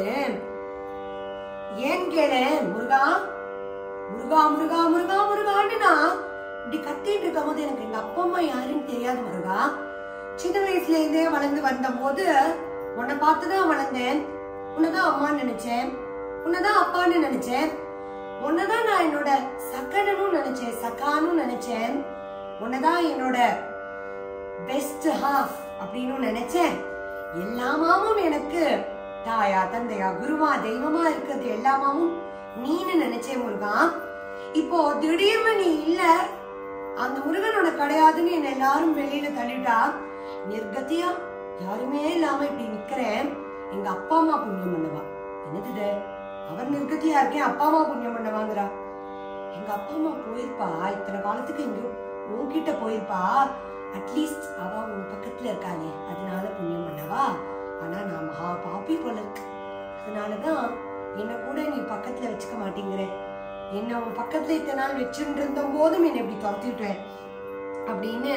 ஏன் கேளு முருகா முருகா முருகா முருகா முருகான்னு நான் இப்படி கத்திட்டு இருக்கும் போது எனக்கு எங்க அப்பா அம்மா யாருன்னு தெரியாது முருகா சின்ன வயசுல இருந்தே வளர்ந்து வந்த போது உன்னை பார்த்துதான் வளர்ந்தேன் உன்னதான் அம்மான்னு நினைச்சேன் உன்னதான் அப்பான்னு நினைச்சேன் உன்னதான் நான் என்னோட சக்கனனும் நினைச்சேன் சக்கானும் நினைச்சேன் உன்னதான் என்னோட பெஸ்ட் ஹாஃப் அப்படின்னு நினைச்சேன் எல்லாமாவும் எனக்கு தாயா தந்தையா குருவா தெய்வமா இருக்கிறது எல்லாமாவும் நீன்னு நினைச்சேன் முருகா இப்போ திடீர்னு நீ இல்ல அந்த முருகன் உனக்கு கிடையாதுன்னு என்ன எல்லாரும் வெளியில தள்ளிட்டா நிர்கத்தியா யாருமே இல்லாம இப்படி நிக்கிறேன் எங்க அப்பா அம்மா புண்ணியம் பண்ணவா என்னது இது? அவர் நிர்கத்தியா இருக்கேன் அப்பா அம்மா புண்ணியம் பண்ணவாங்கிறா எங்க அப்பா அம்மா போயிருப்பா இத்தனை காலத்துக்கு எங்க உன்கிட்ட போயிருப்பா அட்லீஸ்ட் அவ உன் பக்கத்துல இருக்காளே அதனால புண்ணியம் பண்ணவா ஆனா நான் மகா பாப்பி போல இருக்கு அதனாலதான் என்ன கூட நீ பக்கத்துல வச்சுக்க மாட்டேங்கிற என்ன உன் பக்கத்துல இத்தனை நாள் வச்சுட்டு இருந்த போதும் என்னை இப்படி துரத்திட்டுவேன் அப்படின்னு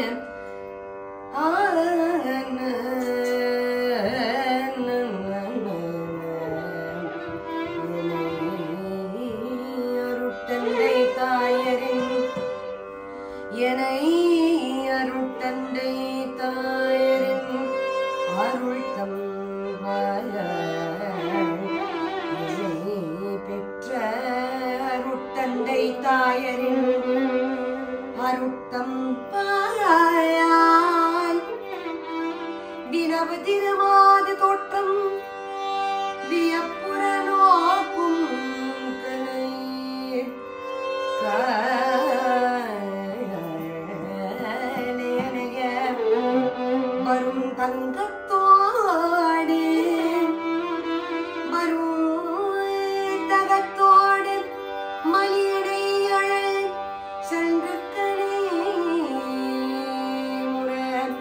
அருட்டந்தை தாயரின் எனை அருட்டந்தை தாயரின் அருள் தம்பாய பெற்ற அருட்டந்தை தாயரின் அருட்டம் பாயால் வினவு திருமாது தோற்றம் வியப்புற நோக்கும் கனை காலையணைய வரும் தங்கத்தோடு வரும் தகத்தோடு மலியடை அழல் சென்றுக்கணே முற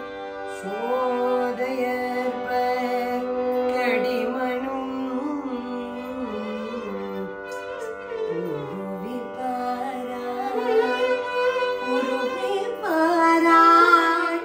சோதையற்ப கடிமனும் உருவி பாராய் உருவி பாராய்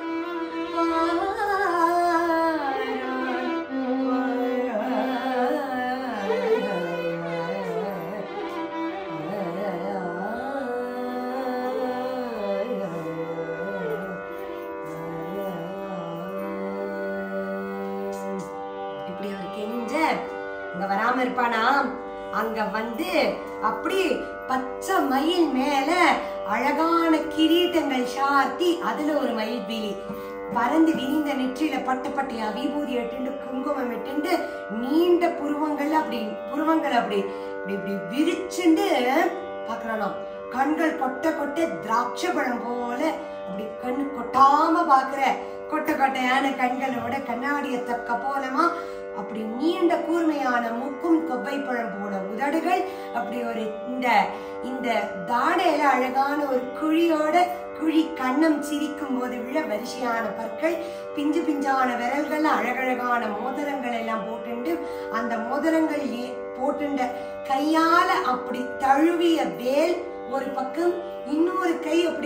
இப்படி அவர் கெஞ்ச இங்க வராம இருப்பானா அங்க வந்து அப்படி பச்சை மயில் மேல அழகான கிரீட்டங்கள் சாத்தி அதுல ஒரு மயில் பீலி பறந்து விரிந்த நெற்றியில பட்ட பட்டையா விபூதி எட்டுண்டு குங்குமம் எட்டுண்டு நீண்ட புருவங்கள் அப்படி புருவங்கள் அப்படி இப்படி இப்படி விரிச்சுண்டு பாக்குறானாம் கண்கள் கொட்ட கொட்ட திராட்சை பழம் போல அப்படி கண்ணு கொட்டாம பாக்குற கொட்ட கொட்டையான கண்களோட கண்ணாடிய தக்க போலமா அப்படி நீண்ட கூர்மையான மூக்கும் கொப்பை பழம் போல உதடுகள் அப்படி ஒரு இந்த இந்த தாடையில அழகான ஒரு குழியோட குழி கண்ணம் சிரிக்கும் போது விழ வரிசையான பற்கள் பிஞ்சு பிஞ்சான விரல்கள் அழகழகான மோதிரங்கள் எல்லாம் போட்டுண்டு அந்த மோதிரங்கள் ஏ- போட்டுண்ட கையால அப்படி தழுவிய வேல் ஒரு பக்கம் இன்னொரு கை அப்படி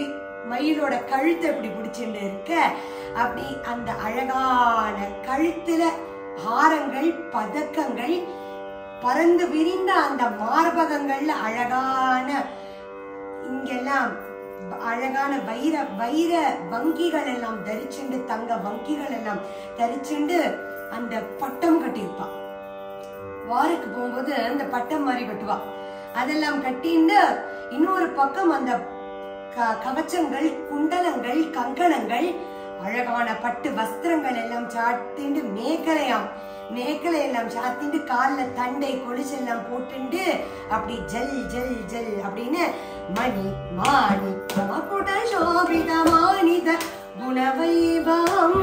மயிலோட கழுத்தை இப்படி பிடிச்சிட்டு இருக்க அப்படி அந்த அழகான கழுத்துல ஹாரங்கள் பதக்கங்கள் பறந்து விரிந்த அந்த மார்பகங்கள்ல அழகான இங்கெல்லாம் அழகான வைர வைர வங்கிகள் எல்லாம் தரிச்சுண்டு தங்க வங்கிகள் எல்லாம் தரிச்சுண்டு அந்த பட்டம் கட்டியிருப்பா வாருக்கு போகும்போது அந்த பட்டம் மாதிரி கட்டுவா அதெல்லாம் கட்டிண்டு இன்னொரு பக்கம் அந்த க- கவச்சங்கள் குண்டலங்கள் கங்கணங்கள் அழகான பட்டு வஸ்திரங்கள் எல்லாம் சாத்திண்டு மேக்கலையாம் மேக்கலை எல்லாம் சாத்திண்டு கால்ல தண்டை கொலுசெல்லாம் போட்டுண்டு அப்படி ஜல் ஜல் ஜல் அப்படின்னு மணி மாணி மகுட சோபித மானித குணவைபவம்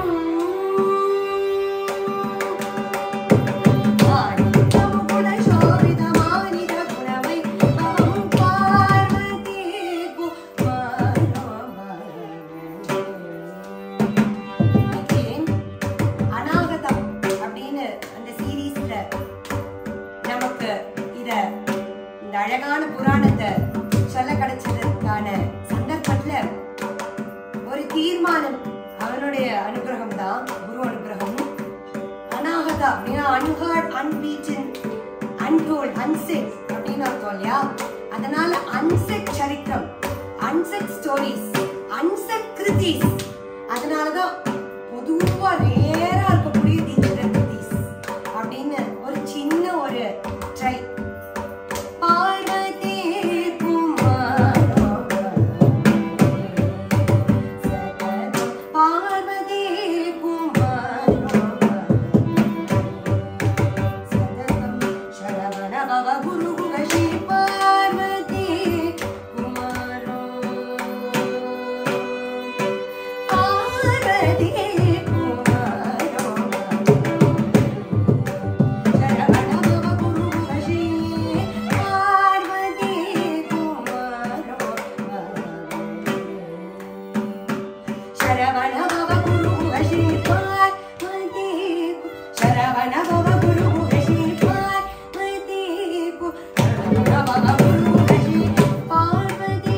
அநாகதம் அப்படின்னு அந்த சீரீஸ்ல நமக்கு இத இந்த அழகான புராணத்தை சொல்ல கிடைச்சதற்கான சந்தர்ப்பத்துல ஒரு தீர்மானம் அவனுடைய அனுகிரகம் தான் குரு அனுகிரகம் அநாகதா அப்படின்னா அன்ஹர்ட் அன்பீட்டன் அன்டோல்ட் அன்செட் அப்படின்னு அர்த்தம் இல்லையா அதனால அன்செட் சரித்திரம் அன்செட் ஸ்டோரிஸ் அன்செட் கிருதிஸ் அதனாலதான் பொதுவா ரேரா இருக்கக்கூடிய தீட்சித கிருதிஸ் அப்படின்னு ஒரு சின்ன ஒரு ட்ரை பார்வதி குமாரம் பார்வதி குமாரம் சததம் சரவண பவ குரு குல ஸ்ரீ பார்வதி குமாரம் பார்வதி குமாரம் சரவண பவ குரு குல ஸ்ரீ பார்வதி குமாரம் ಶರವಣ ಭವ ಗುರು ಶ್ರೀ ಪಾರ್ವತಿ ಶರವಣ ಭವ ಗುರು ಶ್ರೀ ಪಾರ್ವತಿ ಶರವಣ ಭವ ಗುರು ಶ್ರೀ ಪಾರ್ವತಿ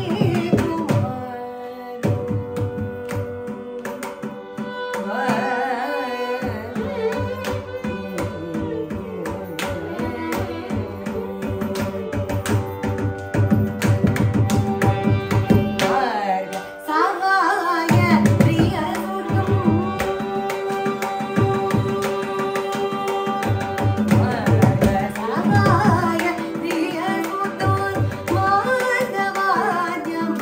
சகாய பிரிய சகாய பிரிய சுத்தோன் மாதவாத்யம்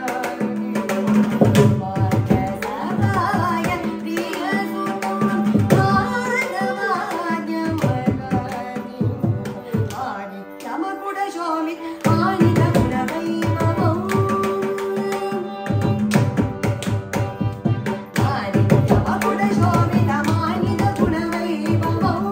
சகாய பிரிய சுத்தோன் மாதவாத்யம் ஆதித்யமகுட சோமி ஆனித குணவைபவம் ஆதித்யமகுட சோமித மானித குணவைபவம்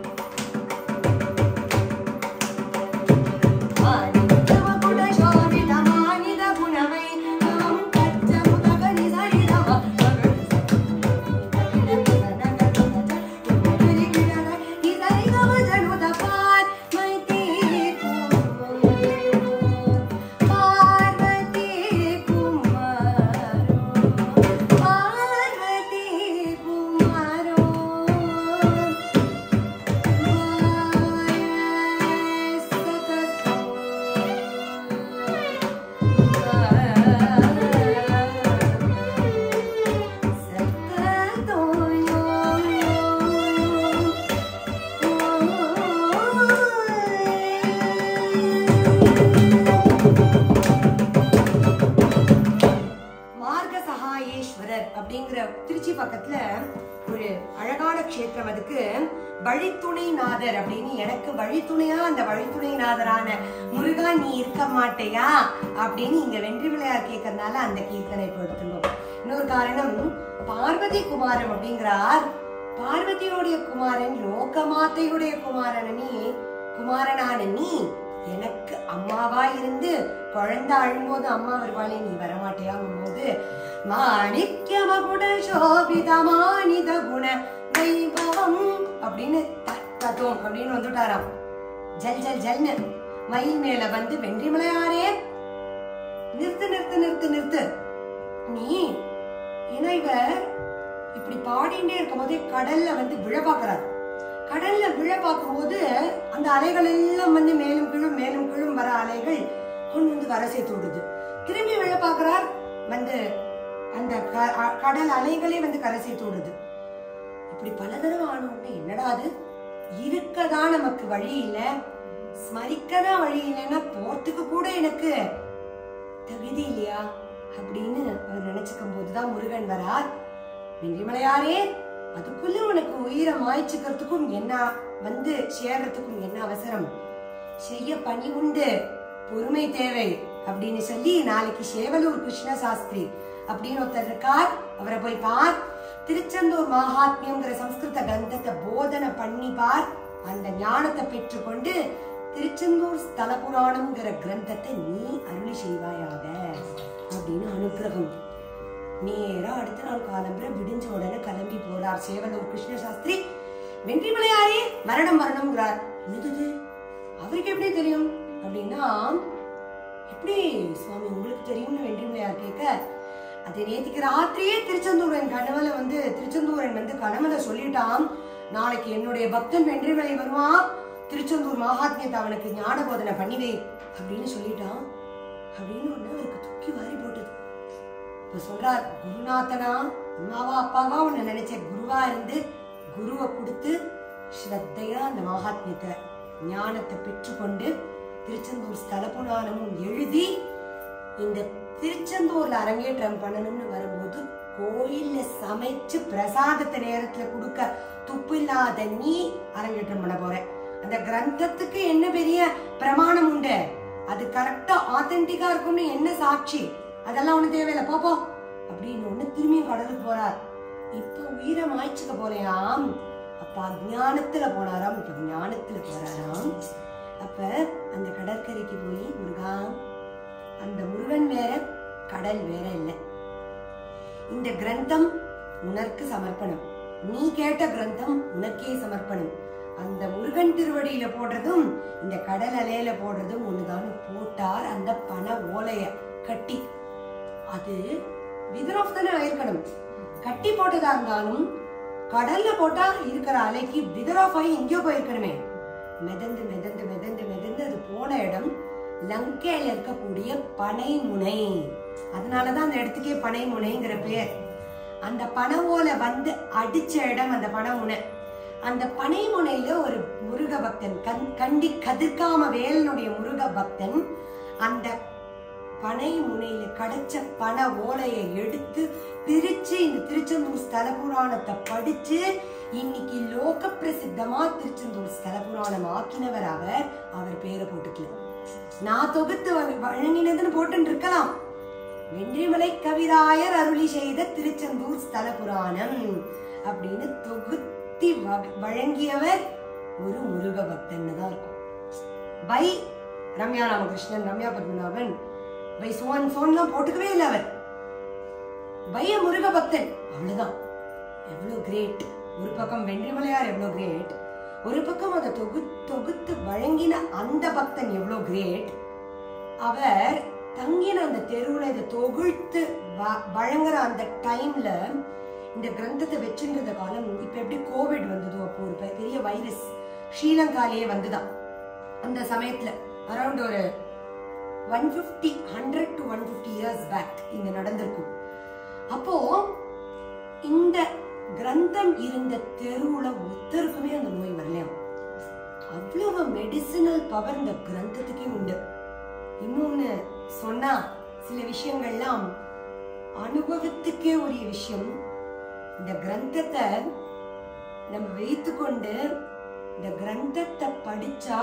ஆதித்யமகுட சோமித மானித குணவைபவம் கச்சமுதகனி சரிதம மார்க சகாயேஸ்வரர் அப்படிங்கிற திருச்சி பக்கத்துல ஒரு அழகான க்ஷேத்திரம் அதுக்கு வழித்துணைநாதர் அப்படின்னு எனக்கு வழித்துணையா அந்த வழித்துணைநாதரான முருகா நீ இருக்க மாட்டேயா அப்படின்னு இங்க வென்றி விளையார் கேட்கறதுனால அந்த கீர்த்தனை இப்போ எடுத்துள்ளோம் இன்னொரு காரணம் பார்வதி குமாரம் அப்படிங்கிறார் பார்வதியோடைய குமாரன் லோகமாத்தையுடைய குமாரன் நீ குமாரனான நீ எனக்கு அம்மாவா இருந்து குழந்தை அழும்போது அம்மா வருவாளே நீ வரமாட்டியாங்கும் போது மாணிக்க மகுட சோபித மானித குண வைபவம் அப்படின்னு த- தத்துவம் அப்படின்னு வந்துட்டாராம் ஜல் ஜல் ஜல்னு மயில் மேல வந்து வென்றி மலையாரே நிறுத்து நிறுத்து நிறுத்து நிறுத்து நீ ஏன்னா இவர் இப்படி பாடிண்டே இருக்கும் போதே கடல்ல வந்து விழ பாக்குறாரு கடல்ல விழ பார்க்கும்போது அந்த அலைகள் எல்லாம் வந்து மேலும் கீழும் மேலும் கீழும் வர அலைகள் கொண்டு வந்து வர சேர்த்து விடுது திரும்பி விழ பார்க்கிறார் வந்து அந்த க- அ- கடல் அலைகளே வந்து கரை சேர்த்து விடுது இப்படி பல தடவை ஆன உடனே என்னடா அது இருக்கதான் நமக்கு வழி இல்ல ஸ்மரிக்கதான் வழி இல்லைன்னா போறதுக்கு கூட எனக்கு தகுதி இல்லையா அப்படின்னு அவர் நினைச்சுக்கும் போதுதான் முருகன் வரார் வெள்ளிமலையாரே அதுக்குள்ள உனக்கு உயிரை மாய்ச்சிக்கிறதுக்கும் என்ன வந்து சேர்றதுக்கும் என்ன அவசரம் செய்ய பணி உண்டு பொறுமை தேவை அப்படின்னு சொல்லி நாளைக்கு சேவலூர் கிருஷ்ண சாஸ்திரி அப்படின்னு ஒருத்தர் இருக்கார் அவரை போய் பார் திருச்செந்தூர் மகாத்மியம்ங்கிற சம்ஸ்கிருத கந்தத்தை போதனை பண்ணி பார் அந்த ஞானத்தை பெற்றுக்கொண்டு திருச்செந்தூர் ஸ்தல புராணம்ங்கிற கிரந்தத்தை நீ அருளி செய்வாயாக அப்படின்னு அனுக்கிரகம் நேரா அடுத்த நாள் காலம்புற விடிஞ்ச உடனே கிளம்பி போறார் சேவலூர் கிருஷ்ண சாஸ்திரி வென்றிமலையாரே மரணம் மரணம்ங்கிறார் என்னது இது? அவருக்கு எப்படி தெரியும் அப்படின்னா எப்படி சுவாமி உங்களுக்கு தெரியும்னு வென்றிமலையார் கேட்க அது நேத்திக்கு ராத்திரியே திருச்செந்தூரன் கனவுல வந்து திருச்செந்தூரன் வந்து கனவுல சொல்லிட்டான் நாளைக்கு என்னுடைய பக்தன் வென்றிமலை வருவான் திருச்செந்தூர் மகாத்மியத்தை அவனுக்கு ஞான போதனை பண்ணிவே அப்படின்னு சொல்லிட்டான் அப்படின்னு ஒண்ணு அவருக்கு தூக்கி வாரி போட்டது இப்ப சொல்றார் குருநாதனா அம்மாவா அப்பாவா உன்னை நினைச்ச குருவா இருந்து குருவை கொடுத்து ஸ்ரத்தையா அந்த மகாத்மியத்தை ஞானத்தை பெற்றுக்கொண்டு திருச்செந்தூர் ஸ்தல புராணமும் எழுதி இந்த திருச்செந்தூர்ல அரங்கேற்றம் பண்ணணும்னு வரும்போது கோயில்ல சமைச்சு பிரசாதத்தை நேரத்துல கொடுக்க துப்பு இல்லாத நீ அரங்கேற்றம் பண்ண போற அந்த கிரந்தத்துக்கு என்ன பெரிய பிரமாணம் உண்டு அது கரெக்டா ஆத்தென்டிக்கா இருக்கும்னு என்ன சாட்சி அதெல்லாம் ஒண்ணு தேவையில்ல போ போ அப்படின்னு ஒண்ணு திரும்பியும் கடலுக்கு போறார் இப்ப உயிரை மாய்ச்சுக்க போலையாம் அப்ப அஞ்ஞானத்துல போனாராம் இப்ப ஞானத்துல போறாராம் அப்ப அந்த கடற்கரைக்கு போய் முருகா அந்த முருகன் வேற கடல் வேற இல்லை இந்த கிரந்தம் உனக்கு சமர்ப்பணம் நீ கேட்ட கிரந்தம் உனக்கே சமர்ப்பணம் அந்த முருகன் திருவடியில போடுறதும் இந்த கடல் அலையில போடுறதும் ஒண்ணுதான் போட்டார் அந்த பண ஓலைய கட்டி அது விதர் ஆஃப் தானே ஆயிருக்கணும் கட்டி போட்டதா இருந்தாலும் கடல்ல போட்டா இருக்கிற அலைக்கு விதர் ஆஃப் ஆகி எங்கேயோ போயிருக்கணுமே மிதந்து மிதந்து மிதந்து மிதந்து அது போன இடம் லங்கையில இருக்கக்கூடிய பனைமுனை அதனாலதான் அந்த இடத்துக்கே பனைமுனைங்கிற பேர் அந்த பனை ஓலை வந்து அடிச்ச இடம் அந்த பனைமுனை அந்த பனைமுனையில ஒரு முருக பக்தன் கண் கண்டி கதிர்காம வேலனுடைய முருக பக்தன் அந்த பனை முனையில கிடைச்ச பண ஓலையை எடுத்து பிரிச்சு இந்த திருச்செந்தூர் ஸ்தல புராணத்தை படிச்சு இன்னைக்கு லோக பிரசித்தமா திருச்செந்தூர் ஸ்தல புராணம் ஆக்கினவர் அவர் அவர் பேரை போட்டுக்கல நான் தொகுத்து வ- வழங்கினதுன்னு போட்டு இருக்கலாம் வென்றிமலை கவிராயர் அருளி செய்த திருச்செந்தூர் ஸ்தல புராணம் அப்படின்னு தொகுத்தி வ- வழங்கியவர் ஒரு முருக பக்தன் தான் இருக்கும் பை ரம்யா ராமகிருஷ்ணன் ரம்யா பத்மநாபன் பை சோன் சோன்லாம் போட்டுக்கவே இல்லை அவர் பைய முருக பக்தன் அவ்வளவுதான் எவ்வளவு கிரேட் ஒரு பக்கம் வென்றிமலையார் எவ்வளவு கிரேட் ஒரு பக்கம் அதை தொகு தொகுத்து வழங்கின அந்த பக்தன் எவ்வளவு கிரேட் அவர் தங்கின அந்த தெருவுல இதை தொகுத்து வ- வழங்குற அந்த டைம்ல இந்த கிரந்தத்தை வச்சிருந்த காலம் இப்ப எப்படி கோவிட் வந்ததோ அப்போ ஒரு பெ- பெரிய வைரஸ் ஸ்ரீலங்காலேயே வந்துதான் அந்த சமயத்துல அரௌண்ட் ஒரு one fifty hundred to one fifty years back இங்க நடந்திருக்கும் அப்போ இந்த கிரந்தம் இருந்த தெருவுல ஒருத்தருக்குமே அந்த நோய் வரலையாம் அவ்வளவு மெடிசினல் பவர் இந்த கிரந்தத்துக்கே உண்டு இன்னொன்னு சொன்னா சில விஷயங்கள்லாம் அனுபவத்துக்கே உரிய விஷயம் இந்த கிரந்தத்தை நம்ம வைத்துக்கொண்டு இந்த கிரந்தத்தை படிச்சா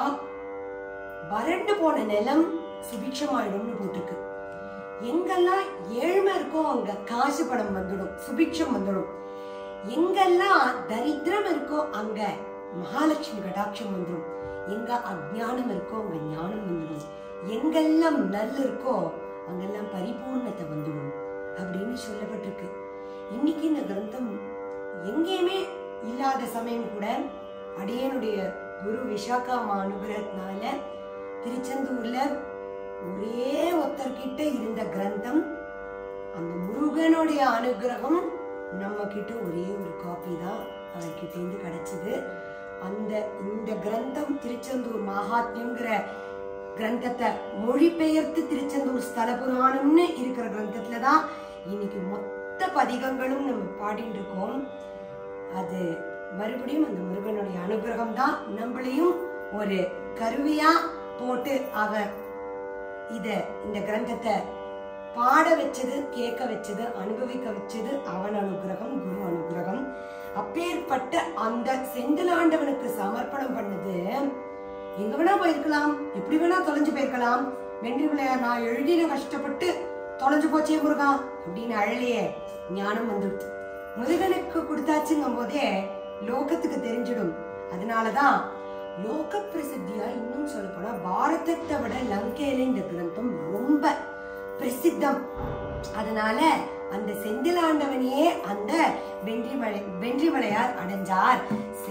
வறண்டு போன நிலம் சுபிக்ஷமாயிடும்னு போட்டிருக்கு எங்கெல்லாம் ஏழ்மை இருக்கோ அங்க காசு பணம் வந்துடும் சுபிக்ஷம் வந்துடும் எங்கெல்லாம் தரித்திரம் இருக்கோ அங்க மகாலட்சுமி கடாட்சம் வந்துடும் எங்க அஜ்ஞானம் இருக்கோ அங்க ஞானம் வந்துடும் எங்கெல்லாம் நல் இருக்கோ அங்கெல்லாம் பரிபூர்ணத்தை வந்துடும் அப்படின்னு சொல்லப்பட்டிருக்கு இன்னைக்கு இந்த கிரந்தம் எங்கேயுமே இல்லாத சமயம் கூட அடியனுடைய குரு விஷாக்கா அம்மா அனுகிரகத்தினால திருச்செந்தூர்ல ஒரே ஒருத்தர்கிட்ட இருந்த கிரந்தம் அந்த முருகனுடைய அனுகிரகம் நம்ம கிட்ட ஒரே ஒரு காப்பி தான் அவர்கிட்ட இருந்து கிடைச்சது அந்த இந்த கிரந்தம் திருச்செந்தூர் மகாத்மியங்கிற கிரந்தத்தை மொழிபெயர்த்து திருச்செந்தூர் ஸ்தல புராணம்னு இருக்கிற கிரந்தத்துல தான் இன்னைக்கு மொத்த பதிகங்களும் நம்ம பாடிட்டு இருக்கோம் அது மறுபடியும் அந்த முருகனுடைய அனுகிரகம் தான் நம்மளையும் ஒரு கருவியா போட்டு அவர் இத இந்த கிரந்தத்தை பாட வச்சது கேட்க வச்சது அனுபவிக்க வச்சது அவன் அனுகிரகம் குரு அனுகிரகம் அப்பேற்பட்ட அந்த செந்திலாண்டவனுக்கு சமர்ப்பணம் பண்ணது எங்க வேணா போயிருக்கலாம் எப்படி வேணா தொலைஞ்சு போயிருக்கலாம் வென்றி விளையார் நான் எழுதின கஷ்டப்பட்டு தொலைஞ்சு போச்சே முருகா அப்படின்னு அழலையே ஞானம் வந்துடுது முருகனுக்கு கொடுத்தாச்சுங்கும் போதே லோகத்துக்கு தெரிஞ்சிடும் அதனாலதான் லோக பிரசித்தியா இன்னும் சொல்ல போனா பாரதத்தை விட லங்கையில இந்த கிரந்தம் ரொம்ப பிரசித்தம் அதனால அந்த செந்திலாண்டவனையே அந்த வென்றிமலை வென்றிமலையார் அடைஞ்சார்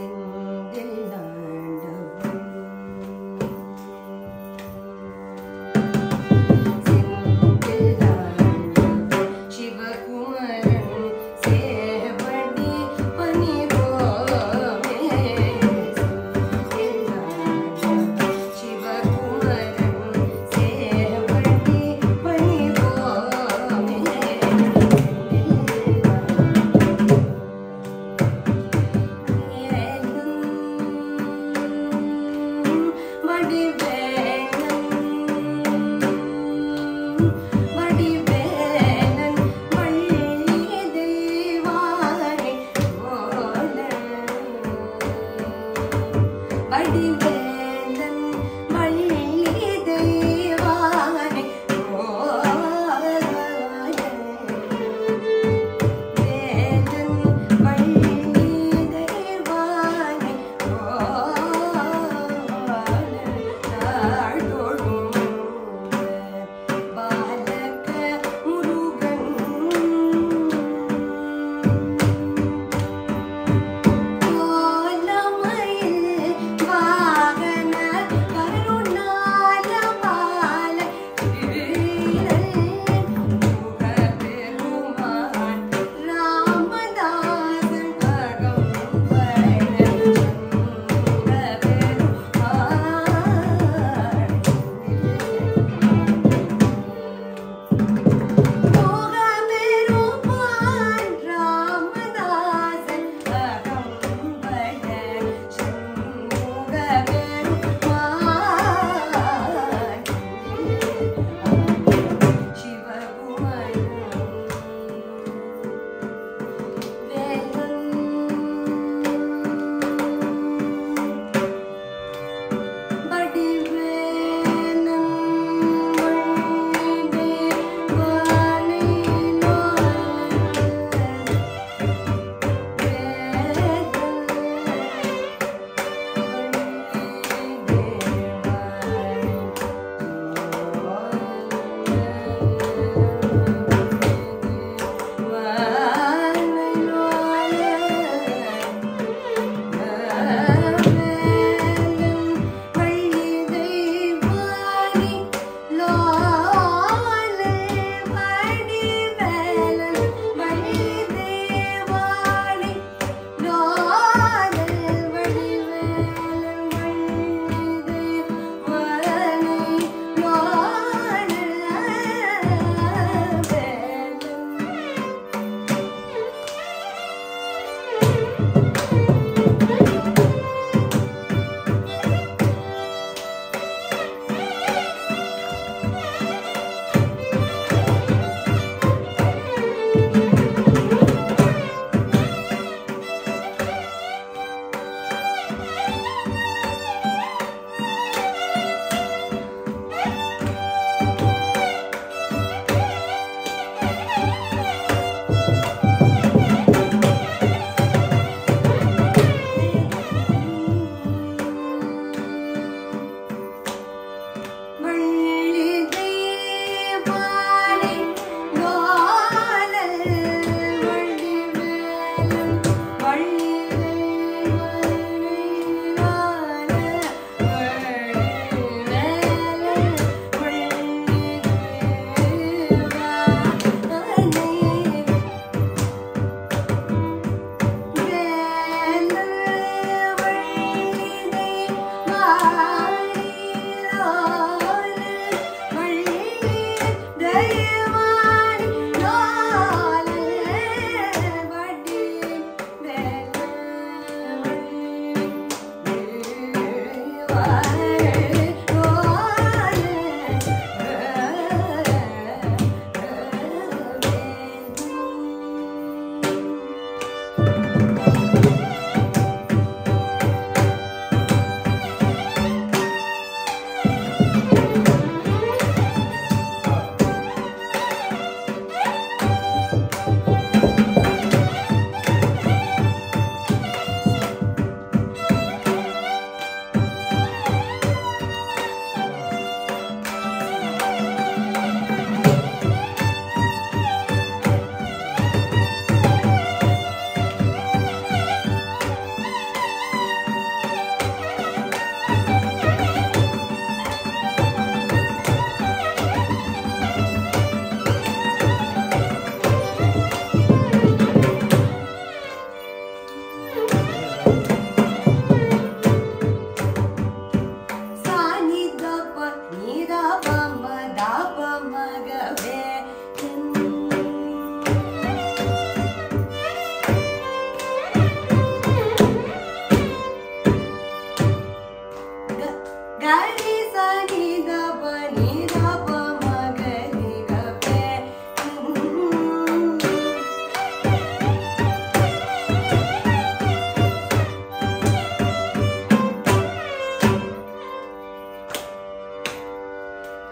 செந்திலாண்டவன் சிவகுமரன் சேவடி பணிவோமே சிவகுமரன் சேவடி பணிவோமே ஏனும்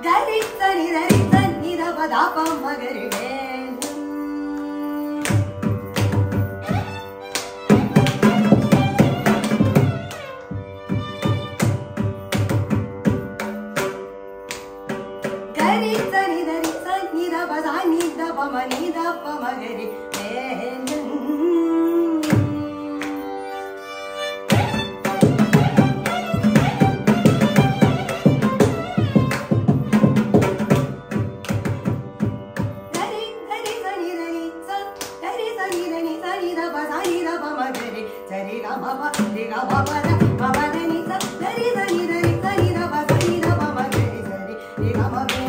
கரி சரி தரி சன்னி தப தாப மகரி கரி சரி தரி சன்னி தப சானி தப மணி தப மகரி வேலும் தரி தரி சனி தரி ச தரி சனி தனி சனி த ப சனி த ப ம கரி சரி க ம ப ரி க ம ப ர ம ப த நி ச தரி சனி தரி சனி த ப சனி த ப ம கரி சரி ரி க ம பே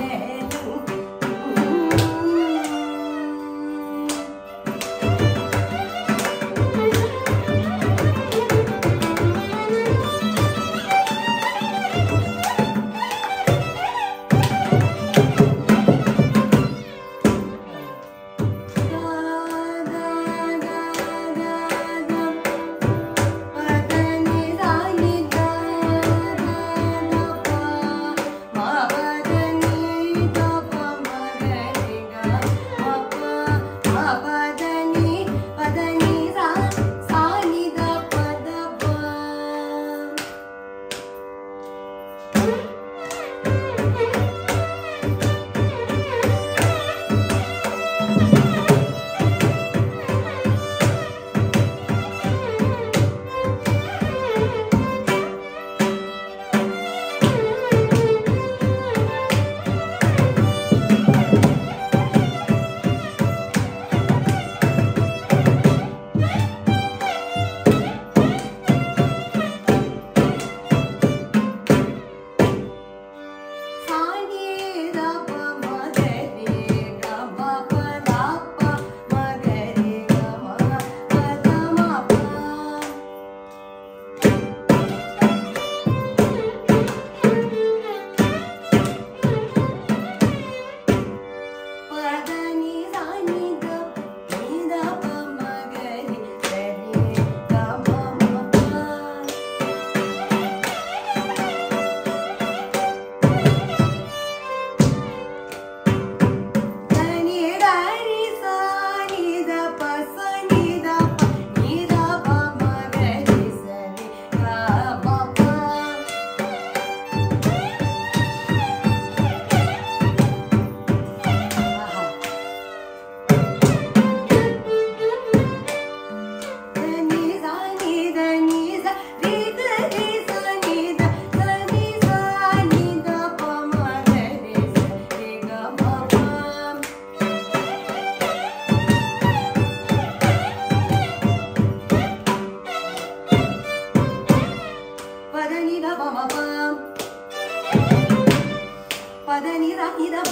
பதனி ரனி தப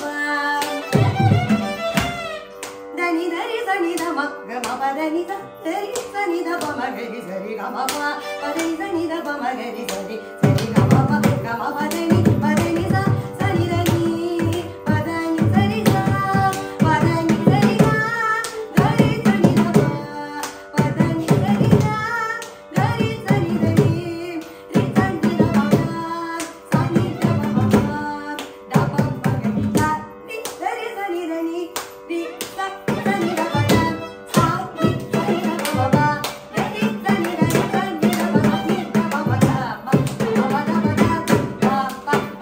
தனி தரி சனி தம கம பதனி தரி சனி தப மகரி சரி கம ப பதனி சனி தப மகரி சரி சரி கம ப கம பதனி பதனி ச சனி தனி பதனி சரி ச பதனி சரி க கரி சனி தப பதனி சரி க கரி சனி தனி ரி சனி தப சனி தப ம தப மகரி த ரி சரி சனி தனி ரி ச சனி தப த சா ரி சனி தப ப ரி சனி தனி சனி தப ரி தப ப த ம ப ப த ப த ப ப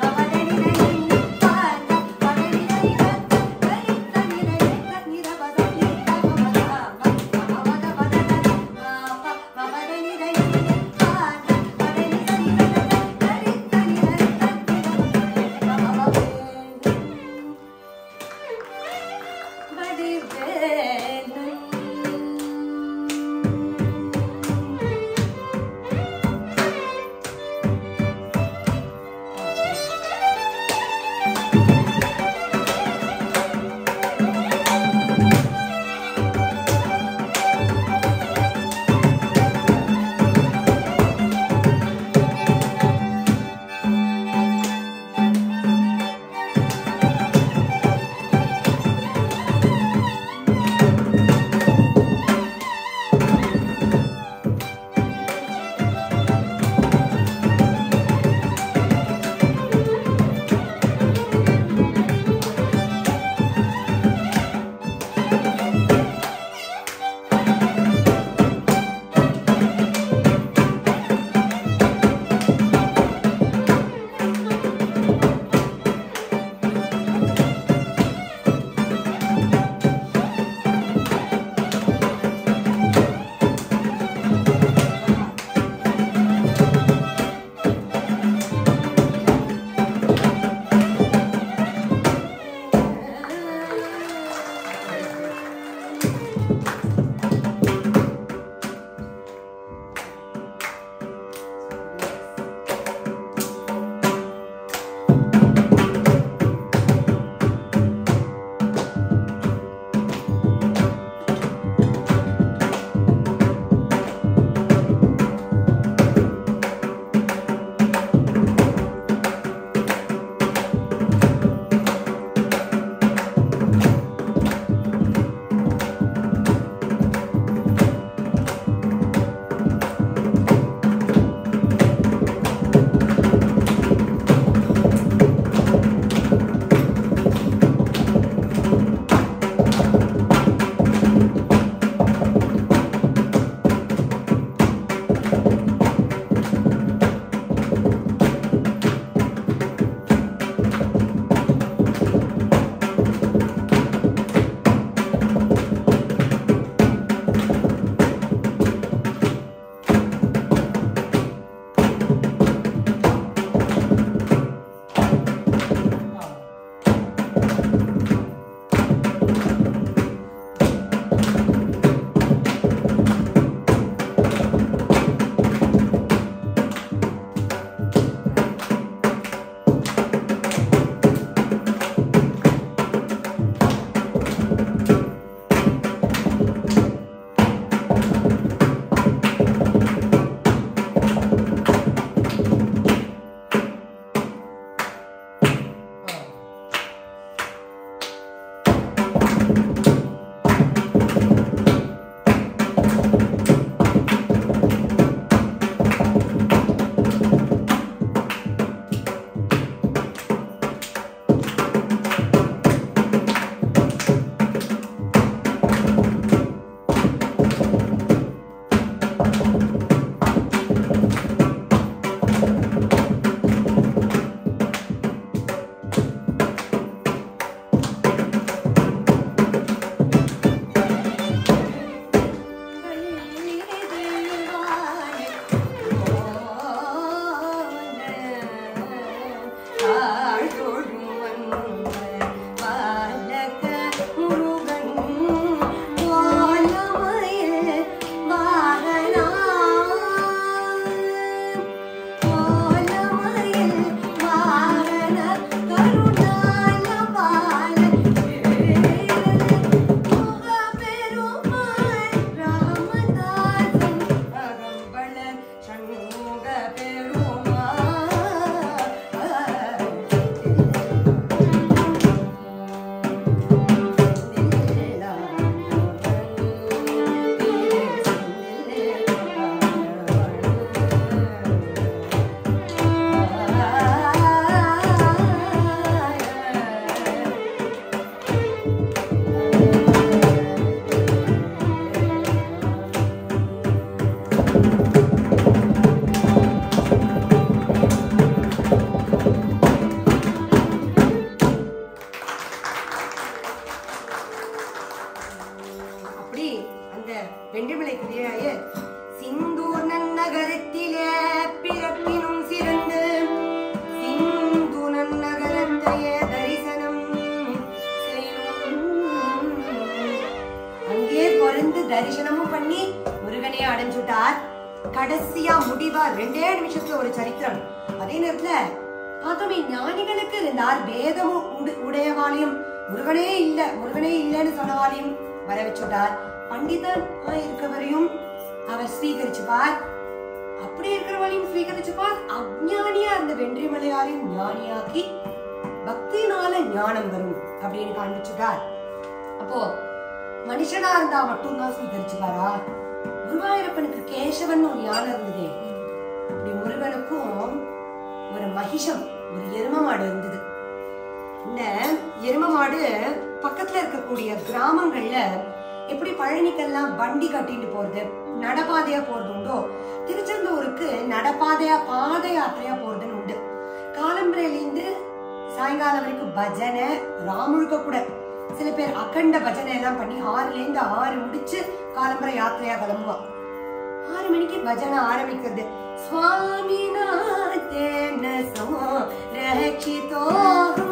தந்தைய தரிசனம் செய்வோம். அங்கே பிறந்து தரிசனமும் பண்ணி முருகனை அடைஞ்சுட்டார் கடைசியா முடிவா ரெண்டே நிமிஷத்துல ஒரு சரித்திரம் அதே நேரத்துல பார்த்தோமே ஞானிகளுக்கு இருந்தார் வேதமும் உண்டு- உடையவாளையும் முருகனே இல்ல முருகனே இல்லைன்னு சொன்னவாளையும் வர வச்சுட்டார் பண்டிதன் இருக்கவரையும் அவர் ஸ்வீகரிச்சுப்பார் அப்படி இருக்கிறவளையும் ஸ்வீகரிச்சுப்பார் அஜ்ஞானியா இருந்த வென்றி மலையாரையும் ஞானியாக்கி பக்தினால ஞானம் வரும் அப்படின்னு காண்பிச்சுட்டார் அப்போ மனுஷனா இருந்தா மட்டும்தான் ஸ்வீகரிச்சுப்பாரா குருவாயூரப்பனுக்கு கேசவன் ஒரு யானை இருந்ததே அப்படி முருகனுக்கும் ஒரு மகிஷம் ஒரு எரும மாடு இருந்தது இந்த எரும மாடு பக்கத்துல இருக்கக்கூடிய கிராமங்கள்ல எப்படி பழனிக்கெல்லாம் வண்டி கட்டிட்டு போறது நடப்பாதையா போறது உண்டோ திருச்செந்தூருக்கு நடப்பாதையா பாத யாத்திரையா போறதுன்னு உண்டு காலம்பரையிலேருந்து சாயங்காலம் வரைக்கும் பஜனை ராமுழுக்க கூட சில பேர் அகண்ட பஜனை எல்லாம் பண்ணி ஆறுல இருந்து ஆறு முடிச்சு காலம்பரை யாத்திரையா கிளம்புவான் ஆறு மணிக்கு பஜனை ஆரம்பிக்கிறது சுவாமி நாத்தேன சமோ ரட்சிதோஹம்.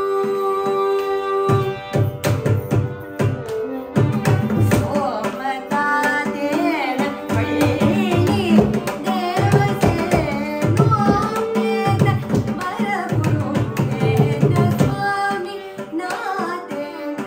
சோமதாதேன பள்ளி தேவசேனோமேத மரபுருமேத சுவாமி நாதேன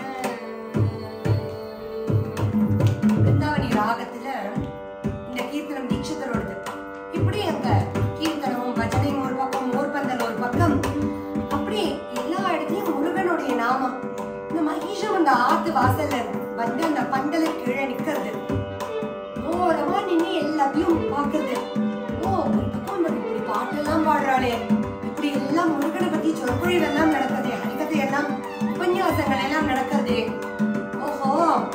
பிருந்தாவனி ராகத்துல இந்த கீர்த்தனம் தீட்சிதரோடது இப்படி அந்த கீர்த்தனம் பஜனையும் ஒரு பக்கம் மோர்பந்தல் ஒரு பக்கம் அப்படி எல்லா இடத்துலயும் முருகனுடைய நாமம் இந்த மகிஷம் அந்த ஆத்து வாசல்ல வந்து அந்த பந்தல கீழே நிக்கிறது ஓரமா நின்னு எல்லாத்தையும் பாக்குறது ஓ ஒரு பக்கம் இவன் இப்படி பாட்டெல்லாம் பாடுறாளே இப்படி எல்லாம் முருகனை பத்தி சொற்பொழிவு எல்லாம் நடக்குது ஹரிகதை எல்லாம் உபன்யாசங்கள் எல்லாம் நடக்குது ஓஹோ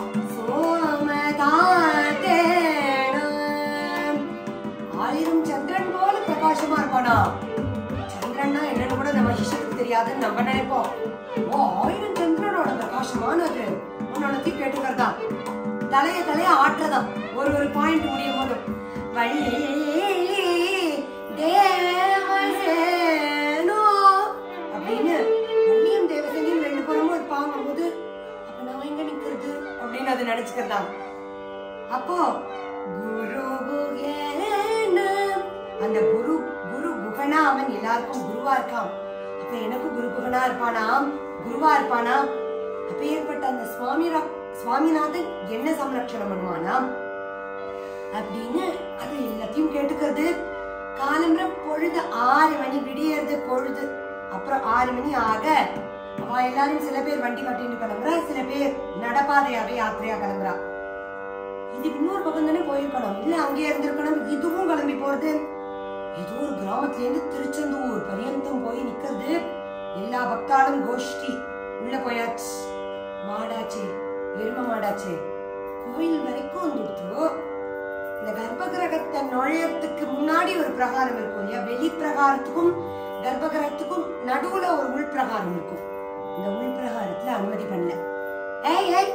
சோமதாதேனம். ஆயிரம் சந்திரன் போல பிரகாசமா இருப்பானா சந்திரன்னா என்னன்னு கூட நம்ம மகிஷத்துக்கு தெரியாதுன்னு நம்ம நினைப்போம் ஓ ஆயிரம் சந்திரனோட பிரகாசமானது உன்னோடத்தி கேட்டுக்கிறதா தலைய தலைய ஆட்டுறதாம் ஒரு ஒரு பாயிண்ட் முடியும் போதும் வள்ளி தேவசேனோ அப்படின்னு வள்ளியும் தேவசேனியும் ரெண்டு பேரும் இருப்பாங்க போது அப்ப நான் எங்க நிக்கிறது அப்படின்னு அது நினைச்சுக்கிறதாம் அப்போ குரு குகேன அந்த குரு குரு குகனா அவன் எல்லாருக்கும் குருவா இருக்கான் அப்ப எனக்கு குரு குகனா இருப்பானாம் குருவா இருப்பானா அப்ப ஏற்பட்ட அந்த சுவாமிரா சுவாமிநாதன் என்ன சம்ரட்சணம் பண்ணுவானாம் அப்படின்னு அது எல்லாத்தையும் கேட்டுக்கிறது காலம்பர பொழுது ஆறு மணி விடியறது பொழுது அப்புறம் ஆறு மணி ஆக அவ எல்லாரும் சில பேர் வண்டி கட்டிட்டு கிளம்புறா சில பேர் நடப்பாதையாவே யாத்திரையா கிளம்புறா இது இன்னொரு பக்கம் தானே போயிருக்கணும் இல்ல அங்கேயே இருந்திருக்கணும் இதுவும் கிளம்பி போறது ஏதோ ஒரு கிராமத்துல இருந்து திருச்செந்தூர் பரியந்தம் போய் நிக்கிறது எல்லா பக்தாளும் கோஷ்டி உள்ள போயாச்சு மாடாச்சே எரும மாடாச்சே கோயில் வரைக்கும் வந்துடுத்து இந்த கர்ப்பகிரகத்தை நுழையறதுக்கு முன்னாடி ஒரு பிரகாரம் இருக்கும் இல்லையா வெளி பிரகாரத்துக்கும் கர்ப்பகிரகத்துக்கும் நடுவுல ஒரு உள் பிரகாரம் இருக்கும் இந்த உள் பிரகாரத்துல அனுமதி பண்ணல ஏய் ஏய்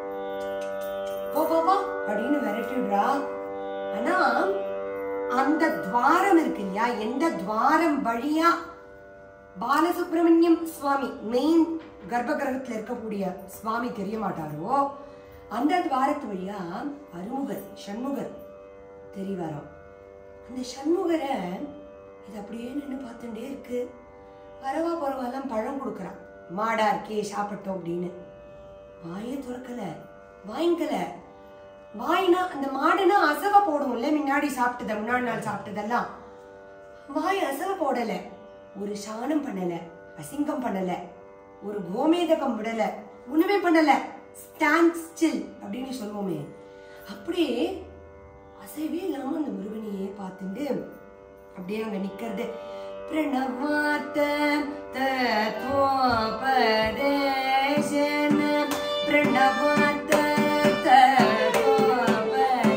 போ போ போ அப்படின்னு விரட்டி விடுறா ஆனா அந்த துவாரம் இருக்கு இல்லையா எந்த துவாரம் வழியா பாலசுப்ரமணியம் சுவாமி மெயின் கர்ப்பகிரகத்துல இருக்கக்கூடிய சுவாமி தெரிய மாட்டாரோ அந்த துவாரத்து வழியா அருமுகர் சண்முகர் தெரிவாராம் அந்த சண்முகரை இது அப்படியே நின்று பார்த்துட்டே இருக்கு வரவா போறவாலாம் பழம் கொடுக்குறான் மாடா இருக்கே சாப்பிட்டோம் அப்படின்னு வாயே துறக்கல வாங்கிக்கல வாய்னா அந்த மாடுனா அசவ போடும்ல முன்னாடி சாப்பிட்டத முன்னாடி நாள் சாப்பிட்டதெல்லாம் வாய் அசவ போடல ஒரு சாணம் பண்ணல அசிங்கம் பண்ணல ஒரு கோமேதகம் விடல ஒண்ணுமே பண்ணல ஸ்டாண்ட் ஸ்டில் அப்படின்னு சொல்லுவோமே அப்படியே அசைவே இல்லாம அந்த முருகனையே பார்த்துட்டு அப்படியே அங்க நிக்கிறது பிரணவாத்த தத்துவோபதேசன பிரணவாத்த தத்துவோபதேசன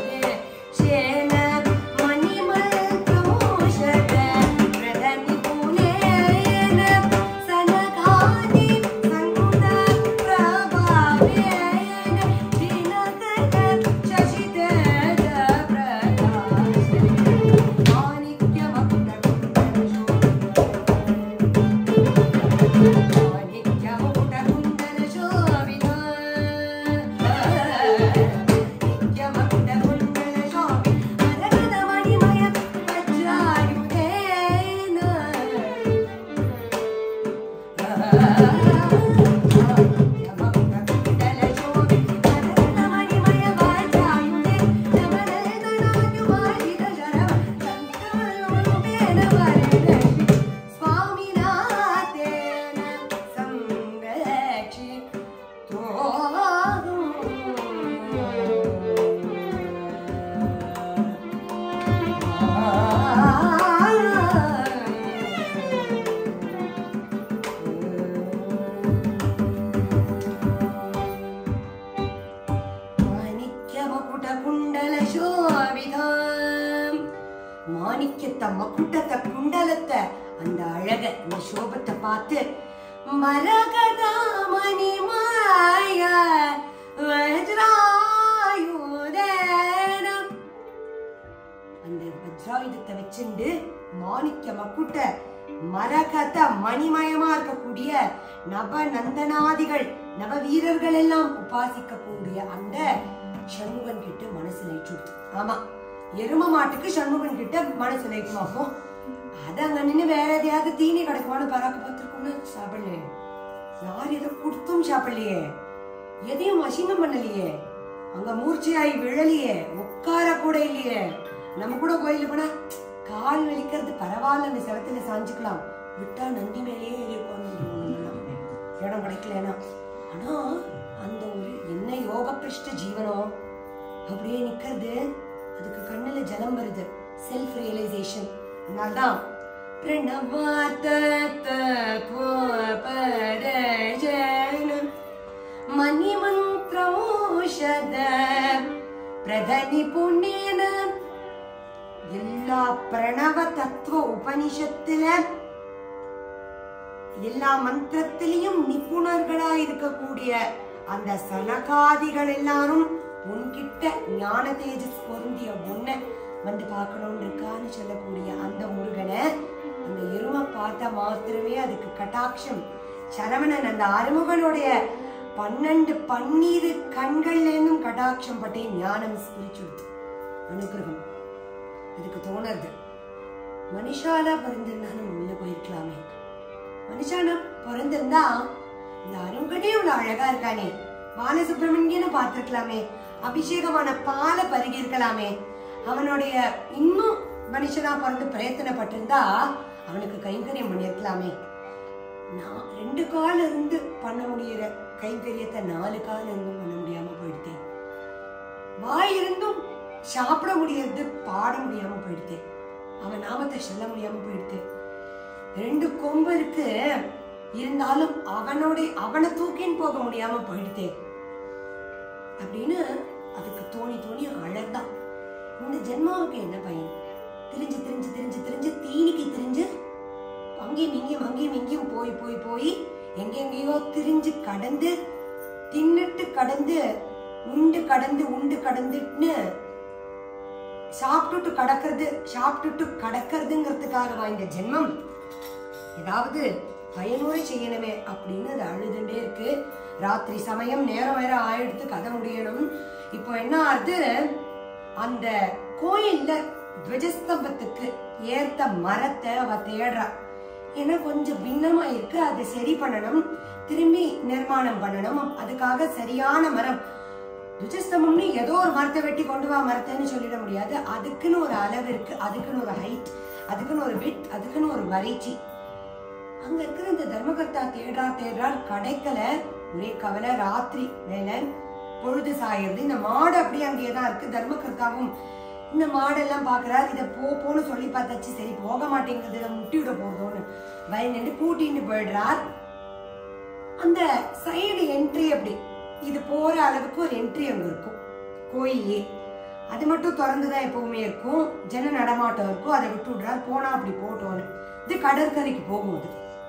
மணிமல் பிரமோஷத பிரதனி புலேன சனகாதி சங்குண பிரபாவேன தினகத சசிதேஜ பிரகாஷ மாணிக்ய மாணிக்கமகுடகுண்டலசோபிதாம். மாணிக்கத்தை மக்குட்டத்தை குண்டலத்தை அந்த அழக இந்த சோபத்தை பார்த்து மரகதாமணி மாய வஜ்ராயுதேனம் அந்த வஜ்ராயுதத்தை வச்சுண்டு மாணிக்க மக்குட்ட மரகத மணிமயமா இருக்கக்கூடிய நவ நந்தனாதிகள் நவ வீரர்கள் எல்லாம் உபாசிக்கக்கூடிய அந்த சண்முகன் கிட்ட மனசு லைச்சுடுத்து ஆமா எரும மாட்டுக்கு சண்முகன் கிட்ட மனசு லைக்குமாக்கும் அது அங்க நின்னு வேற எதையாவது தீனி கிடைக்குமான்னு பராக்கு பார்த்துருக்கோம்னு சாப்பிடலையே யார் எதை கொடுத்தும் சாப்பிடலையே எதையும் அசிங்கம் பண்ணலையே அங்க மூர்ச்சையாய் விழலையே உட்கார கூட இல்லையே நம்ம கூட கோயிலுக்கு போனா கால் வலிக்கிறது பரவாயில்ல அந்த செவத்துல சாஞ்சுக்கலாம் விட்டா நந்தி மேலேயே இருக்கும் இடம் கிடைக்கலனா ஆனா அந்த ஒரு என்ன யோக பிரஷ்ட ஜீவனோ அப்படியே நிக்கிறது அதுக்கு கண்ணுல ஜலம் வருது செல்ஃப் ரியலைசேஷன் அதனால்தான் பிரணவாத்த மணிமந்திரோஷத பிரதனி புண்ணியன எல்லா பிரணவ தத்துவ உபனிஷத்துல எல்லா மந்திரத்திலையும் நிபுணர்களா இருக்கக்கூடிய அந்த சனகாதிகள் எல்லாரும் உன்கிட்ட ஞான தேஜஸ் பொருந்திய உன்னை வந்து பார்க்கணும்னு இருக்கான்னு சொல்லக்கூடிய அந்த முருகனை அந்த எருமை பார்த்த மாத்திரமே அதுக்கு கட்டாட்சம் சரவணன் அந்த அருமுகனுடைய பன்னெண்டு பன்னீரு கண்கள்ல இருந்தும் கட்டாட்சம் பட்டே ஞானம் ஸ்பிரிச்சுடுத்து அனுகிரகம் அதுக்கு தோணுறது மனுஷாலா பிறந்திருந்தா நம்ம உள்ள போயிருக்கலாமே மனுஷானா பிறந்திருந்தா இந்த அருங்கனே இவ்வளவு அழகா இருக்கானே பாலசுப்ரமணியனை பார்த்திருக்கலாமே அபிஷேகமான பாலை பருகி இருக்கலாமே அவனுடைய இன்னும் மனுஷனா பிறந்து பிரயத்தனப்பட்டிருந்தா அவனுக்கு கைங்கரியம் பண்ணியிருக்கலாமே நான் ரெண்டு கால இருந்து பண்ண முடியற கைங்கரியத்தை நாலு கால இருந்தும் பண்ண முடியாம போயிடுத்தேன் வாய் இருந்தும் சாப்பிட முடியறது பாட முடியாம போயிடுது அவன் நாமத்தை சொல்ல முடியாம போயிடுது ரெண்டு கொம்பு இருக்கு இருந்தாலும் அவனோட அவனை தூக்கின்னு போக முடியாம போயிடுதே அப்படின்னு அதுக்கு தோணி தோணி அழதான் இந்த ஜென்மாவுக்கு என்ன பயன் திரிஞ்சு திரிஞ்சு திரிஞ்சு திரிஞ்சு தீனிக்கு திரிஞ்சு அங்கேயும் இங்கேயும் அங்கேயும் இங்கேயும் போய் போய் போய் எங்கெங்கேயோ திரிஞ்சு கடந்து தின்னுட்டு கடந்து உண்டு கடந்து உண்டு கடந்துன்னு சாப்பிட்டுட்டு கடக்கிறது சாப்பிட்டுட்டு கடக்கிறதுங்கிறதுக்காக வாய்ந்த ஜென்மம் ஏதாவது பயனுரை செய்யணுமே அப்படின்னு அது அழுதுண்டே இருக்கு ராத்திரி சமயம் நேரம் வேற ஆயிடுத்து கதை முடியணும் இப்போ என்ன ஆகுது அந்த கோயில்ல துவஜஸ்தம்பத்துக்கு ஏத்த மரத்தை அவ தேடுறா ஏன்னா கொஞ்சம் பின்னமா இருக்கு அதை சரி பண்ணணும் திரும்பி நிர்மாணம் பண்ணணும் அதுக்காக சரியான மரம் துவஜஸ்தம்பம்னு ஏதோ ஒரு மரத்தை வெட்டி கொண்டு வா மரத்தைன்னு சொல்லிட முடியாது அதுக்குன்னு ஒரு அளவு இருக்கு அதுக்குன்னு ஒரு ஹைட் அதுக்குன்னு ஒரு விட் அதுக்குன்னு ஒரு வரைச்சி அங்க இருக்கிற இந்த தர்மகர்த்தா தேடுறா தேடுறார் கிடைக்கல ஒரே கவலை ராத்திரி வேலை பொழுது சாயிருது இந்த மாடு அப்படியே அங்கேயே தான் இருக்கு தர்மகர்த்தாவும் இந்த மாடெல்லாம் பாக்குறாரு இதை போ போன்னு சொல்லி பார்த்தாச்சு சரி போக மாட்டேங்குது இதை முட்டி விட போறதோன்னு பயந்துட்டு கூட்டிட்டு போயிடுறார் அந்த சைடு என்ட்ரி அப்படி இது போற அளவுக்கு ஒரு என்ட்ரி அங்க இருக்கும் கோயிலே அது மட்டும் திறந்துதான் எப்பவுமே இருக்கும் ஜன நடமாட்டம் இருக்கும் அதை விட்டு விடுறார் போனா அப்படி போட்டோன்னு இது கடற்கரைக்கு போகும்போது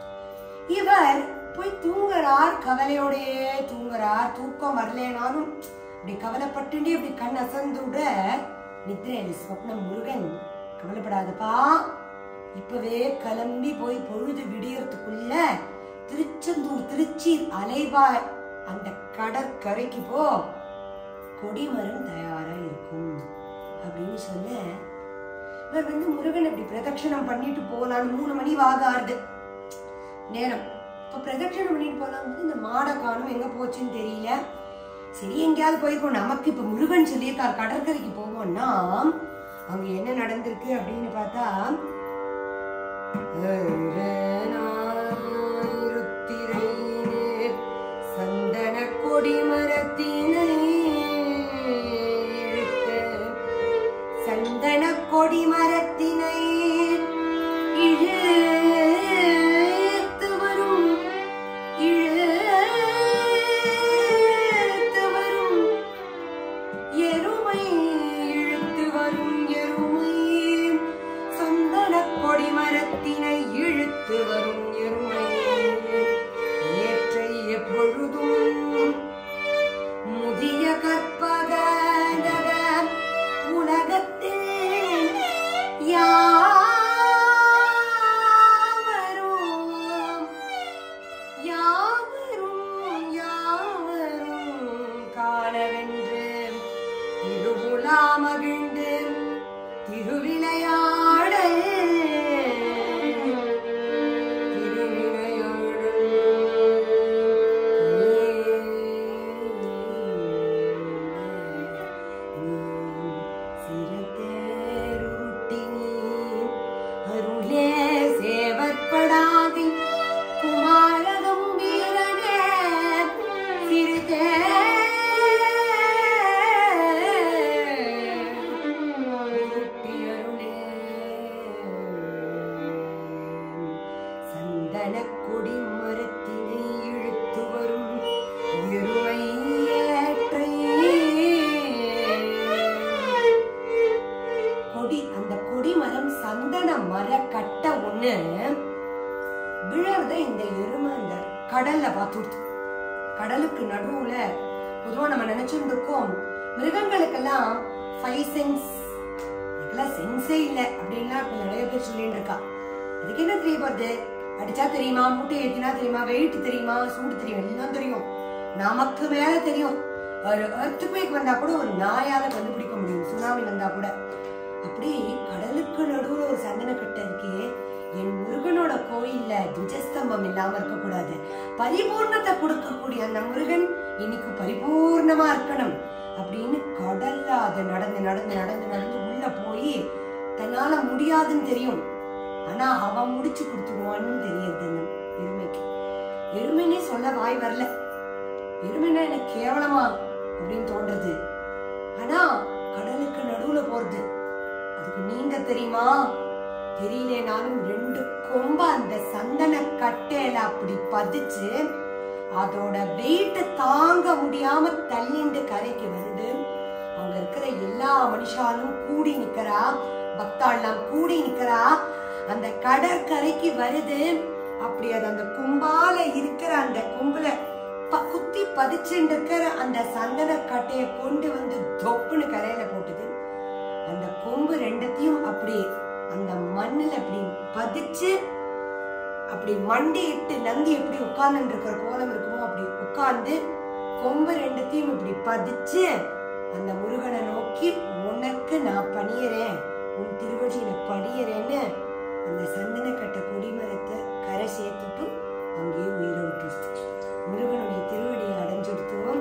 இவர் போய் தூங்குறார் கவலையோடயே தூங்குறார் தூக்கம் வரலேனாலும் அப்படி கவலைப்பட்டுட்டே அப்படி கண் அசந்து விட நித்ரையில் ஸ்வப்னம் முருகன் கவலைப்படாதப்பா இப்பவே கிளம்பி போய் பொழுது விடியறதுக்குள்ள திருச்செந்தூர் திருச்சி அலைவாய் அந்த கடற்கரைக்கு போ கொடிமரம் தயாரா இருக்கும் அப்படின்னு சொல்ல இவர் வந்து முருகன் அப்படி பிரதட்சணம் பண்ணிட்டு போலான்னு மூணு மணி வாக ஆறுது நேரம் இப்ப பிரதட்சணம் பண்ணிட்டு போலாம் போது இந்த மாடை காணும் எங்க போச்சுன்னு தெரியல சரி எங்கேயாவது போயிருக்கோம் நமக்கு இப்ப முருகன் சொல்லியிருக்கார் கடற்கரைக்கு போவோம்னா அங்க என்ன நடந்திருக்கு அப்படின்னு பார்த்தா சந்தன கொடி மரத்தினை இழுத்து சந்தன கொடி மரத்தினை இழுத்து வரும் இழுத்து வரும் எருமை இழுத்து வரும் எருமை சந்தன கொடி மரத்தினை இழுத்து வரும் எருமை ஏற்றை எப்பொழுதும் முதிய கற்பக உலகத்தில் யாவரும் யாவரும் யாவரும் காணவென்று திருவுலா மகிழ்ந்து திருவிளையாடல் அருளே சேவற்படாதி குமாரகம் வீரனே சிறுதே சந்தன கொடி மரத்தினை இழுத்து வரும் இருவை ஏற்றை கொடி அந்த கொடி மரம் சந்தன மர கட்ட ஒண்ணு விழறத இந்த எருமை அந்த கடல்ல பார்த்துடுது கடலுக்கு நடுவுல பொதுவா நம்ம நினைச்சுட்டு இருக்கோம் மிருகங்களுக்கெல்லாம் ஃபைவ் சென்ஸ் இதுக்கெல்லாம் சென்ஸே இல்ல அப்படின்லாம் இப்ப நிறைய பேர் சொல்லிட்டு இருக்கா அதுக்கு என்ன தெரிய போகுது அடிச்சா தெரியுமா மூட்டை ஏத்தினா தெரியுமா வெயிட் தெரியுமா சூடு தெரியும் எல்லாம் தெரியும் நமக்கு மேல தெரியும் ஒரு எர்த்துக்வேக் வந்தா கூட ஒரு நாயால கண்டுபிடிக்க முடியும் சுனாமி வந்தா கூட அப்படி கடலுக்கு நடுவுல ஒரு சந்தன கட்டை இருக்கே என் முருகனோட கோயில்ல துஜஸ்தம்பம் இல்லாம இருக்க கூடாது பரிபூர்ணத்தை கொடுக்கக்கூடிய அந்த முருகன் இன்னைக்கு பரிபூர்ணமா இருக்கணும் அப்படின்னு கடல்ல அது நடந்து நடந்து நடந்து நடந்து உள்ள போய் தன்னால முடியாதுன்னு தெரியும் ஆனா அவன் முடிச்சு கொடுத்துருவான்னு தெரியுது அந்த எருமைக்கு எருமைன்னே சொல்ல வாய் வரல எருமைன்னா எனக்கு கேவலமா அப்படின்னு தோன்றது ஆனா கடலுக்கு நடுவுல போறது அதுக்கு நீங்க தெரியுமா தெரியலனாலும் ரெண்டு கொம்ப அந்த சந்தன கட்டையில அப்படி பதிச்சு அதோட வெயிட்ட தாங்க முடியாம தள்ளிண்டு கரைக்கு வருது அங்க இருக்கிற எல்லா மனுஷாலும் கூடி நிக்கிறா பக்தாள்லாம் கூடி நிக்கிறா அந்த கடற்கரைக்கு வருது அப்படி அது அந்த கொம்பால இருக்கிற அந்த கொம்புல ப- குத்தி பதிச்சுட்டு இருக்கிற அந்த சந்தன கட்டைய கொண்டு வந்து தொப்புன்னு கரையில போட்டுது அந்த கொம்பு ரெண்டத்தையும் அப்படி அந்த மண்ணுல அப்படி பதிச்சு அப்படி மண்டி இட்டு நந்தி எப்படி உட்கார்ந்து இருக்கிற கோலம் இருக்குமோ அப்படி உட்கார்ந்து கொம்பு ரெண்டத்தையும் இப்படி பதிச்சு அந்த முருகனை நோக்கி உனக்கு நான் பணியறேன் உன் திருவடியில படியறேன்னு அந்த சந்தன கட்ட கொடிமரத்தை கரை சேர்த்துட்டு அங்கேயே உயிரை விட்டுருச்சு முருகனுடைய திருவடியை அடைஞ்சுடுத்துவோம்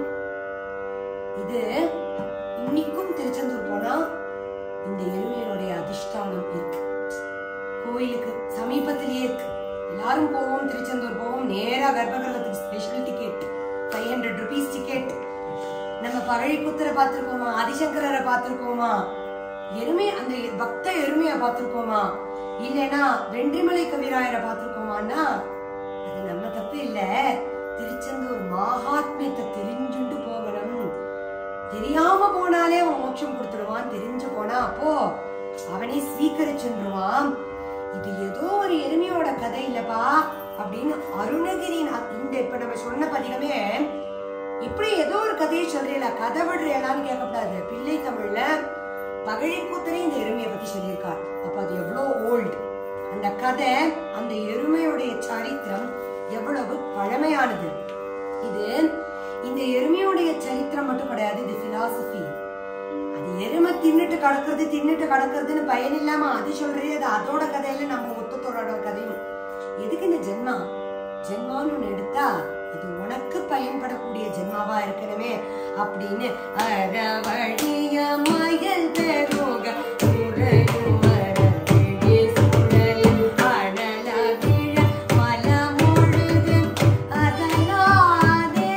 இது இன்னைக்கும் திருச்செந்தூர் போனா இந்த எருமையினுடைய அதிஷ்டானம் இருக்கு கோயிலுக்கு சமீபத்திலேயே இருக்கு எல்லாரும் போவோம் திருச்செந்தூர் போவோம் நேரா கர்ப்பகிரகத்துக்கு special ticket five hundred rupees ticket நம்ம பகழிப்புத்தரை பார்த்திருக்கோமா ஆதிசங்கரரை பார்த்திருக்கோமா எருமை அந்த பக்த எருமையை பார்த்திருக்கோமா இல்லைன்னா வென்றிமலை கவிராயரை பார்த்திருக்கோமான்னா அது நம்ம தப்பு இல்ல திருச்செந்தூர் மகாத்மியத்தை தெரிஞ்சுண்டு போகணும் தெரியாம போனாலே அவன் மோட்சம் கொடுத்துடுவான் தெரிஞ்சு போனா அப்போ அவனே ஸ்வீகரிச்சுருவான் இது ஏதோ ஒரு எருமையோட கதை இல்லப்பா அப்படின்னு அருணகிரி நா- இந்த இப்ப நம்ம சொன்ன பதிகமே இப்படி ஏதோ ஒரு கதையை சொல்றீங்களா கதை விடுறீங்களான்னு கேட்கக்கூடாது பிள்ளை தமிழ்ல பகழிக்கூத்தரே இந்த எருமையை பத்தி சொல்லியிருக்கார் அப்ப அது எவ்வளோ ஓல்டு அந்த கதை அந்த எருமையுடைய சரித்திரம் எவ்வளவு பழமையானது இது இந்த எருமையுடைய சரித்திரம் மட்டும் கிடையாது இது பிலாசபி அது எருமை தின்னுட்டு கடக்கிறது தின்னுட்டு கடக்கிறதுன்னு பயன் இல்லாம அது சொல்றே அது அதோட கதையில நம்ம ஒத்தத்தோட கதையும் எதுக்கு இந்த ஜென்மா ஜென்மான்னு ஒண்ணு எடுத்தா அது உனக்கு பயன்படக்கூடிய ஜென்மாவா இருக்கணுமே அப்படின்னு அறவழிய மயல் பெருக உறையும் மரபிழி சுழல் அடல விழ மலமொழுகு அதலாதே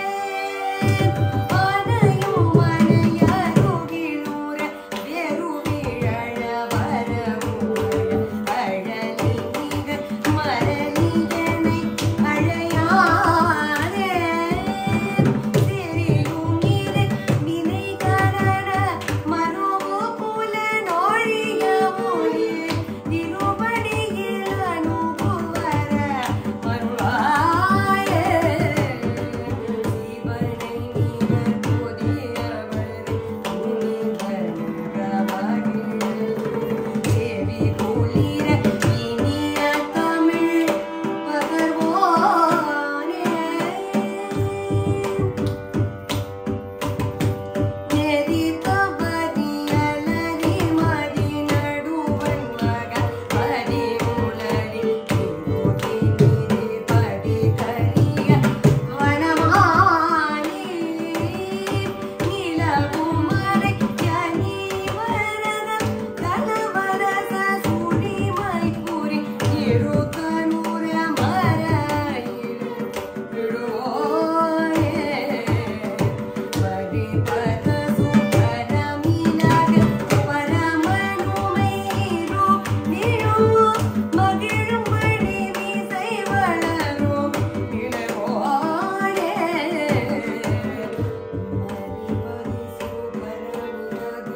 அணையும் மலையருகிலூர வெறுவிழ வரவுழ அழலி நிகர் மரலியனை அழையாதே சிறியும் இரு வினைகரர மனோபு புல நோழிய மொழி திருவடியில் அனுபவர மருளாயே சிவனை நீவர் புதியவர் தேவி குளிர இனிய தமிழ் பகர்வானே நெறித்தபதியலரி மதி நடுவன் மகன் பரிமுலரி திமுகி நிறை படி கரிய வனமானி நிலவும் மறை யனி வரதம் கலவரச சுனிமை புரி இருகனுர மறையிலும் விழுவோயே பரிபத சுப்பரமிலக பரமனுமைரு நிழுவோ மகிழும்படி மீசை வளரும் இளவோயே பரிபத சுப்பரமிலக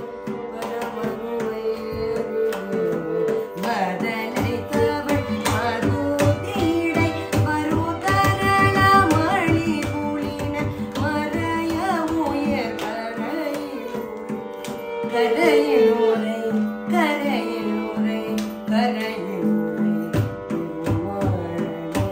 பரமனுமைரு மதுதீடை வருகரள மணி புலின மறைய உயர் கரையில் உரை கரையில் உரை கரையில் உரை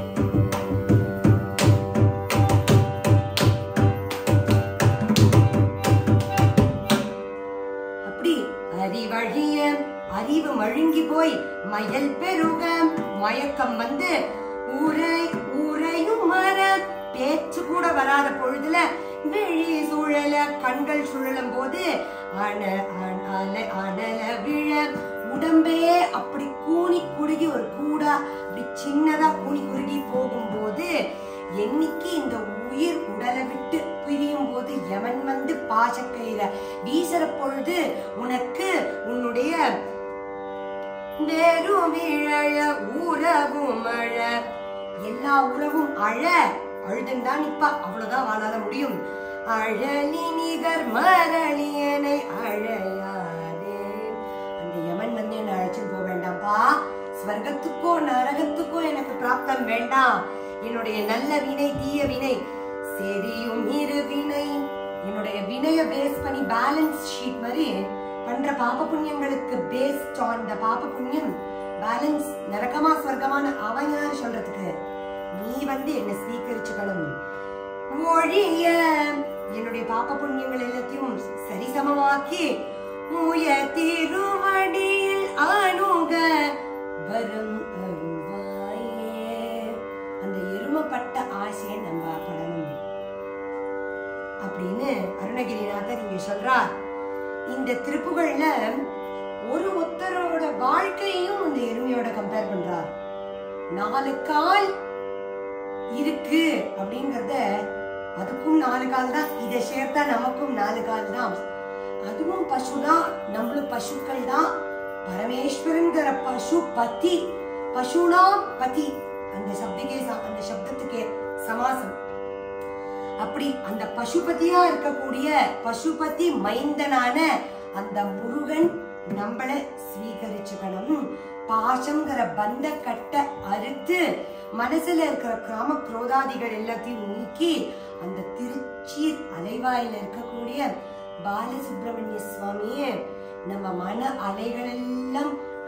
அப்படி அறிவழிய அறிவு மழுங்கி போய் மயல் பெருக மயக்கம் வந்து உரை உரையும் மர பேச்சு கூட வராத பொழுதுல விழி சுழல கண்கள் சுழலும் போது அன அன- அல- அனல விழ உடம்பே அப்படி கூனி குறுகி ஒரு கூடா அப்படி சின்னதா கூனி குறுகி போகும்போது என்னைக்கு இந்த உயிர் உடலை விட்டு பிரியும் போது யமன் வந்து பாசக்கயிற வீசுற பொழுது உனக்கு உன்னுடைய வெறும் விழழ உறவும் அழ எல்லா உறவும் அழ அழுதுண்டா நிப்பா அவ்வளவுதான் வாழாத முடியும் அழலி நிகர் மரளியனை அழையாதே அந்த யமன் வந்து என்ன அழைச்சுன்னு போக வேண்டாம்ப்பா ஸ்வர்க்கத்துக்கோ நரகத்துக்கோ எனக்கு பிராப்தம் வேண்டாம் என்னுடைய நல்ல வினை தீய வினை சரியும் இரு வினை என்னுடைய வினைய பேஸ் பண்ணி பேலன்ஸ் ஷீட் மாதிரி பண்ற பாப புண்ணியங்களுக்கு பேஸ்ட் ஆன் த பாப புண்ணியம் பேலன்ஸ் நரகமா ஸ்வர்க்கமான அவன் யார் சொல்றதுக்கு நீ வந்து என்ன ஸ்வீகரிச்சுக்கணும் ஒழிய என்னுடைய பாப புண்ணியங்கள் எல்லாத்தையும் சரிசமமாக்கி முய திருவடியில் அணுக வரம் அருள்வாயே அந்த எருமப்பட்ட ஆசையை நம்ம படணும் அப்படின்னு அருணகிரிநாதர் இங்க சொல்றார் இந்த திருப்புகள்ல ஒரு ஒருத்தரோட வாழ்க்கையும் இந்த எருமையோட கம்பேர் பண்றார் நாலு கால் இருக்கு அப்படிங்கறத அதுக்கும் நாலு கால் தான் இதை சேர்த்தா நமக்கும் நாலு கால் தான் அதுவும் பசுதான் நம்மளும் பசுக்கள் தான் பரமேஸ்வரன்கிற பசு பதி பசுனா பதி அந்த சப்திகே ச- அந்த சப்தத்துக்கே சமாசம் அப்படி அந்த பசுபதியா இருக்கக்கூடிய பசுபதி மைந்தனான அந்த முருகன் நம்மள ஸ்வீகரிச்சுக்கணும் பாசம்ங்கிற பந்த கட்ட அறுத்து மனசுல இருக்கிற கிராம குரோதாதிகள் எல்லாத்தையும் நீக்கி அந்த திருச்சீர் அலைவாயில இருக்கக்கூடிய பாலசுப்ரமணிய சுவாமியே நம்ம மன அலைகளெல்லாம்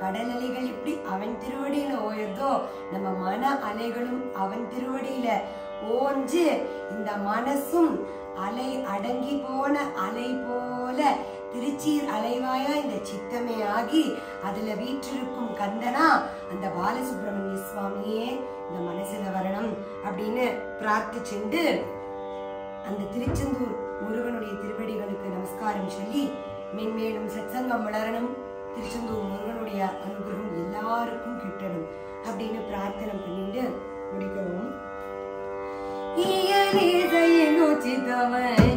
கடல் அலைகள் எப்படி அவன் திருவடியில ஓயுறதோ நம்ம மன அலைகளும் அவன் திருவடியில ஓஞ்சு இந்த மனசும் அலை அடங்கி போன அலை போல திருச்சீர் அலைவாயா இந்த சித்தமே ஆகி அதுல வீற்றிருக்கும் கந்தனா அந்த பாலசுப்ரமணிய சுவாமியே இந்த மனசுல வரணும் அப்படின்னு பிரார்த்திச்சுண்டு அந்த திருச்செந்தூர் முருகனுடைய திருவடிகளுக்கு நமஸ்காரம் சொல்லி மென்மேலும் சத்சங்கம் வளரணும் திருச்செந்தூர் முருகனுடைய அனுகிரகம் எல்லாருக்கும் கிட்டணும் அப்படின்னு பிரார்த்தனை பண்ணிட்டு முடிக்கிறோம் இயலிசையின் உச்சிதவன்